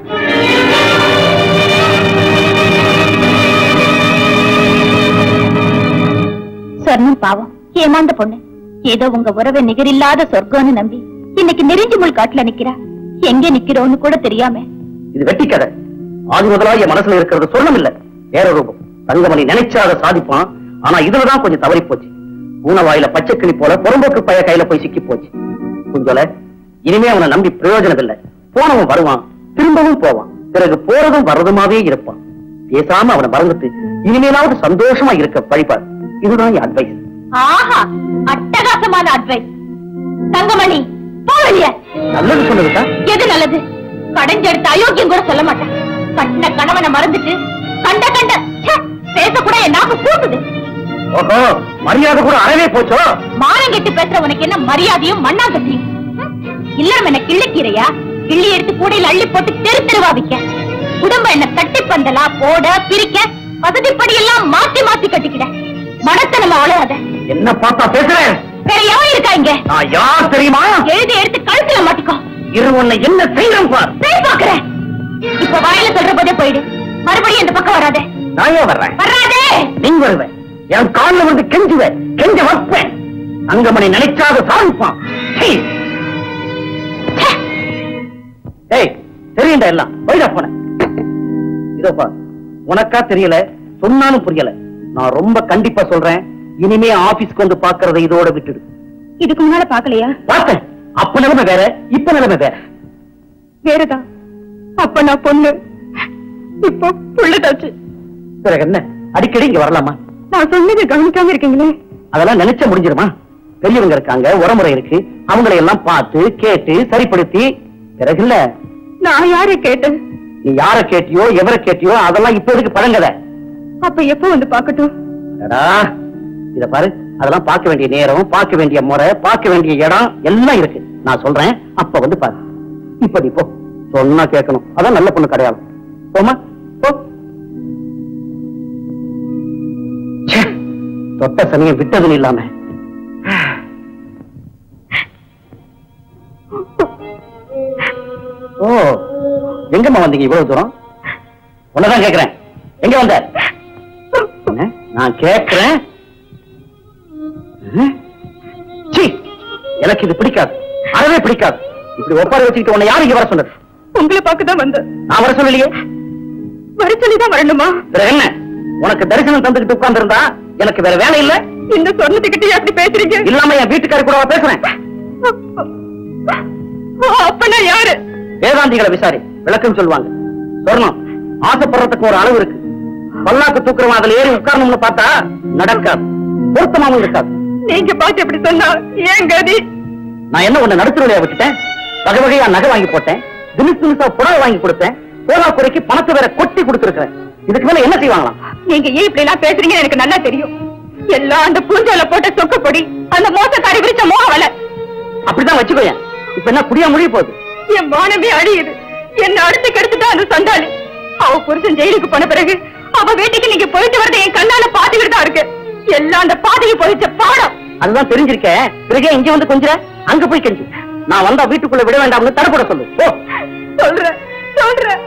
சொர்ணம் பாவம் ஏமாந்த பொண்ணு ஏதோ உங்க உறவை நிகரில்லாத சொர்க்கம்னு நம்பி இன்னைக்கு நெறிஞ்சு முள் காட்டுல நிக்கிறா எங்க நிக்கிறோன்னு கூட தெரியாம இது வெட்டி கதை ஆதி முதலா என் மனசுல இருக்கிறது சொர்ணம் இல்ல வேற ரூபம் தங்கமணி நினைச்சா அதை சாதிப்பான் ஆனா இதுலதான் கொஞ்சம் தவறி போச்சு பூனவாயில பச்சை கிளி போல புறம்போக்கு பைய கையில போய் சிக்கி போச்சு குஞ்சோல இனிமே அவனை நம்பி பிரயோஜனம் இல்ல போனவன் வருவான் திரும்பவும் போவான் பிறகு போறதும் வர்றதுமாவே இருப்பான் பேசாம அவனை மறந்துட்டு இனிமேலாவது சந்தோஷமா இருக்க வழிபார் இதுதான் என் அட்வைஸ் ஆஹா அட்டகாசமான அட்வைஸ் தங்கமணி போவலிய நல்லது சொன்னதுக்கா எது நல்லது கடைஞ்செடுத்த அயோக்கியம் கூட சொல்ல மாட்டேன் கட்டின கணவனை மறந்துட்டு கண்ட கண்ட ச்சே, பேச கூட என் நாக்கு கூட்டுது ஓஹோ மரியாதை கூட அறவே போச்சோ மானம் கெட்டு பேசுற உனக்கு என்ன மரியாதையும் மண்ணாங்கட்டியும் ஹம், இல்லறம் என்ன கிள்ளுக்கீரையா கிள்ளி எடுத்து கூடையில் அள்ளி போட்டு தெரு தெருவா விக்க குடும்பம் என்ன தட்டி பந்தலா போட பிரிக்க வசதிப்படி எல்லாம் மாத்தி மாத்தி கட்டிக்கிட மனத்தை நம்ம அவ்வளவாத என்ன பார்த்தா பேசுறேன் வேற எவன் இருக்கா இங்க நான் யார் தெரியுமா எழுதி எடுத்து கழுத்துல மாட்டிக்கோ இரு உன்னை என்ன செய்யறேன் பார் பேய் பாக்குறேன் இப்ப வாயில சொல்ற போதே போயிடு மறுபடியும் இந்த பக்கம் வராதே நான் ஏன் வர்றேன் வராதே நீ வருவேன் என் கால்ல வந்து கெஞ்சுவேன் கெஞ்ச வைப்பேன் அங்கமணி நினைச்சாத சாதிப்பான் சீ. ச்சே, ஏய் தெரியுண்டா எல்லாம் போயிடா போன இதோப்பா உனக்கா தெரியல சொன்னாலும் புரியல நான் ரொம்ப கண்டிப்பா சொல்றேன் இனிமே ஆபீஸ்க்கு வந்து பாக்குறதை இதோட விட்டுடு இதுக்கு முன்னால பாக்கலையா பார்த்தேன் அப்ப நிலைமை வேற இப்ப நிலைமை வேற வேறதா அப்ப நான் பொண்ணு இப்போ புள்ளதாச்சு பிறகு என்ன அடிக்கடி இங்க வரலாமா நான் சொன்னது கவனிக்காம இருக்கீங்களே அதெல்லாம் நினைச்ச முடிஞ்சிருமா பெரியவங்க இருக்காங்க உறமுறை இருக்கு அவங்களை எல்லாம் பார்த்து கேட்டு சரிப்படுத்தி பிறகு இல்ல நான் யாரை கேட்டேன் நீ யார கேட்டியோ எவரை கேட்டியோ அதெல்லாம் இப்ப எதுக்கு பழங்கத அப்ப எப்போ வந்து பாக்கட்டும் அடடா, இத பாரு அதெல்லாம் பார்க்க வேண்டிய நேரம் பார்க்க வேண்டிய முறை பார்க்க வேண்டிய இடம் எல்லாம் இருக்கு நான் சொல்றேன் அப்ப வந்து பாரு இப்ப நீ போ சொன்னா கேட்கணும் அதான் நல்ல பொண்ணு கிடையாது போமா போ ச்சே, தொட்ட சமயம் விட்டதுன்னு இல்லாம ஓ எங்கம்மா வந்தீங்க இவ்வளவு தூரம் உன்னதான் கேக்குறேன் எங்க வந்த என்ன? நான் கேக்குறேன் ம்? சீ, எனக்கு இது பிடிக்காது அறவே பிடிக்காது இப்படி ஒப்பாரி வச்சுக்கிட்டு உன்னை யாரு இங்க வர சொன்னது உங்களை பார்க்கதான் வந்தேன் நான் வர சொல்லலையே வர சொல்லிதான் வரணுமா பிறகு என்ன உனக்கு தரிசனம் தந்துகிட்டு உட்கார்ந்து இருந்தா எனக்கு வேற வேலை இல்ல இந்த சொன்னதுக்கிட்டே அப்படி பேசுறீங்க இல்லாம என் வீட்டுக்காரி கூட பேசுறேன் அப்ப நான் யாரு வேதாந்திகளை விசாரி விளக்கம் சொல்லுவாங்க சொர்ணம் ஆசைப்படுறதுக்கு ஒரு அளவு இருக்கு பல்லாக்கு தூக்குறவன் அதுல ஏறி உட்காரணும்னு பார்த்தா நடக்காது பொருத்தமாவும் இருக்காது நீங்க பார்த்து எப்படி சொன்னா ஏன் கதி நான் என்ன உன்னை நடுத்தருளையா விட்டுட்டேன் வகை வகையா நகை வாங்கி போட்டேன் தினிசு தினிசா புடவை வாங்கி கொடுத்தேன் போதா குறைக்கு பணத்தை வேற கொட்டி கொடுத்துருக்கேன் இதுக்கு மேல என்ன செய்வாங்களாம் நீங்க ஏன் இப்படி எல்லாம் பேசுறீங்கன்னு எனக்கு நல்லா தெரியும் எல்லாம் அந்த பூஞ்சால போட்ட சொக்கப்பொடி அந்த மோசக்காரி விரிச்ச மோகவலை அப்படிதான் வச்சுக்கோயேன் இப்ப என்ன புடியா முடிய போகுது என் மானமே அழியுது என்ன அடுத்து கெடுத்துட்டா அந்த சண்டாளி அவ புருஷன் ஜெயிலுக்கு போன பிறகு அவ வீட்டுக்கு நீங்க போயிட்டு வரத என் கண்ணால பாத்துக்கிட்டு தான் இருக்கு எல்லாம் அந்த பாதைக்கு போயிச்ச பாடம் அதுதான் தெரிஞ்சிருக்க பிறகே இங்க வந்து கொஞ்ச அங்க போய் கெஞ்சு நான் வந்தா வீட்டுக்குள்ள விட வேண்டாம்னு தடுப்பட சொல்லு ஓ சொல்றேன் சொல்றேன்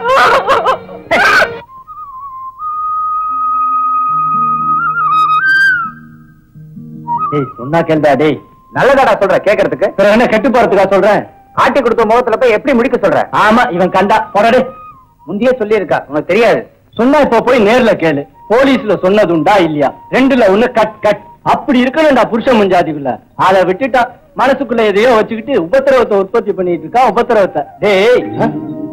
டேய் சொன்னா கேள்டா டேய் நல்லதாடா சொல்ற கேக்குறதுக்கு பிறகு என்ன கெட்டு போறதுக்கா சொல்றேன் ஆட்டி கொடுத்த முகத்துல போய் எப்படி முடிக்க சொல்ற ஆமா இவன் கண்டா போடா முந்தையே சொல்லி இருக்கா உனக்கு தெரியாது சொன்னா இப்ப போய் நேர்ல கேளு போலீஸ்ல சொன்னதுண்டா இல்லையா ரெண்டுல ஒண்ணு கட் கட் அப்படி இருக்கணும்டா புருஷன் முஞ்சாதிக்குள்ள அதை விட்டுட்டா மனசுக்குள்ள எதையோ வச்சுக்கிட்டு உபத்திரவத்தை உற்பத்தி பண்ணிட்டு இருக்கா உபத்திரவத்தை டேய் ஆ?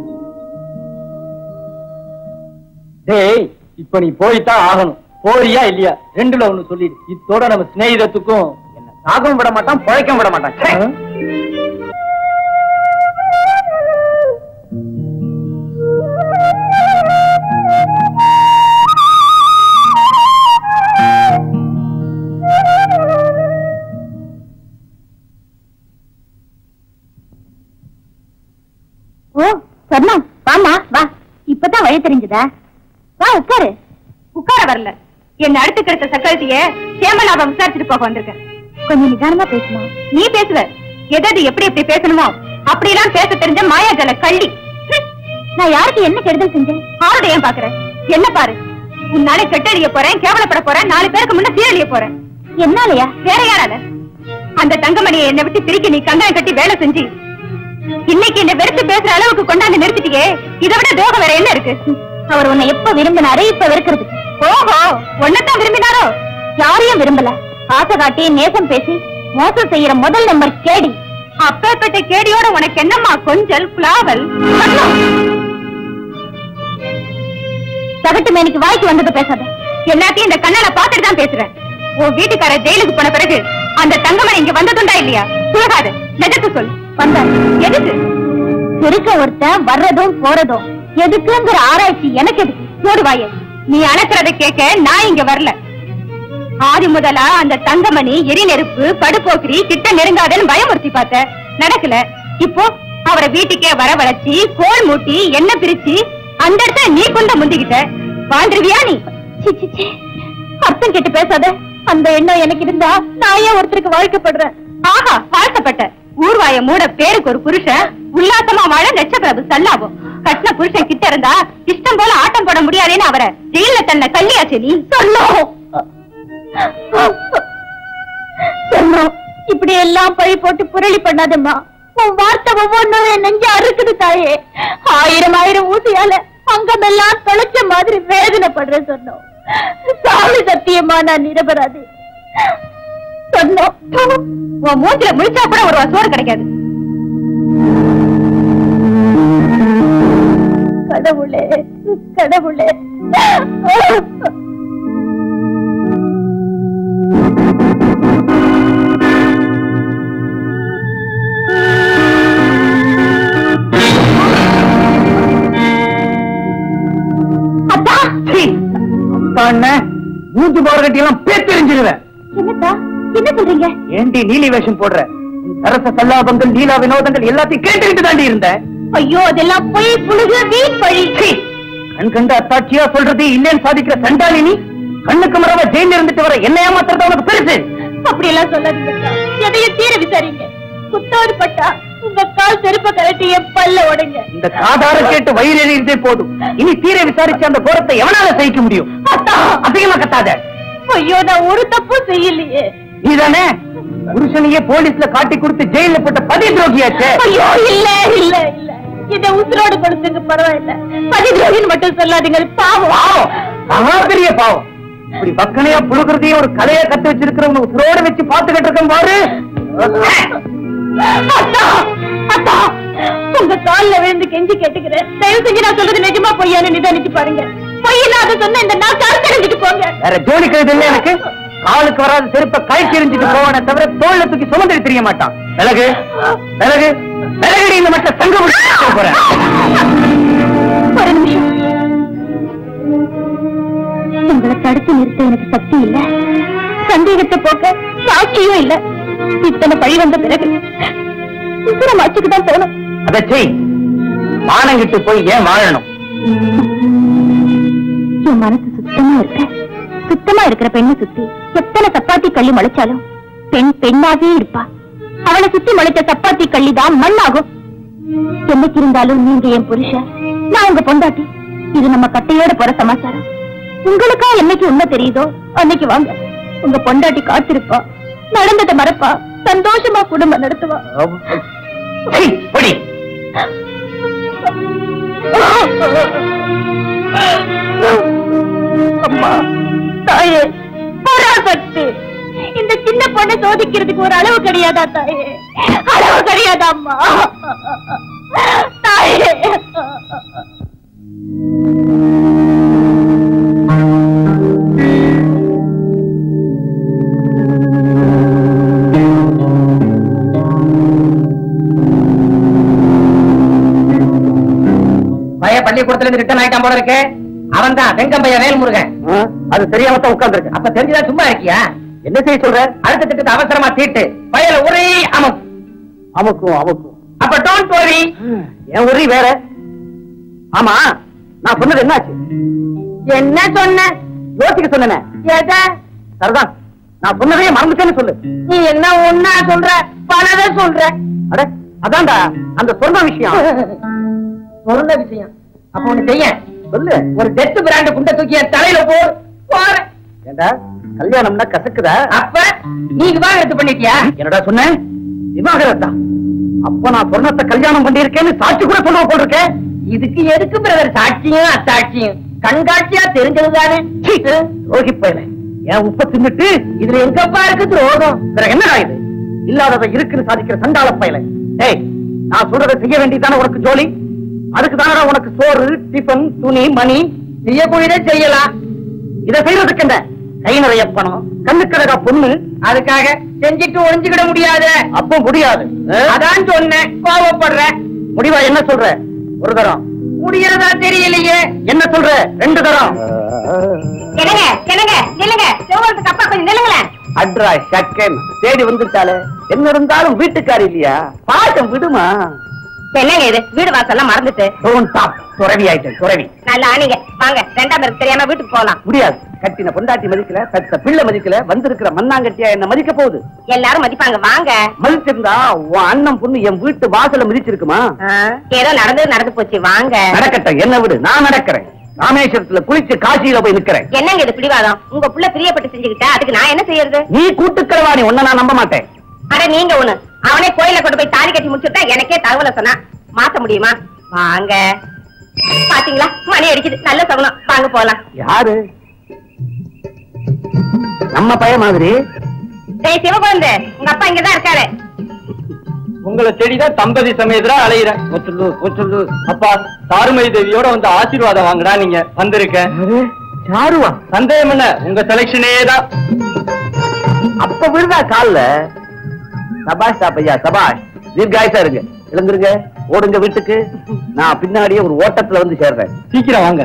டேய் இப்ப நீ போய்தான் ஆகணும் போறியா இல்லையா ரெண்டுல ஒண்ணு சொல்லிடு இதோட நம்ம சிநேகிதத்துக்கும் என்ன சாகவும் விட மாட்டான் பழைக்கவும் விட மாட்டான் ச்சே. ஓ சொன்னா வாமா வா இப்பதான் வழி தெரிஞ்சதா வா உட்காரு உட்கார வரல என்ன அடுத்து கிடைத்த சக்கரத்தையே சேமலாபம் விசாரிச்சுட்டு போக வந்திருக்கேன் கொஞ்சம் நிதானமா பேசுமா நீ பேசுவ எதாவது எப்படி எப்படி பேசணுமோ அப்படிலாம் பேச தெரிஞ்ச மாயாஜல கள்ளி ஹம். நான் யாருக்கு என்ன கெடுதல் செஞ்சேன் ஆரோட ஏன் பாக்குற என்ன பாரு உன்னால கெட்டழிய போறேன் கேவலப்பட போறேன் நாலு பேருக்கு முன்ன சீரழிய போறேன் என்னாலயா வேற யாரால அந்த தங்கமணியை என்னை விட்டு பிரிக்க நீ கங்காயம் கட்டி வேலை செஞ்சு இன்னைக்கு என்ன வெறுத்து பேசுற அளவுக்கு கொண்டாந்து நிறுத்திட்டியே இதை விட துரோகம் வேற என்ன இருக்கு அவர் உன்னை எப்ப விரும்பினாரு இப்ப வெறுக்கிறது ஓஹோ உன்னைத்தான் விரும்பினாரோ யாரையும் விரும்பல ஆசை காட்டி நேசம் பேசி மோசம் செய்யற முதல் நம்பர் கேடி அப்பேற்பட்ட கேடியோட உனக்கு என்னம்மா கொஞ்சல் புலாவல் சகட்டு மேனிக்கு வாய்க்கு வந்தது பேசாத எல்லாத்தையும் இந்த கண்ணால பாத்துட்டு தான் பேசுறேன் உன் வீட்டுக்கார ஜெயிலுக்கு போன பிறகு அந்த தங்கமணி இங்க வந்ததுண்டா இல்லையா சுலகாது நிஜத்து சொல் வந்தார் எதுக்கு இருக்க ஒருத்தன் வர்றதும் போறதும் எதுக்குங்கிற ஆராய்ச்சி எனக்கு எதுக்கு சோடு வாயே நீ அணக்கிறத கேட்க நான் இங்க வரல ஆதி முதலா அந்த தங்கமணி எரி நெருப்பு படுபோக்கிரி கிட்ட நெருங்காதன்னு பயமுறுத்தி பார்த்த நடக்கல இப்போ அவரை வீட்டுக்கே வரவழைச்சி கோல் மூட்டி என்ன பிரிச்சு அந்த இடத்துல நீ கொண்ட முந்திக்கிட்ட வாழ்ந்துருவியா நீ சி, சி, சி. அர்த்தம் கேட்டு பேசாத அந்த எண்ணம் எனக்கு இருந்தா நான் ஏன் ஒருத்தருக்கு வாழ்க்கைப்படுறேன் ஆஹா வாழ்க்கப்பட்ட ஊர்வாய மூட பேருக்கு ஒரு புருஷன் உல்லாசமா வாழ லட்சப்பிரபு சல்லாபம் கட்டின புருஷன் கிட்ட இருந்தா இஷ்டம் போல ஆட்டம் போட முடியாதேன்னு அவரை ஜெயில தன்னை கல்லியாச்சு நீ சொல்லும் சொன்னோம் இப்படி எல்லாம் பழி போட்டு புரளி பண்ணாதம்மா உன் வார்த்தை ஒவ்வொன்றும் என் நெஞ்சு அறுக்குது தாயே ஆயிரம் ஆயிரம் ஊசியால அங்கமெல்லாம் தொலைச்ச மாதிரி வேதனைப்படுற சொன்னோம் சாமி சத்தியமா நான் நிரபராதி சொன்னோம் உன் மூஞ்சில முழிச்சா கூட ஒரு சோறு கிடைக்காது கடவுளே கடவுளே அப்பா அப்பாண்ணே, மூச்சு போறகட்டி எல்லாம் பேத்தெறிஞ்சிருவேன் என்னப்பா என்ன சொல்றீங்க ஏண்டி நீலி வேஷம் போடுற உன் சரச சல்லாபங்கள் லீலா வினோதங்கள் எல்லாத்தையும் கேட்டுக்கிட்டு தாண்டி இருந்த ஐயோ அதெல்லாம் பொய் புழுகு வீண் பழி சீ, கண் கண்ட அத்தாட்சியா சொல்றது இல்லைன்னு சாதிக்கிற சண்டாளி நீ கண்ணுக்கு மரவ ஜெயில இருந்துட்டு வர என்ன ஏமாத்துறது உனக்கு பெருசு அப்படி எல்லாம் சொல்லாதீங்க எதையும் தீர விசாரிங்க குத்தோடு பட்டா உங்க கால் செருப்ப கழட்டி என் பல்ல உடைங்க இந்த காதார கேட்டு வயிறு எறியதே போதும் இனி தீர விசாரிச்சு அந்த கோரத்தை எவனால சகிக்க முடியும் அதிகமா கத்தாத ஐயோ நான் ஒரு தப்பும் செய்யலையே நீதானே புருஷனையே போலீஸ்ல காட்டி கொடுத்து ஜெயில போட்ட பதி துரோகியாச்சே ஐயோ இல்ல இல்ல இல்ல இத உசுரோடு கொடுத்துங்க பரவாயில்ல பதிதுரோகின்னு மட்டும் சொல்லாதீங்க அது பாவம் பாவம் மகா பெரிய பாவம் இப்படி பக்கனையா புழுகிறதையும் ஒரு கலையா கத்து வச்சிருக்கிறவங்க உசுரோட வச்சு பாத்துக்கிட்டு இருக்கேன் பாரு அத்தா அத்தா உங்க கால்ல விழுந்து கெஞ்சி கேட்டுக்கிறேன் தயவு செஞ்சு நான் சொல்றது நிஜமா பொய்யான்னு நிதானிச்சு பாருங்க பொய்யில அதை சொன்ன இந்த நாள் கருத்தறிஞ்சிட்டு போங்க வேற ஜோலி கழுது இல்ல எனக்கு காலுக்கு வராத செருப்ப கை எறிஞ்சிட்டு போவானே தவிர தோல்ல தூக்கி சுமந்துட்டு தெரிய மாட்டான் விலகு விலகு விலகடி இந்த மட்டும் தங்க முடிச்சு போறேன் ஒரு நிமிஷம் உங்களை தடுத்து நிறுத்த எனக்கு சக்தி இல்ல சந்தேகத்தை போக்க சாட்சியும் இல்ல இத்தனை பழி வந்த பிறகு உசுரம் ஆட்சிக்கு தான் போகணும் அதை செய் மானங்கிட்டு போய் ஏன் வாழணும் என் மனசு சுத்தமா இருக்க சுத்தமா இருக்கிற பெண்ணை சுத்தி எத்தனை சப்பாத்தி கள்ளி முளைச்சாலும் பெண் பெண்ணாவே இருப்பா அவளை சுத்தி முளைச்ச சப்பாத்தி கள்ளி தான் மண்ணாகும் என்னைக்கு இருந்தாலும் நீங்க என் புருஷன் நான் உங்க பொண்டாட்டி இது நம்ம கட்டையோட போற சமாச்சாரம் உங்களுக்கா என்னைக்கு உண்மை தெரியுதோ அன்னைக்கு வாங்க உங்க பொண்டாட்டி காத்திருப்பா நடந்ததை மறப்பா சந்தோஷமா குடும்பம் நடத்துவா செய், போடி. அம்மா தாயே பராசக்தி இந்த சின்ன பொண்ணை சோதிக்கிறதுக்கு ஒரு அளவு கிடையாதா தாயே அளவு கிடையாதா அம்மா தாயே பைய பள்ளிக்கூடத்துல இருந்து ரிட்டர்ன் ஆயிட்டான் போல இருக்கு அவன் தான் வெங்கம்பைய வேல்முருகன் அது தெரியாம தான் உட்கார்ந்துருக்கேன் அப்ப தெரிஞ்சுதான் சும்மா இருக்கியா என்ன செய்ய சொல்ற அடுத்த திட்டத்தை அவசரமா தீட்டு பையல ஒரே அமம் அமுக்கும் அமுக்கும் அப்ப டோன்ட் worry என் உரி வேற ஆமா நான் சொன்னது என்னாச்சு என்ன சொன்ன யோசிக்க சொன்னேன் எதை சரிதான் நான் சொன்னதையே மறந்துட்டேன்னு சொல்லு நீ என்ன ஒன்னா சொல்ற பலதை சொல்ற அட அதான்டா அந்த சொன்ன விஷயம் சொன்ன விஷயம் அப்ப ஒண்ணு செய்ய சொல்லு ஒரு டெத் பிராண்ட் குண்டை தூக்கி என் தலையில போ போறேன் ஏண்டா கல்யாணம்னா கசக்குதா அப்ப நீ விவாகரத்து பண்ணிட்டியா என்னடா சொன்னேன் விவாகரத்தா அப்ப நான் சொன்னத கல்யாணம் பண்ணிருக்கேன்னு சாட்சி கூட சொல்ல போட்டிருக்கேன் இதுக்கு எதுக்கு பிரதர் சாட்சியும் அத்தாட்சியும் கண்காட்சியா தெரிஞ்சதுதானே ரோகி பயல என் உப்ப தின்னுட்டு இதுல எங்கப்பா இருக்கு துரோகம் பிறகு என்னடா இது இல்லாததை இருக்குன்னு சாதிக்கிற சண்டாள பயல டேய் நான் சொல்றதை செய்ய வேண்டியதானே உனக்கு ஜோலி அதுக்கு தானடா உனக்கு சோறு டிஃபன் துணி மணி செய்யக்கூடியதை செய்யலாம் இதை செய்யறதுக்கு என்ன கை நிறைய பணம் கண்ணுக்கழகா பொண்ணு அதுக்காக செஞ்சுட்டு ஒளிஞ்சுக்கிட முடியாது அப்போ முடியாது ஆ? அதான் சொன்னேன் கோவப்படுற முடிவா என்ன சொல்ற ஒரு தரம் முடியறதா தெரியலையே என்ன சொல்ற ரெண்டு தரம் என்னங்க என்னங்க நில்லுங்க செவ்வளத்துக்கு அப்பா கொஞ்சம் நில்லுங்களேன் அட்ரா சக்கன் தேடி வந்துட்டாலே என்ன இருந்தாலும் வீட்டுக்காரி இல்லையா பாட்டம் விடுமா என்னங்க இது வீடு வாசல்லாம் மறந்துட்டு டோன் டாப் துறவி ஆயிட்டேன் துறவி நல்லா ஆனீங்க வாங்க ரெண்டாம் பேருக்கு தெரியாம வீட்டுக்கு போலாம் முடியாது கட்டின பொண்டாட்டி மதிக்கல தத்த பிள்ளை மதிக்கல வந்திருக்கிற மண்ணாங்கட்டியா என்ன மதிக்க போகுது எல்லாரும் மதிப்பாங்க வாங்க மதிச்சிருந்தா உன் அண்ணன் பொண்ணு என் வீட்டு வாசல மிதிச்சிருக்குமா ஆ, ஏதோ நடந்தது நடந்து போச்சு வாங்க நடக்கட்டும் என்ன விடு நான் நடக்கிறேன் ராமேஸ்வரத்துல குளிச்சு காசியில போய் நிக்கிறேன் என்னங்க இது பிடிவாதம் உங்க புள்ள பிரியப்பட்டு செஞ்சுக்கிட்டா அதுக்கு நான் என்ன செய்யறது நீ கூட்டுக்கிறவாணி ஒன்ன நான் நம்ப மாட்டேன் அட நீங்க ஒண்ணு அவனே கோயில கொண்டு போய் தாலி கட்டி முடிச்சுட்டா எனக்கே தகவலை சொன்னா மாத்த முடியுமா வாங்க பாத்தீங்களா மணி அடிக்குது நல்ல சகுனம் வாங்க போலாம் யாரு நம்ம பையன் மாதிரி டேய் சிவகுழந்தை உங்க அப்பா இங்கதான் இருக்காரு உங்களை தேடிதான் தம்பதி சமேதரா அலையிறேன் கொச்சுல்லு கொச்சுல்லு அப்பா தாருமதி தேவியோட வந்து ஆசீர்வாதம் வாங்கடா நீங்க வந்திருக்கேன் யாருவா சந்தேகம் என்ன உங்க செலக்ஷனே தான் அப்ப விழுதா கால்ல சபாஷ் தாப்பையா சபாஷ் தீர்காயசா இருங்க எழுந்துருங்க ஓடுங்க வீட்டுக்கு நான் பின்னாடியே ஒரு ஓட்டத்துல வந்து சேர்றேன் சீக்கிரம் வாங்க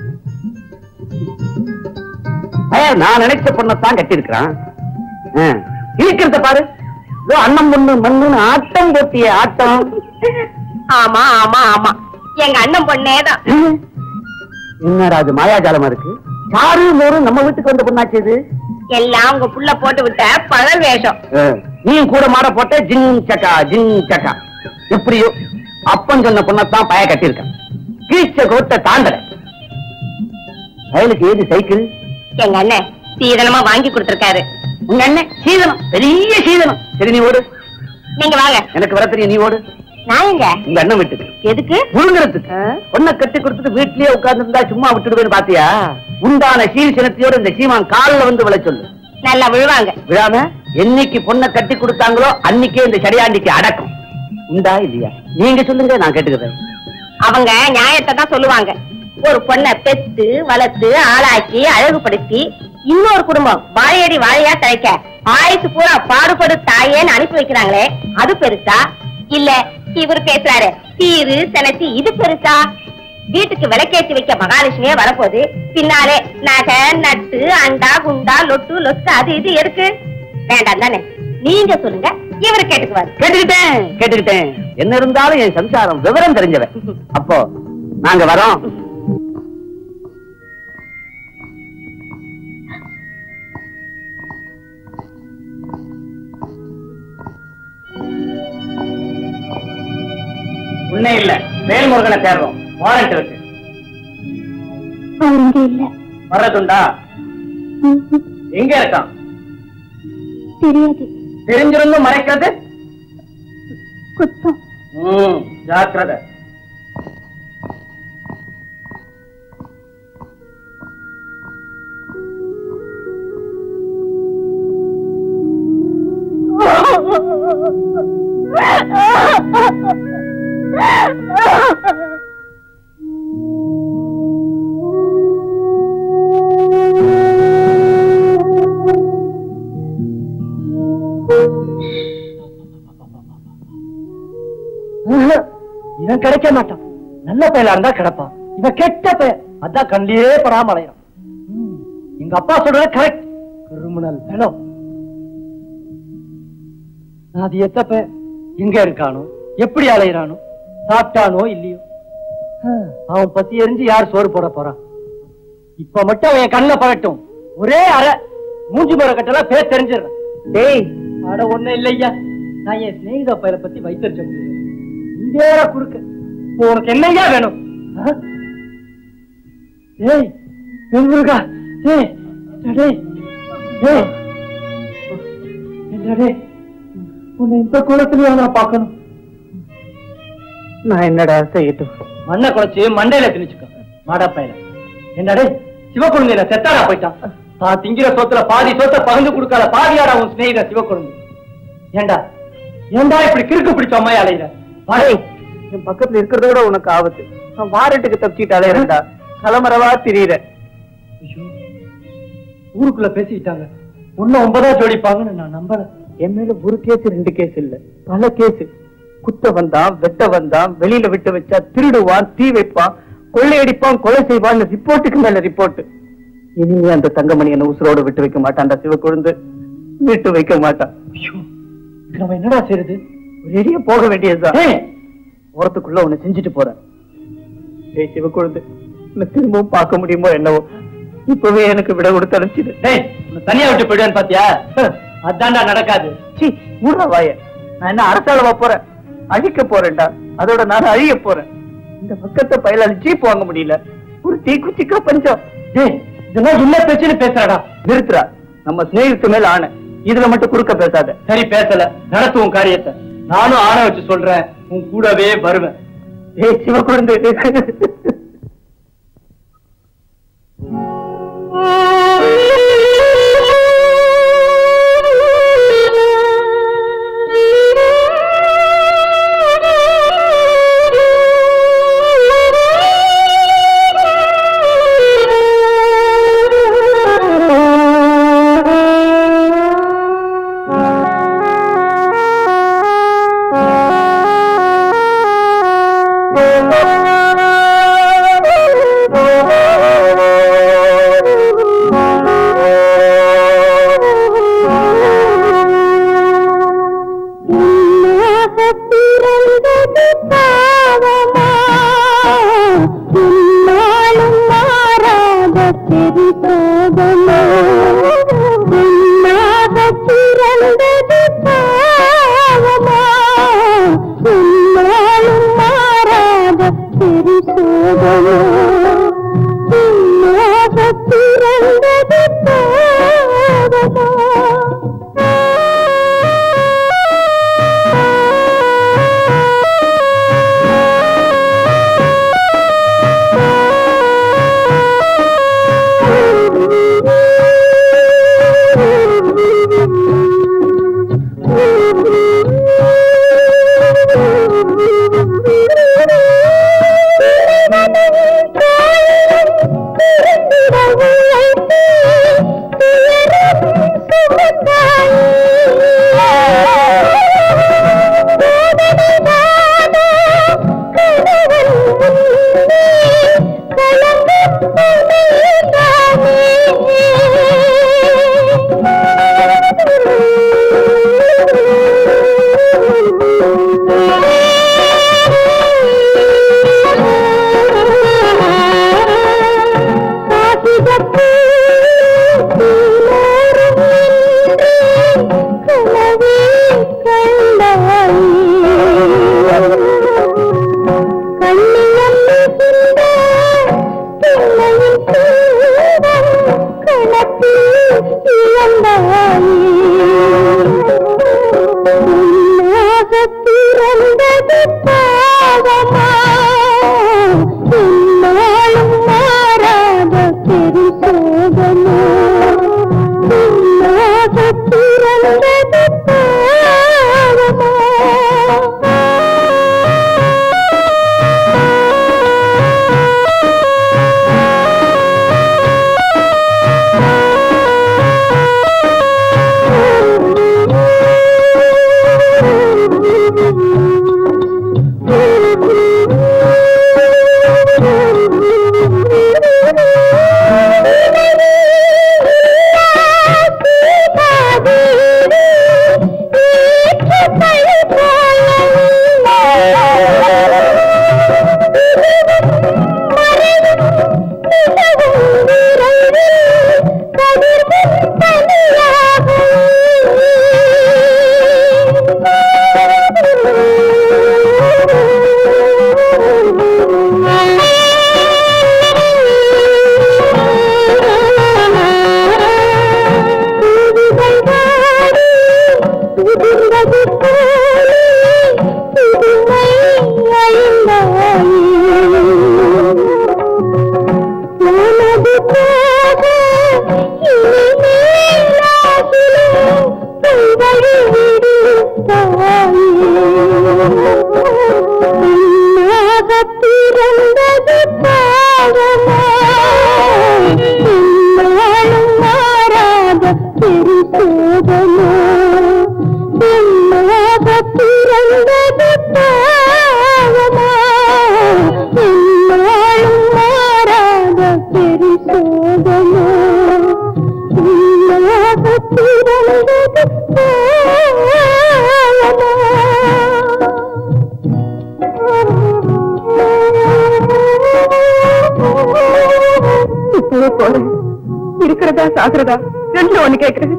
ஏய், நான் நினைச்ச பொண்ணத்தான் கட்டி இருக்கிறான் இருக்கிறத பாரு இதோ அண்ணன் பொண்ணு மண்ணுன்னு ஆட்டம் போட்டிய ஆட்டம் ஆமா ஆமா ஆமா எங்க அண்ணன் பொண்ணேதான் என்னடா அது மாயாஜாலமா இருக்கு சாரு மோரு நம்ம வீட்டுக்கு வந்த பொண்ணாச்சு இது எல்லாம் உங்க புள்ள போட்டு விட்ட பகல் வேஷம் நீயும் கூட மாட போட்ட ஜின் சக்கா ஜின் சக்கா எப்படியோ அப்பன் சொன்ன பொண்ணத்தான் பய கட்டியிருக்கான் கீச்ச கோட்ட தாண்டல வயலுக்கு ஏது சைக்கிள் எங்க அண்ணன் சீதனமா வாங்கி கொடுத்திருக்காரு உங்க அண்ணன் சீதனம் பெரிய சீதனம் சரி நீ ஓடு நீங்க வாங்க எனக்கு வர தெரியும் நீ ஓடு நான் எங்க உங்க அண்ணன் வீட்டுக்கு எதுக்கு முழுங்குறதுக்கு பொண்ணை கட்டி கொடுத்துட்டு வீட்லயே உட்கார்ந்து இருந்தா சும்மா விட்டுடுவேன்னு பாத்தியா உண்டான சீர்சனத்தையோட இந்த சீமான் கால்ல வந்து விழ சொல்லு நல்லா விழுவாங்க விழாம என்னைக்கு பொண்ணை கட்டி கொடுத்தாங்களோ அன்னைக்கே இந்த சடையாண்டிக்கு அடக்கம் உண்டா இல்லையா நீங்க சொல்லுங்க நான் கேட்டுக்கிறேன் அவங்க நியாயத்தை தான் சொல்லுவாங்க ஒரு பொண்ணை பெத்து வளர்த்து ஆளாக்கி அழகுபடுத்தி இன்னொரு குடும்பம் வாழையடி வாழையா தழைக்க ஆயுசு பூரா பாடுபடு தாயேன்னு அனுப்பி வைக்கிறாங்களே அது பெருசா இல்ல இவர் பேசுறாரு சீரு செனத்தி இது பெருசா வீட்டுக்கு விளக்கேத்தி வைக்க மகாலட்சுமியே வரப்போகுது பின்னாலே நகை நட்டு அண்டா குண்டா லொட்டு லொட்டு அது இது எதுக்கு வேண்டாம் தானே நீங்க சொல்லுங்க இவர் கேட்டுக்குவாரு கேட்டுக்கிட்டேன் கேட்டுக்கிட்டேன் என்ன இருந்தாலும் என் சம்சாரம் விவரம் தெரிஞ்சவன் அப்போ நாங்க வரோம் உன்னே இல்ல வேல்முருகனை தேடுறோம் வாரண்ட் இருக்கு அவர் இங்க இல்ல வர்றதுண்டா எங்க இருக்கான் தெரியாது தெரிஞ்சிருந்தும் மறைக்கிறது குத்தம் ம், ஜாக்கிரதை இவன் கிடைக்க மாட்டான் நல்ல பையலா இருந்தா கிடப்பான் இவன் கெட்ட பையன் அதான் கண்ணிலே படாம அலையிறான் ம், எங்க அப்பா சொல்றது கரெக்ட் கிரிமினல் ஹலோ அது எத்தப்ப எங்க இருக்கானோ எப்படி அலையிறானோ சாப்பிட்டானோ இல்லையோ ஹம், அவன் பத்தி எரிஞ்சு யார் சோறு போட போறான் இப்ப மட்டும் அவன் என் கண்ணுல படட்டும் ஒரே அரை மூஞ்சி முறை கட்டலாம் பேர் தெரிஞ்சிடுறேன் டேய் அட ஒண்ணு இல்லையா நான் என் சிநேகித பையனை பத்தி வைத்தறிச்ச நீ வேற குறுக்க இப்போ உனக்கு என்னையா வேணும் ஆ? ஏய் வெண்முருகா ஏய் டேய் ஏய் என்னடே உன்னை இந்த குளத்துலயா நான் பார்க்கணும் நான் என்னடா செய்யட்டும் மண்ணை குறைச்சு மண்டையில திணிச்சுக்க மாடா பையல என்னடே சிவக்குழந்தையில செத்தாடா போயிட்டான் தான் திங்கிற சோத்துல பாதி சோத்த பகிர்ந்து கொடுக்காத பாதியாடா உன் சிநேகித சிவக்குழந்தை ஏண்டா ஏண்டா இப்படி கிறுக்கு பிடிச்ச அம்மாய் அலையிற வாடே என் பக்கத்துல இருக்கிறத விட உனக்கு ஆபத்து நான் வாரட்டுக்கு தப்பிச்சிட்டு அலையறேன்டா கலமரவா திரியிற ஐயோ ஊருக்குள்ள பேசிக்கிட்டாங்க ஒண்ணு ஒன்பதா ஜோடிப்பாங்கன்னு நான் நம்பல என் மேல ஒரு கேஸ் ரெண்டு கேஸ் இல்ல பல கேஸ் குத்த வந்தான் வெட்ட வந்தான் வெளியில விட்டு வச்சா திருடுவான் தீ வைப்பான் கொள்ளையடிப்பான் கொலை செய்வான் ரிப்போர்ட்டுக்கு மேல ரிப்போர்ட் இனிமே அந்த தங்கமணி என்ன உசுரோட விட்டு வைக்க மாட்டான்டா சிவக்குழுந்து விட்டு வைக்க மாட்டான் ஐயோ இதுக்கு நம்ம என்னடா செய்யறது ரெடியா போக வேண்டியதுதான் ஏய், ஓரத்துக்குள்ள உன்னை செஞ்சுட்டு போறேன் ஏய் சிவக்குழுந்து உன்னை திரும்பவும் பார்க்க முடியுமோ என்னவோ இப்பவே எனக்கு விட கொடுத்து அனுப்பிச்சிடு டேய் உன்னை தனியா விட்டு போயிடுவேன்னு பாத்தியா ஹ், அதான்டா நடக்காது சீ மூடா வாய நான் என்ன அரசாளவா போறேன் அழிக்க போறேன்டா அதோட நான் அழிய போறேன் இந்த பக்கத்தை பயலால ஜீப் வாங்க முடியல ஒரு தீக்குச்சிக்கா பஞ்சம் டேய் இதெல்லாம் என்ன பேச்சுன்னு பேசுறடா நிறுத்துறா நம்ம சிநேகித்து மேல ஆணை இதுல மட்டும் குறுக்க பேசாத சரி பேசல நடத்துவோம் காரியத்தை நானும் ஆணை வச்சு சொல்றேன் உன் கூடவே வருவேன் ஏய் சிவக்குழந்து பிறந்தது பாவமா இந்நாளும் மாறாத பெரு சோகமா உன்னாக பிறந்தது பாவமா இந்நாளும் மாறாத பெரு சோகமா உன்னாக பிறந்தது பிறந்தது பாவமா இந்நாளும் மாறாத பெரு சோகமா இன்னாக பிறந்தது பாவமா பிறந்தது பாவமா இந்நாளும் மாறாத பெருசோதமா பெண்ணாக பிறந்தது பாவமா இந்நாளும் மாறாத பெருசோதமா பெண்ணாக பிறந்தது இப்பவே போல இருக்கிறதா சாகுறதா ரெண்டு ஒண்ணு கேக்குறது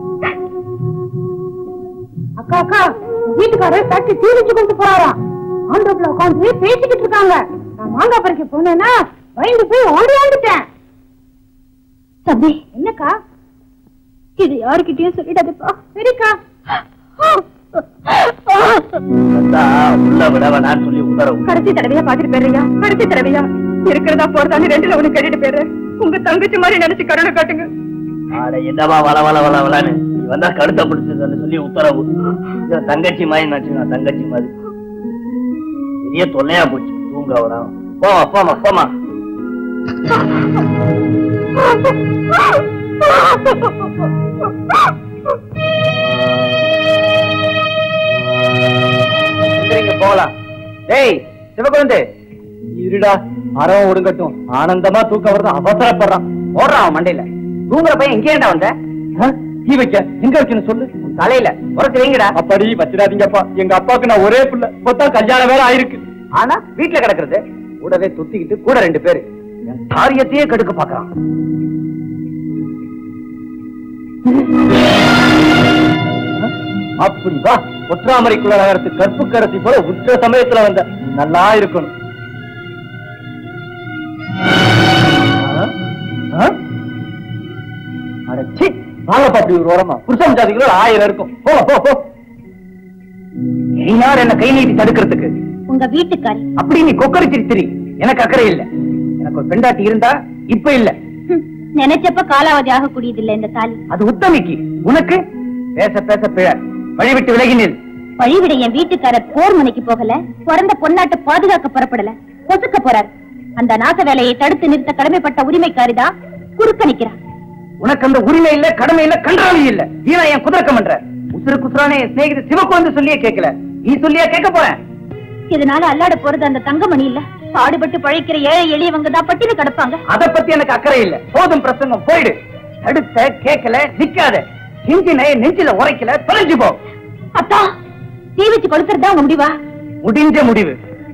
அக்கா அக்கா வீட்டுக்காரர் தட்டி தீ வச்சு கொண்டு போறாராம் ஆண்டோப்ல உட்காந்து பேசிக்கிட்டு இருக்காங்க நான் மாங்காய் பறிக்க போனேன்னா பயந்து போய் ஓடி வந்துட்டேன் தம்பி என்னக்கா இது யாருக்கிட்டயும் சொல்லிடாதப்பா சரிக்கா உள்ள விட வேணான்னு சொல்லி உத்தரவு கடைசி தடவையா பாத்துட்டு போயிடுறியா கடைசி தடவையா இருக்கிறதா போறதான்னு ரெண்டுல ஒண்ணு கேட்டுட்டு போயிடுற உங்க தங்கச்சி மாதிரி நினைச்சு கருணை காட்டுங்க ஆட என்னவா வள வள வள வளன்னு நீ வந்தா கழுத்த பிடிச்சதுன்னு சொல்லி உத்தரவு இது தங்கச்சி மாதிரி நினைச்சு நான் தங்கச்சி மாதிரி பெரிய தொல்லையா போச்சு தூங்க வரா போமா போமா போமா சரிங்க போகலாம் டேய் சிவகுழந்து இருடா அறவம் ஒடுங்கட்டும் ஆனந்தமா தூக்கம் வருது அவசரப்படுறான் ஓடுறான் அவன் மண்டையில தூங்குற பையன் இங்கே ஏன்டா வந்த ஆ? தீ வைக்க எங்க வைக்கணும் சொல்லு உன் தலையில உரத்து வைங்கடா அப்படி வச்சிடாதீங்கப்பா எங்க அப்பாவுக்கு நான் ஒரே பிள்ளை மொத்தம் கல்யாணம் வேற ஆயிருக்கு ஆனா வீட்டுல கிடக்குறது கூடவே துத்திக்கிட்டு கூட ரெண்டு பேரு என் காரியத்தையே கெடுக்க பாக்குறான் அப்படி வா ஒற்றாமரைக்குள்ள நகரத்து கற்பு கரசி போல உற்ற சமயத்துல வந்த நல்லா இருக்கணும் ஆ? ஆ? அட, சீ, வாங்கப்பா அப்படி ஒரு ஓரமா புருஷன் ஜாதிகளோட ஆயிரம் இருக்கும் போ போ போ நீ யார் என்ன கை நீட்டி தடுக்கிறதுக்கு உங்க வீட்டுக்காரி அப்படி நீ கொக்கரிச்சிட்டு திரி எனக்கு அக்கறை இல்ல எனக்கு ஒரு பெண்டாட்டி இருந்தா இப்ப இல்ல ஹம், நினைச்சப்ப காலாவதி ஆகக்கூடியது இல்ல இந்த தாலி அது உத்தமிக்கு உனக்கு பேச பேச பிழ வழி விட்டு விலகி நில் வழிவிட என் வீட்டுக்காரர் போர் முனைக்கு போகல பிறந்த பொன்னாட்டை பாதுகாக்க புறப்படல பொசுக்க போறார் அந்த நாச வேலையை தடுத்து நிறுத்த கடமைப்பட்ட உரிமைக்காரிதான் குறுக்க நிக்கிறார் உனக்கு அந்த உரிமை இல்ல கடமை இல்ல கன்றாவி இல்ல வீணா என் குதர்க்கம் பண்ற உசுறு குசுரானே என் சிநேகித சிவக்கு வந்து சொல்லியே கேட்கல நீ சொல்லியா கேட்க போறேன் இதனால அல்லாட போறது அந்த தங்கமணி இல்ல பாடுபட்டு பழைக்கிற ஏழை எளியவங்க தான் பட்டினி கிடப்பாங்க அத பத்தி எனக்கு அக்கறை இல்ல போதும் பிரசங்கம் போயிடு தடுத்த கேட்கல நிக்காத நெஞ்சினை நெஞ்சில உரைக்கல தொலைஞ்சு போ அத்தா தீ வச்சு கொளுத்துறதா உங்க முடிவா முடிஞ்ச முடிவு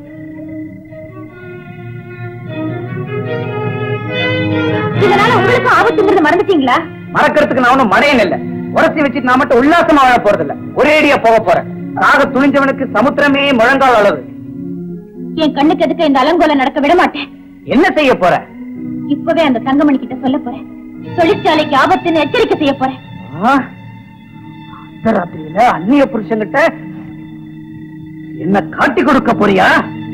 இதனால உங்களுக்கு ஆபத்துங்கிறது மறந்துட்டீங்களா மறக்கிறதுக்கு நான் ஒண்ணும் மடையன் இல்ல உரசி வச்சுட்டு நான் மட்டும் உல்லாசமா வாழ போறது இல்ல ஒரேடியா போக போறேன் சாக துணிஞ்சவனுக்கு சமுத்திரமே முழங்கால் அளவு என் கண்ணுக்கு எதுக்கு இந்த அலங்கோலம் நடக்க விட மாட்டேன் என்ன செய்ய போற இப்பவே அந்த தங்கமணி கிட்ட சொல்ல போறேன் தொழிற்சாலைக்கு ஆபத்துன்னு எச்சரிக்கை செய்ய போறேன் ஆ? அர்த்தராத்திரியில அந்நிய புருஷன்கிட்ட என்ன காட்டி கொடுக்க போறியா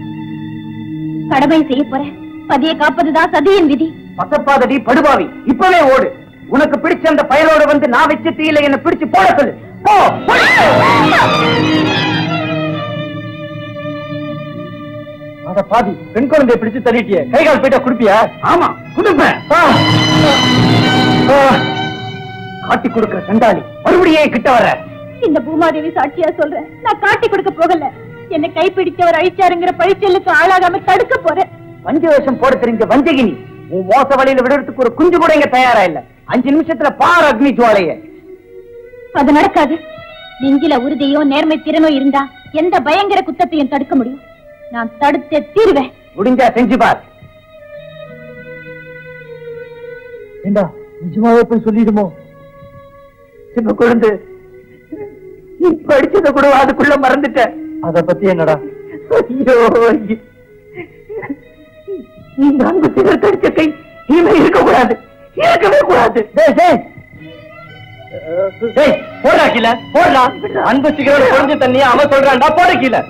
கடமை செய்ய போறேன் பதியை காப்பதுதான் சதியின் விதி பசப்பாதடி படுபாவி இப்பவே ஓடு உனக்கு பிடிச்ச அந்த பயலோட வந்து நான் வச்ச தீயில என்ன பிடிச்சு போட சொல்லு போ போடு. அத பாதி பெண் குழந்தைய பிடிச்சு தள்ளிட்டியே கை கால் போயிட்டா குடுப்பியா ஆமா குடுப்பேன் ஆ. ஆ. காட்டி கொடுக்கிற சண்டாளி மறுபடியும் ஏன் கிட்ட வர இந்த பூமாதேவி சாட்சியா சொல்றேன் நான் காட்டி கொடுக்க போகல என்னை கைப்பிடிச்சவர் அழிச்சாருங்கிற பழிச்சலுக்கு ஆளாகாம தடுக்க போறேன் பஞ்ச வேஷம் போட தெரிஞ்ச வஞ்சகினி உன் மோச வழியில விடுறதுக்கு ஒரு குஞ்சு கூட இங்க தயாரா இல்ல அஞ்சு நிமிஷத்துல பார் அக்னி ஜுவாலைய அது நடக்காது நெஞ்சில உறுதியும் நேர்மை திறனும் இருந்தா எந்த பயங்கர குத்தத்தையும் தடுக்க முடியும் நான் தடுத்தே தீருவேன் முடிஞ்சா செஞ்சு பார் ஏண்டா நிஜமாவே போய் சொல்லிடுமோ சின்ன குழந்தை நீ படிச்சத கூட அதுக்குள்ள மறந்துட்ட அத பத்தி என்னடா ஐயோ ஐயோ. இந்த அன்பு சிகர் கடிச்ச கை இனிமே இருக்கக்கூடாது இருக்கவே கூடாது டேய் டேய் டேய் போடா கீழ போடா அன்பு சிகரெட் குறைஞ்ச தண்ணிய அவன் சொல்றான்டா போட கீழ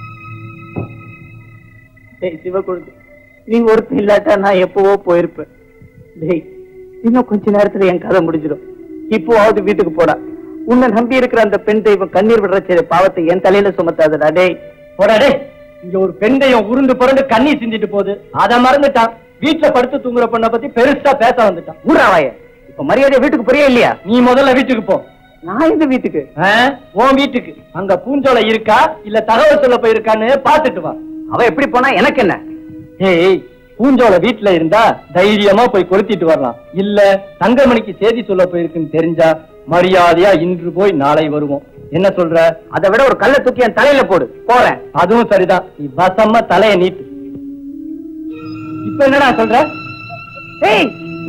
டேய் சிவகுழுந்து நீ ஒருத்தர் இல்லாட்டா நான் எப்பவோ போயிருப்பேன் டேய் இன்னும் கொஞ்ச நேரத்துல என் கதை முடிஞ்சிடும் இப்போவாவது வீட்டுக்கு போடா உன்னை நம்பி இருக்கிற அந்த பெண் தெய்வம் கண்ணீர் விடுற செய்த பாவத்தை என் தலையில சுமத்தாதடா டேய் போடா டேய் இங்க ஒரு பெண்டையும் உருண்டு புரண்டு கண்ணி சிந்திட்டு போகுது அத மறந்துட்டான் வீட்டுல படுத்து தூங்குற பொண்ணை பத்தி பெருசா பேச வந்துட்டான் ஊராவாய இப்ப மரியாதை வீட்டுக்கு புரியா இல்லையா நீ முதல்ல வீட்டுக்கு போ நான் இந்த வீட்டுக்கு ஆ? உன் வீட்டுக்கு அங்க பூஞ்சோலை இருக்கா இல்ல தகவல் சொல்ல போயிருக்கான்னு பாத்துட்டு வா அவ எப்படி போனா எனக்கு என்ன ஏய் பூஞ்சோலை வீட்டுல இருந்தா தைரியமா போய் கொளுத்திட்டு வரலாம் இல்ல தங்கமணிக்கு செய்தி சொல்ல போயிருக்குன்னு தெரிஞ்சா மரியாதையா இன்று போய் நாளை வருவோம் என்ன சொல்ற அதை விட ஒரு கல்லை தூக்கி என் தலையில போடு போறேன் அதுவும் சரிதான் நீ வசமா தலைய நீட்டு இப்ப என்னடா சொல்ற ஏய்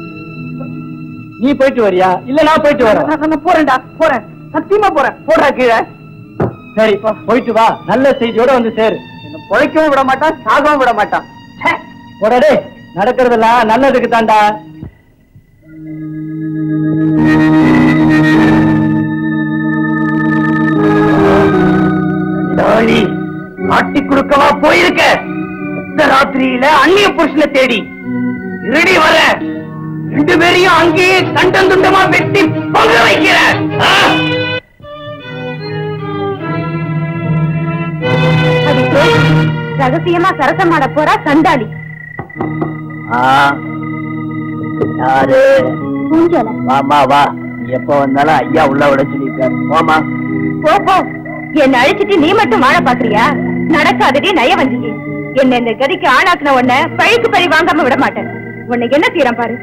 நீ போயிட்டு வரியா இல்ல நான் போயிட்டு வரேன் நான் நான் போறேன்டா போறேன் சத்தியமா போறேன் போடுறா கீழே சரி போயிட்டு வா நல்ல செய்தியோட வந்து சேரு என்ன பொழைக்கவும் விட மாட்டான் சாகவும் விட மாட்டான் ச்சே. உடனே நடக்கிறதெல்லாம் நல்லதுக்கு தாண்டா டாலி காட்டி கொடுக்கவா போயிருக்க இந்த ராத்திரியில அந்நிய புருஷனை தேடி இருடி வர ரெண்டு பேரையும் அங்கேயே கண்டம் துண்டமா வெட்டி பொங்க வைக்கிற ஆ? அது போய் ரகசியமா சரசமாட போறா சண்டாளி யாரு பூஞ்சோலை வாமா வா எப்ப வந்தாலும் ஐயா உள்ள விட சொல்லிருக்காரு வாமா போ போ என்ன அழிச்சிட்டு நீ மட்டும் வாழ பாக்குறியா நடக்காதடி நயவஞ்சிக்கு என்ன இந்த கதிக்கு ஆளாக்குன உன்னை பழிக்கு பழி வாங்காம விட மாட்டேன் உன்னை என்ன தீரம் பாரு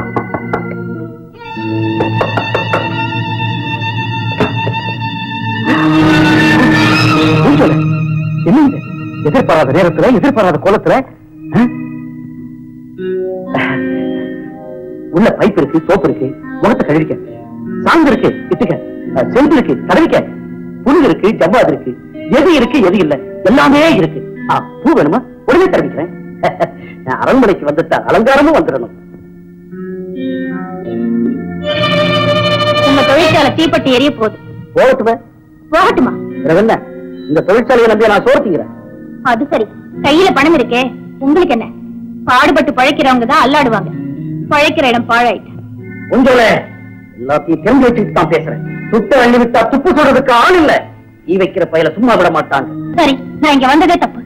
என்ன இது? எதிர்பாராத நேரத்துல எதிர்பாராத கோலத்துல ஆ? உள்ள பைப் இருக்கு சோப்பு இருக்கு முகத்தை கழுவிக்க சாந்து இருக்கு இட்டுக்க அஹ், செம்பு இருக்கு தடவிக்க புல் இருக்கு ஜவ்வாது இருக்கு எது இருக்கு எது இல்ல எல்லாமே இருக்கு ஆ, பூ வேணுமா உடனே தடவிக்கிறேன் நான் அரண்மனைக்கு வந்துட்டா அலங்காரமும் வந்துடணும் உங்க தொழிற்சாலை தீப்பட்டி எரிய போகுது போகட்டுமே போகட்டுமா பிறகு என்ன இந்த தொழிற்சாலையை நம்பி நான் சோர்த்திக்கிறேன் அது சரி கையில பணம் இருக்கே உங்களுக்கு என்ன பாடுபட்டு பழைக்கிறவங்க தான் அல்லாடுவாங்க பழைக்கிற இடம் பாழாயிட்டு உங்கள எல்லாத்தையும் தெரிஞ்சு வச்சுட்டு தான் பேசுறேன் சுத்த அள்ளி விட்டா துப்பு சொல்றதுக்கு ஆள் இல்ல ஈ வைக்கிற பையில சும்மா விட மாட்டாங்க சரி நான் இங்க வந்ததே தப்பு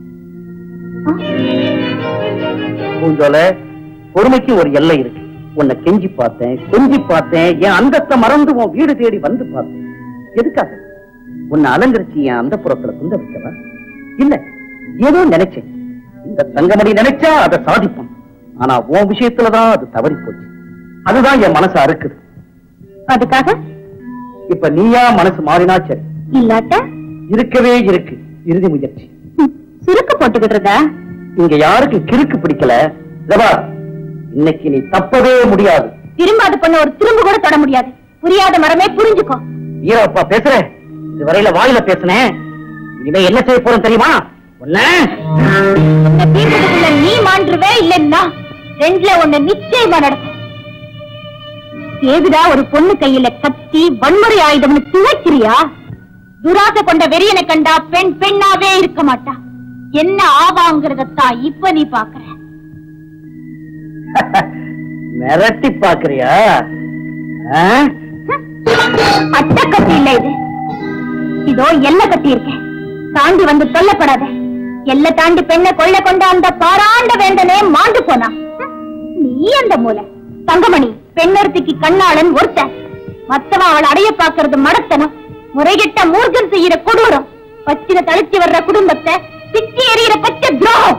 பூஞ்சோல பொறுமைக்கு ஒரு எல்லை இருக்கு உன்னை கெஞ்சி பார்த்தேன் கெஞ்சி பார்த்தேன் என் அந்தத்தை மறந்து உன் வீடு தேடி வந்து பார்த்தேன் எதுக்காக உன்னை அலங்கரிச்சு என் அந்த புறத்துல குந்த வைக்கவா இல்ல ஏதோ நினைச்சேன் இந்த தங்கமணி நினைச்சா அதை சாதிப்பான் ஆனா உன் விஷயத்துலதான் அது தவறி போச்சு அதுதான் என் மனசு அறுக்குது அதுக்காக இப்ப நீயா மனசு மாறினா சரி இல்லாட்ட இருக்கவே இருக்கு இறுதி முயற்சி ம், சுருக்கு போட்டுக்கிட்டு இங்க யாருக்கு கிறுக்கு பிடிக்கல ஜபா இன்னைக்கு நீ தப்பவே முடியாது திரும்ப பண்ண ஒரு திரும்ப கூட தொட முடியாது புரியாத மரமே புரிஞ்சுக்கோ ஈரப்பா பேசுற இதுவரையில வாயில பேசுனேன் இனிமே என்ன செய்ய போறேன் தெரியுமா உன்ன இந்த தீர்க்கத்துக்குள்ள நீ மாண்டுருவே இல்லைன்னா ரெண்டுல ஒண்ணு நிச்சயமா நடக்கும் ஏதுடா ஒரு பொண்ணு கையில கத்தி வன்முறை ஆயுதம்னு துவைக்கிறியா துராசை கொண்ட வெறியனை கண்டா பெண் பெண்ணாவே இருக்க மாட்டா என்ன ஆவாங்கிறதத்தான் இப்ப நீ பாக்குற மிரட்டி பாக்குறியா ஆ? அட்ட கட்டி இல்ல இது இதோ எல்லை கட்டி இருக்கேன் தாண்டி வந்து சொல்லப்படாத எல்லை தாண்டி பெண்ணை கொள்ள கொண்ட அந்த பாராண்ட வேந்தனே மாண்டு போனா நீ அந்த மூலை தங்கமணி பெண்ணொருத்திக்கு கண்ணாளன் ஒருத்த மத்தவன் அவள் அடைய பாக்குறது மடத்தனம் முறைகிட்ட மூர்க்கம் செய்யற கொடூரம் பச்சின தளிச்சு வர்ற குடும்பத்தை பிச்சு எறிகிற பச்சை துரோகம்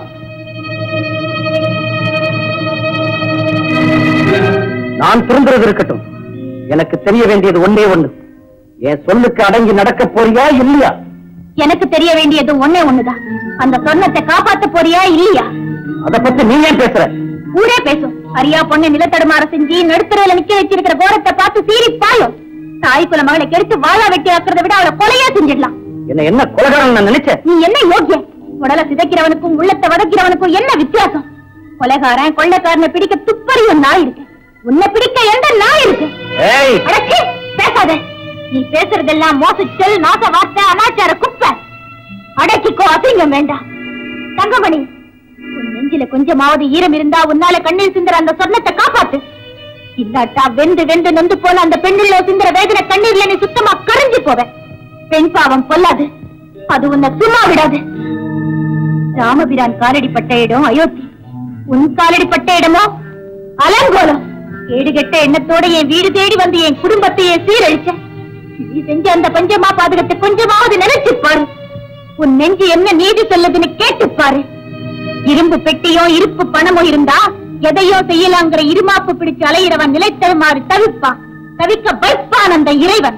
நான் திரும்புறது இருக்கட்டும் எனக்கு தெரிய வேண்டியது ஒண்ணே ஒண்ணு என் சொல்லுக்கு அடங்கி நடக்க போறியா இல்லையா எனக்கு தெரிய வேண்டியது ஒண்ணே ஒண்ணுதான் அந்த சொன்னத்தை காப்பாத்த போறியா இல்லையா அத பத்தி நீ ஏன் பேசுற ஊரே பேசும் அரியா பொண்ணை நிலத்தடுமாற செஞ்சு நடுத்தரையில நிக்க வச்சிருக்கிற கோரத்தை பார்த்து சீறி பாயும் தாய் குல மகளை கெடுத்து வாழா வெட்டி ஆக்குறத விட அவளை கொலையா செஞ்சிடலாம் என்ன என்ன கொலகாரன் நான் நினைச்சேன் நீ என்ன யோக்கியம் உடலை சிதைக்கிறவனுக்கும் உள்ளத்தை வதக்கிறவனுக்கும் என்ன வித்தியாசம் கொலைகாரன் கொள்ளைக்காரனை பிடிக்க துப்பறியும் நாய் இருக்கு உன்னை பிடிக்க எந்த நாய் இருக்கு ஏய் அடச்சி பேசாத நீ பேசுறதெல்லாம் மோசச்சல் நாச வார்த்தை அனாச்சார குப்பை அடக்கிக்கோ அசிங்கம் வேண்டாம் தங்கமணி உன் நெஞ்சில கொஞ்சமாவது ஈரம் இருந்தா உன்னால கண்ணீர் சிந்துற அந்த சொர்ணத்தை காப்பாத்து இல்லாட்டா வெந்து வெந்து நொந்து போன அந்த பெண்ணுள்ள சிந்துற வேதனை கண்ணீர்ல நீ சுத்தமா கரைஞ்சு போவ பெண் பாவம் கொல்லாது அது உன்னை சும்மா விடாது ராமபிரான் காலடிப்பட்ட இடம் அயோத்தி உன் காலடிப்பட்ட இடமோ அலங்கோலம் கேடுகெட்ட எண்ணத்தோட என் வீடு தேடி வந்து என் குடும்பத்தையே சீரழிச்ச நீ செஞ்ச அந்த பஞ்சமா பாதகத்தை கொஞ்சமாவது நினைச்சு பாரு உன் நெஞ்சு என்ன நீதி சொல்லுதுன்னு கேட்டு பாரு இரும்பு பெட்டியோ இருப்பு பணமோ இருந்தா எதையோ செய்யலாங்கிற இருமாப்பு பிடிச்சு அலையிறவன் நிலைத்தருமாறு தவிப்பான் தவிக்க வைப்பான் அந்த இறைவன்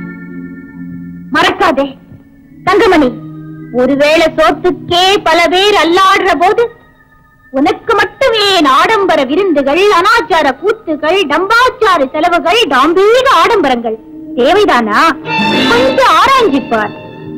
மறக்காதே தங்கமணி ஒருவேளை சோத்துக்கே பல பேர் அல்லாடுற போது உனக்கு மட்டுமே ஏன் ஆடம்பர விருந்துகள் அனாச்சார கூத்துகள் டம்பாச்சார செலவுகள் டாம்பீக ஆடம்பரங்கள் தேவைதானா கொஞ்சம் ஆராய்ஞ்சிப்பார்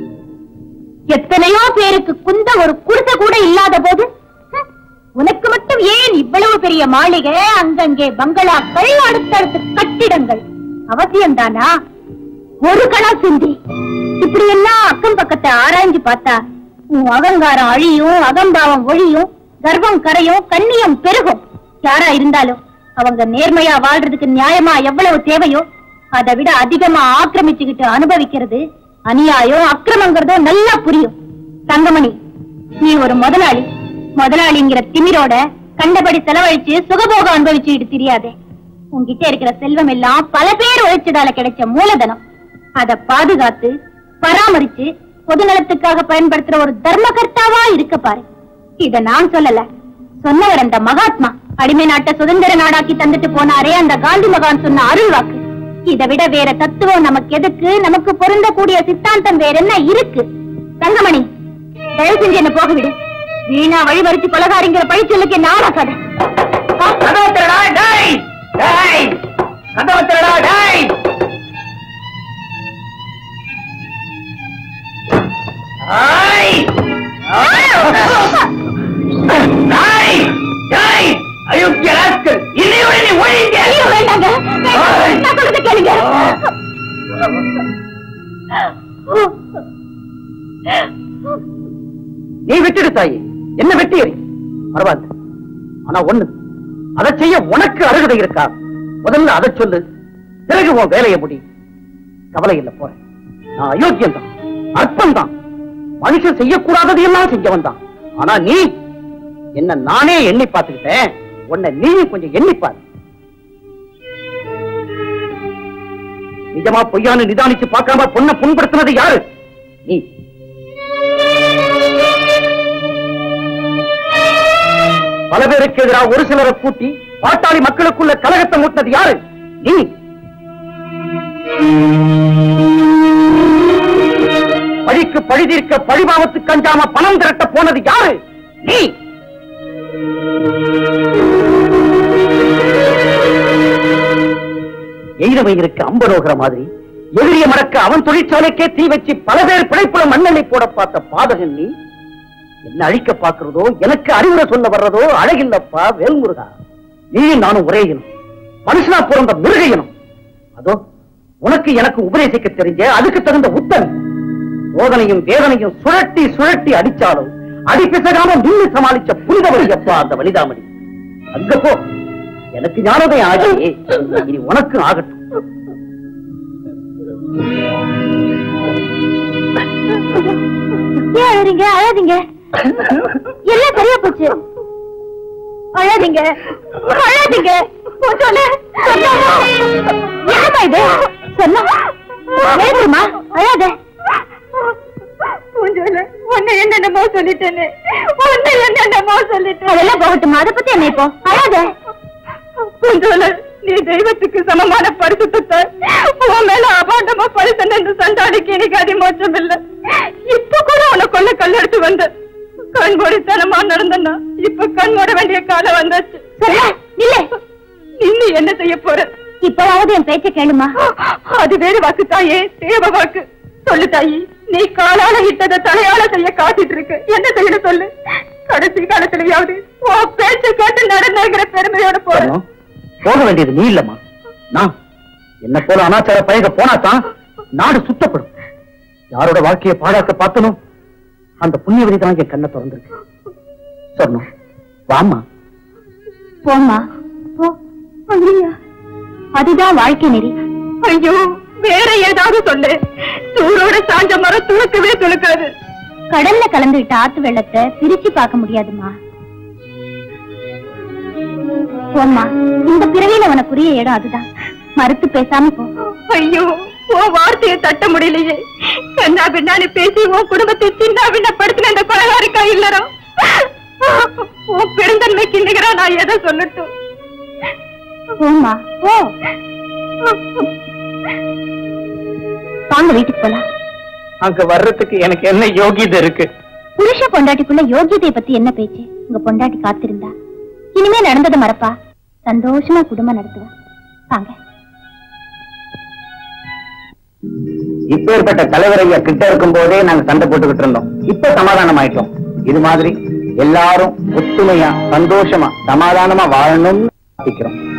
எத்தனையோ பேருக்கு குந்த ஒரு குடிசை கூட இல்லாத போது ஹம், உனக்கு மட்டும் ஏன் இவ்வளவு பெரிய மாளிகை அங்கங்கே பங்களாக்கள் அடுத்தடுத்து கட்டிடங்கள் அவசியம்தானா ஒரு கணா சிந்தி இப்படி எல்லாம் அக்கம் பக்கத்தை ஆராய்ஞ்சு பார்த்தா உன் அகங்காரம் அழியும் அகம்பாவம் ஒழியும் கர்வம் கரையும் கண்ணியம் பெருகும் யாரா இருந்தாலும் அவங்க நேர்மையா வாழ்றதுக்கு நியாயமா எவ்வளவு தேவையோ அதை விட அதிகமா ஆக்கிரமிச்சுக்கிட்டு அனுபவிக்கிறது அநியாயம் அக்கிரமங்கிறதோ நல்லா புரியும் தங்கமணி நீ ஒரு முதலாளி முதலாளிங்கிற திமிரோட கண்டபடி செலவழிச்சு சுகபோகம் அனுபவிச்சுக்கிட்டு தெரியாதே உன்கிட்ட இருக்கிற செல்வம் எல்லாம் பல பேர் உழைச்சதால கிடைச்ச மூலதனம் அத பாதுகாத்து பராமரிச்சு பொதுநலத்துக்காக பயன்படுத்துற ஒரு தர்மகர்த்தாவா இருக்க பாரு இத நான் சொல்லல சொன்னவர் அந்த மகாத்மா அடிமை நாட்டை சுதந்திர நாடாக்கி தந்துட்டு போனாரே அந்த காந்தி மகான் சொன்ன அருள் வாக்கு இதை விட வேற தத்துவம் நமக்கு எதுக்கு நமக்கு பொருந்தக்கூடிய சித்தாந்தம் வேற என்ன இருக்கு தங்கமணி தயவு செஞ்சு என்ன போக விடு வீணா வழிவரிச்சு கொலகாரிங்கிற பழிச்சொல்லுக்கு என்ன ஆளாக்காத கதவை திறடா டேய் டேய் கதவை திறடா டேய் ஐய் டேய் டேய் அயோக்கிய ராஸ்கல் இன்னையோட நீ ஒழிங்க ஐயோ, வேண்டாங்க வேண்டாம். நான் சொல்றதை கேளுங்க நீ விட்டுடு தாயி என்ன வெட்டி எறி பரவாயில்ல ஆனா ஒண்ணு அதை செய்ய உனக்கு அருகதை இருக்கா முதல்ல அதை சொல்லு பிறகு உன் வேலையை முடி கவலை இல்ல போறேன் நான் அயோக்கியம் தான் அற்பம் தான் மனுஷன் செய்யக்கூடாதது எல்லாம் செஞ்சவன் தான் ஆனா நீ என்ன நானே எண்ணி பார்த்துக்கிட்டேன் உன்னை நீயும் கொஞ்சம் எண்ணி பாரு நிஜமா பொய்யான்னு நிதானிச்சு பார்க்காம பொண்ணை புண்படுத்தினது யாரு நீ பல பேருக்கு எதிராக ஒரு சிலரை கூட்டி பாட்டாளி மக்களுக்குள்ள கலகத்தை மூட்டினது யாரு நீ பழிக்கு பழி தீர்க்க பழிபாவத்துக்கு அஞ்சாம பணம் திரட்ட போனது யாரு நீ எய்தவையிருக்கு அம்பனோகிற மாதிரி எதிரிய மறக்க அவன் தொழிற்சாலைக்கே தீ வச்சு பல பேர் பிழைப்புல மண்ணெண்ணெய் போட பார்த்த பாதகன் நீ என்ன அழிக்க பார்க்கிறதோ எனக்கு அறிவுரை சொல்ல வர்றதோ அழகில்லப்பா வேல்முருகா நீயும் நானும் ஒரே இனம் மனுஷனா பிறந்த மிருக இனம் அதோ உனக்கு எனக்கு உபதேசிக்க தெரிஞ்ச அதுக்கு தகுந்த உத்தன் சோதனையும் வேதனையும் சுழட்டி சுழட்டி அடிச்சாலும் அடி பிசகாம நின்று சமாளிச்ச புனிதவழி அப்பா அந்த வலிதாமணி அங்க போ எனக்கு ஞானோதயம் ஆகி இனி உனக்கு ஆகட்டும் ஏன் அழறீங்க அழாதீங்க எல்லாம் சரியா போச்சு அழாதீங்க அழாதீங்க சொன்ன என்னமா இது சொன்னா வேணுமா அழாத உன்னை என்னென்னமோ சொல்லிட்டேன்னு உன்னை என்னென்னமோ சொல்லிட்டேன் அதெல்லாம் போகட்டுமா அதை பத்தி என்ன இப்போ அழாத பூஞ்சோல நீ தெய்வத்துக்கு சமமான பரிசுத்தத்தை உன் மேல அபாண்டமா பரிசன் என்று சண்டாடிக்கு எனக்கு அதிமோச்சம் இல்ல இப்ப கூட உன கொல்ல கல்லெடுத்து வந்த கண் மூடித்தனமா நடந்தனா இப்ப கண் மூட வேண்டிய காலம் வந்தாச்சு சொல்ல இல்ல இன்னும் என்ன செய்ய போற இப்பவாவது என் பேச்ச கேளுமா அது வேறு வாக்கு தாயே தேவ வாக்கு சொல்லு தாயி நீ காலால இட்டத தலையால செய்ய காத்துட்டு இருக்கு என்ன செய்யணும் சொல்லு கடைசி காலத்துலயாவது உன் பேச்சு கேட்டு நடந்துங்கிற பெருமையோட போறோம் வரணும். போக வேண்டியது நீ இல்லம்மா நான் என்ன போல அனாச்சார பயக போனா தான் நாடு சுத்தப்படும் யாரோட வாழ்க்கையை பாழாக்க பார்த்தனும் அந்த புண்ணியவதி தான் என் கண்ணை திறந்திருக்கு சொன்னோம் வாமா போம்மா போ ஐயா அதுதான் வாழ்க்கை நெறி ஐயோ வேற ஏதாவது சொல்லு தூரோட சாஞ்ச மரம் துளுக்கவே துளுக்காது கடல்ல கலந்துகிட்ட ஆத்து வெள்ளத்தை பிரிச்சு பார்க்க முடியாதுமா போம்மா இந்த பிறவியில உனக்குரிய இடம் அதுதான் மறுத்து பேசாம போ ஐயோ உன் வார்த்தையை தட்ட முடியலையே கண்ணா பின்னாடி பேசி உன் குடும்பத்தை சின்ன பின்னப்படுத்தின இந்த கொலகாரிக்கா இல்லறம் உன் பெருந்தன்மைக்கு நிகரா நான் எதை சொல்லட்டும் போம்மா போ வாங்க வீட்டுக்கு போலாம் அங்க வர்றதுக்கு எனக்கு என்ன யோகியதை இருக்கு புருஷ பொண்டாட்டிக்குள்ள யோகியதைய பத்தி என்ன பேச்சு உங்க பொண்டாட்டி காத்திருந்தா இனிமே நடந்ததை மறப்பா சந்தோஷமா குடும்பம் நடத்துவா வாங்க இப்பேற்பட்ட தலைவர் ஐயா கிட்ட இருக்கும் போதே நாங்க சண்டை போட்டுக்கிட்டு இருந்தோம் இப்ப சமாதானம் ஆயிட்டோம் இது மாதிரி எல்லாரும் ஒத்துமையா சந்தோஷமா சமாதானமா வாழணும்னு ஆசைக்கிறோம்